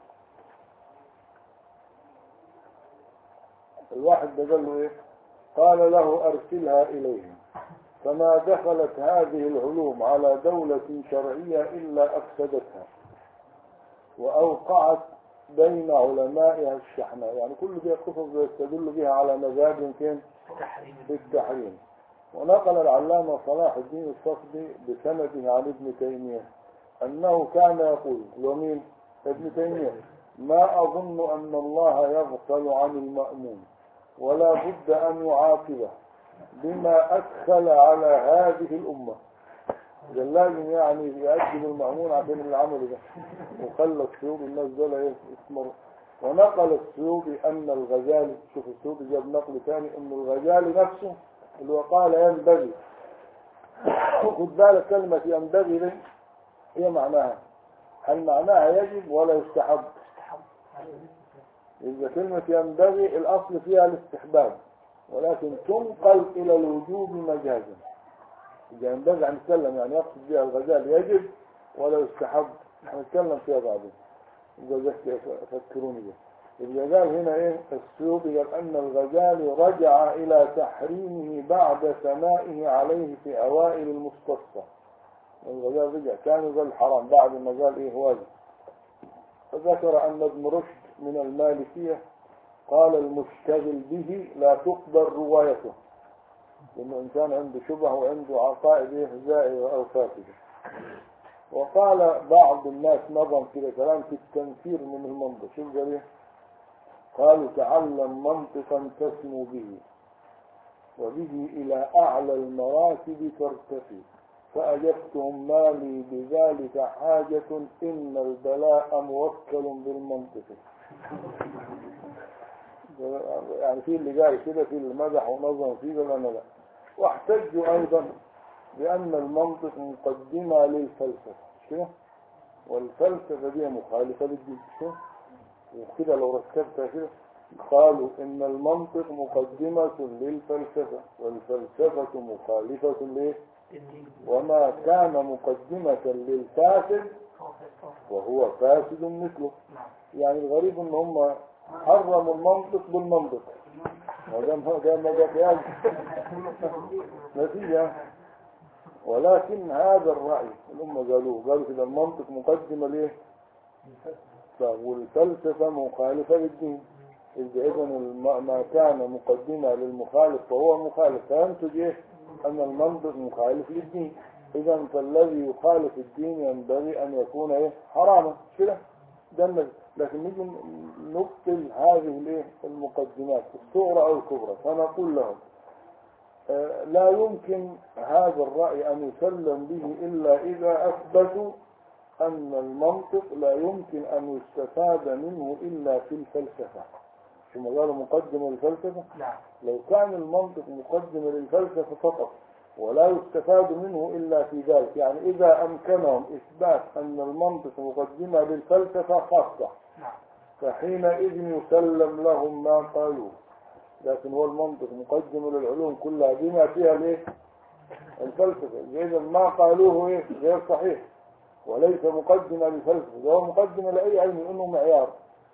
الواحد ده قال له ايه قال له ارسلها اليهم فما دخلت هذه العلوم على دولة شرعية إلا أفسدتها وأوقعت بين علمائها الشحنة يعني كل دي قصص يستدل بها على مزاج كان في التحريم ونقل العلامة صلاح الدين الصفدي بسنده عن ابن تيمية أنه كان يقول ومين ابن تيمية ما أظن أن الله يغفل عن المأمون ولا بد أن يعاقبه بما أدخل على هذه الأمة ده لازم يعني يأجل المأمون عشان العمل ده وخلى السيوطي الناس دول يسمروا ونقل السيوطي أن الغزالي شوف السيوطي جاب نقل ثاني أن الغزالي نفسه اللي هو قال ينبغي خد بالك كلمة ينبغي دي هي معناها هل معناها يجب ولا يستحب إذا كلمة ينبغي الأصل فيها الاستحباب ولكن تنقل إلى الوجوب مجازا إذا ينبغي أن نتكلم يعني يقصد بها الغزال يجب ولا يستحب احنا نتكلم فيها بعدين إذا ذكي فكروني به الغزال هنا إيه السيوطي قال أن الغزال رجع إلى تحريمه بعد ثنائه عليه في أوائل المستصفى الغزال رجع كان يقول حرام بعد ما قال إيه واجب فذكر أن ابن رشد من المالكية قال المشتغل به لا تقبل روايته لأنه إنسان عنده شبه وعنده عقائد إيه زائغة أو فاسدة وقال بعض الناس نظم كده كلام في التنفير من المنطق شوف قال إيه قالوا تعلم منطقا تسمو به وبه إلى أعلى المراتب ترتقي فأجبتهم ما لي بذلك حاجة إن البلاء موكل بالمنطق يعني في اللي قال كده في اللي مدح ونظم فيه ولا لا واحتجوا أيضا بأن المنطق مقدمة للفلسفة مش كده والفلسفة دي مخالفة للدين مش كده وكده لو ركبتها كده قالوا إن المنطق مقدمة للفلسفة والفلسفة مخالفة ليه وما كان مقدمة للفاسد وهو فاسد مثله يعني الغريب ان هم حرموا المنطق بالمنطق وده ما ده ما ده فيهاش نتيجة ولكن هذا الرأي اللي هم قالوه قالوا كده المنطق مقدمة ليه والفلسفة مخالفة للدين إذا إذا الم- ما كان مقدمة للمخالف فهو مخالف فينتج إيه؟ أن المنطق مخالف للدين إذا فالذي يخالف الدين ينبغي أن يكون إيه؟ حراما مش كده؟ ده النبي. لكن نيجي نبطل هذه الإيه؟ المقدمات الصغرى أو الكبرى فنقول لهم آه، لا يمكن هذا الرأي أن يسلم به إلا إذا أثبتوا أن المنطق لا يمكن أن يستفاد منه إلا في الفلسفة ثم قالوا مقدمة للفلسفة نعم لو كان المنطق مقدمة للفلسفة فقط ولا يستفاد منه إلا في ذلك يعني إذا أمكنهم إثبات أن المنطق مقدمة للفلسفة خاصة نعم فحينئذ يسلم لهم ما قالوه لكن هو المنطق مقدم للعلوم كلها بما فيها ليه الفلسفة إذا ما قالوه إيه غير صحيح وليس مقدمة للفلسفة ده هو مقدمة لأي علم إنه معيار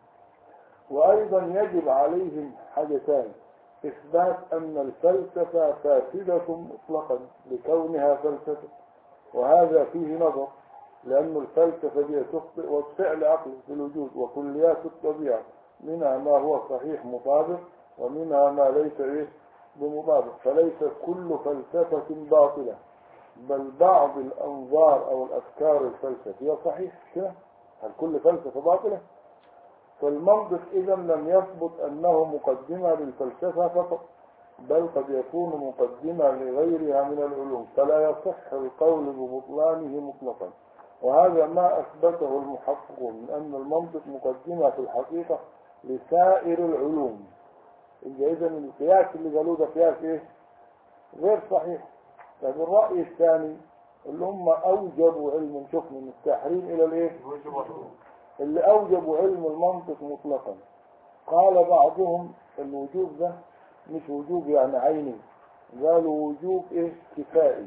وأيضا يجب عليهم حاجتان إثبات أن الفلسفة فاسدة مطلقا لكونها فلسفة وهذا فيه نظر لأن الفلسفة دي تخطئ وفعل عقل في الوجود وكليات الطبيعة منها ما هو صحيح مطابق ومنها ما ليس إيه بمطابق فليس كل فلسفة باطلة بل بعض الأنظار أو الأفكار الفلسفية صحيح مش كده هل كل فلسفة باطلة فالمنطق إذا لم يثبت أنه مقدمة للفلسفة فقط بل قد يكون مقدمة لغيرها من العلوم فلا يصح القول ببطلانه مطلقا وهذا ما أثبته المحققون من أن المنطق مقدمة في الحقيقة لسائر العلوم إذا القياس اللي قالوه ده قياس إيه؟ غير صحيح طيب الرأي الثاني اللي هم أوجبوا علم شوف من التحريم إلى الإيه؟ اللي أوجبوا علم المنطق مطلقا قال بعضهم الوجوب ده مش وجوب يعني عيني قالوا وجوب إيه كفائي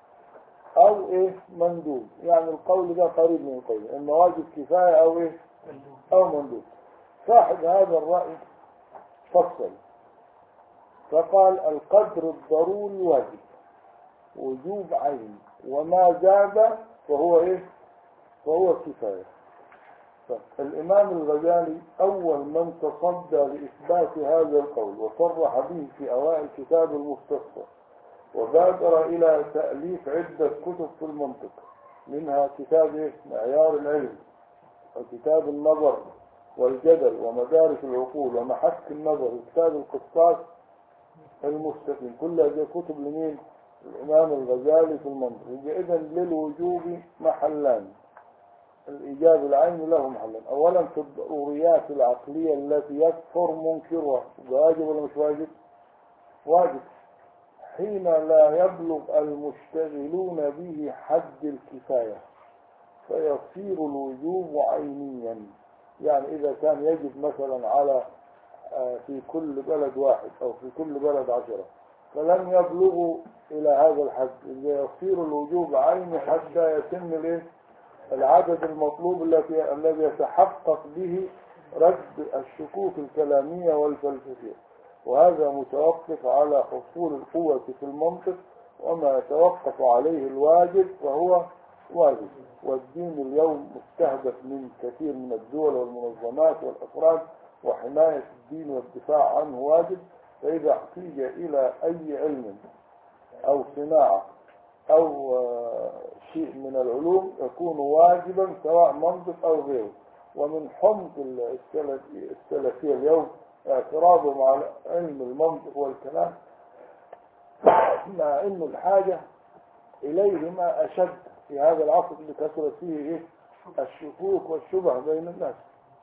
أو إيه مندوب يعني القول ده قريب من القول إنه واجب كفاية أو إيه أو مندوب صاحب هذا الرأي فصل فقال القدر الضروري واجب وجوب عين وما زاد فهو إيه فهو كفاية طب الإمام الغزالي أول من تصدى لإثبات هذا القول وصرح به في أوائل كتاب المستصفى وبادر إلى تأليف عدة كتب في المنطق منها كتاب إيه؟ معيار العلم وكتاب النظر والجدل ومدارس العقول ومحك النظر وكتاب القصاص المستقيم كل هذه كتب لمين؟ الإمام الغزالي في المنطق إذا للوجوب محلان الإيجاب العين له محلا أولا في الضروريات العقلية التي يكفر منكرها واجب ولا مش واجب واجب حين لا يبلغ المشتغلون به حد الكفاية فيصير الوجوب عينيا يعني إذا كان يجب مثلا على آه، في كل بلد واحد أو في كل بلد عشرة فلم يبلغوا إلى هذا الحد إذا يصير الوجوب عيني حتى يتم الإيه؟ العدد المطلوب التي الذي يتحقق به رد الشكوك الكلامية والفلسفية وهذا متوقف على حصول القوة في المنطق وما يتوقف عليه الواجب فهو واجب والدين اليوم مستهدف من كثير من الدول والمنظمات والأفراد وحماية الدين والدفاع عنه واجب فإذا احتيج إلى أي علم أو صناعة أو آه، شيء من العلوم يكون واجبا سواء منطق أو غيره ومن حمق السلف- السلفية اليوم اعتراضهم على علم المنطق والكلام مع أنه الحاجة إليهما أشد في هذا العصر اللي كثرت فيه إيه؟ الشكوك والشبه بين الناس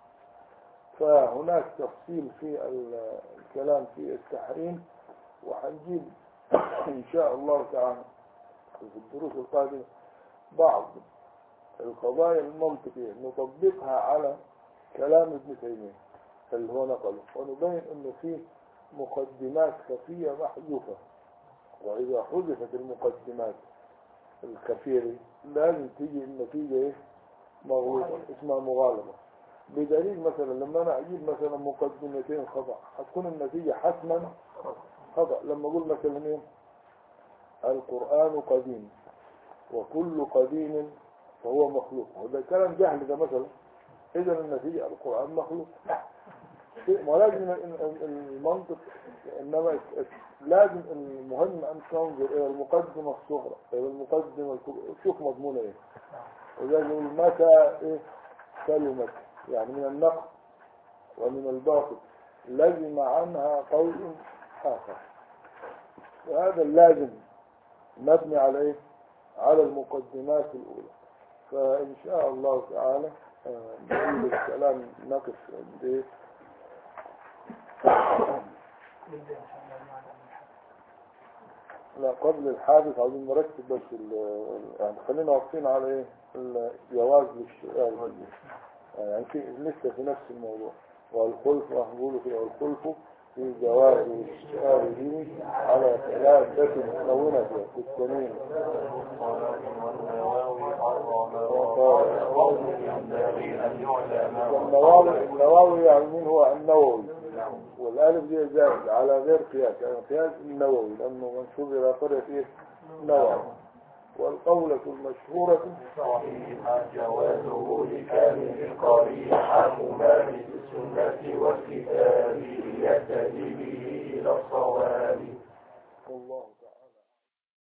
فهناك تفصيل في ال- الكلام في التحريم وهنجيب إن شاء الله تعالى في الدروس القادمة بعض القضايا المنطقية نطبقها على كلام ابن تيمية اللي هو نقله ونبين انه في مقدمات خفية محذوفة وإذا حذفت المقدمات الخفية دي لازم تيجي النتيجة ايه مغلوطة اسمها مغالبة بدليل مثلا لما انا اجيب مثلا مقدمتين خطأ هتكون النتيجة حتما خطأ لما اقول مثلا ايه القرآن قديم وكل قديم فهو مخلوق وده كلام جهل ده مثلا اذا النتيجة القرآن مخلوق شيء ما لازم ال- ال- المنطق انما لازم المهم ان تنظر الى المقدمة الصغرى الى المقدمة الكبرى شوف مضمونة ايه وده يقول متى ايه كلمة يعني من النقص ومن الباطل لزم عنها قول اخر وهذا اللازم مبني على ايه على المقدمات الاولى فان شاء الله تعالى آه، نريد الكلام نقف عند ايه نبدأ إن شاء الله المعنى من الحديث. لا قبل الحادث عايزين نركز بس ال- يعني خلينا واقفين على ايه الجواز للشغال يعني في لسه في نفس الموضوع والخلف بيقولوا كده والخلف في جواز الاشتغال به على ثلاثة مكونة في التنين النواوي النواوي يعني مين هو النووي والالف دي زائد على غير قياس يعني قياس النووي لانه منسوب الى قرية ايه نووي والقولة المشهورة صحيح جوازه لكامل قريحا ممارس السنة والكتاب يهتدي به إلى الصواب والله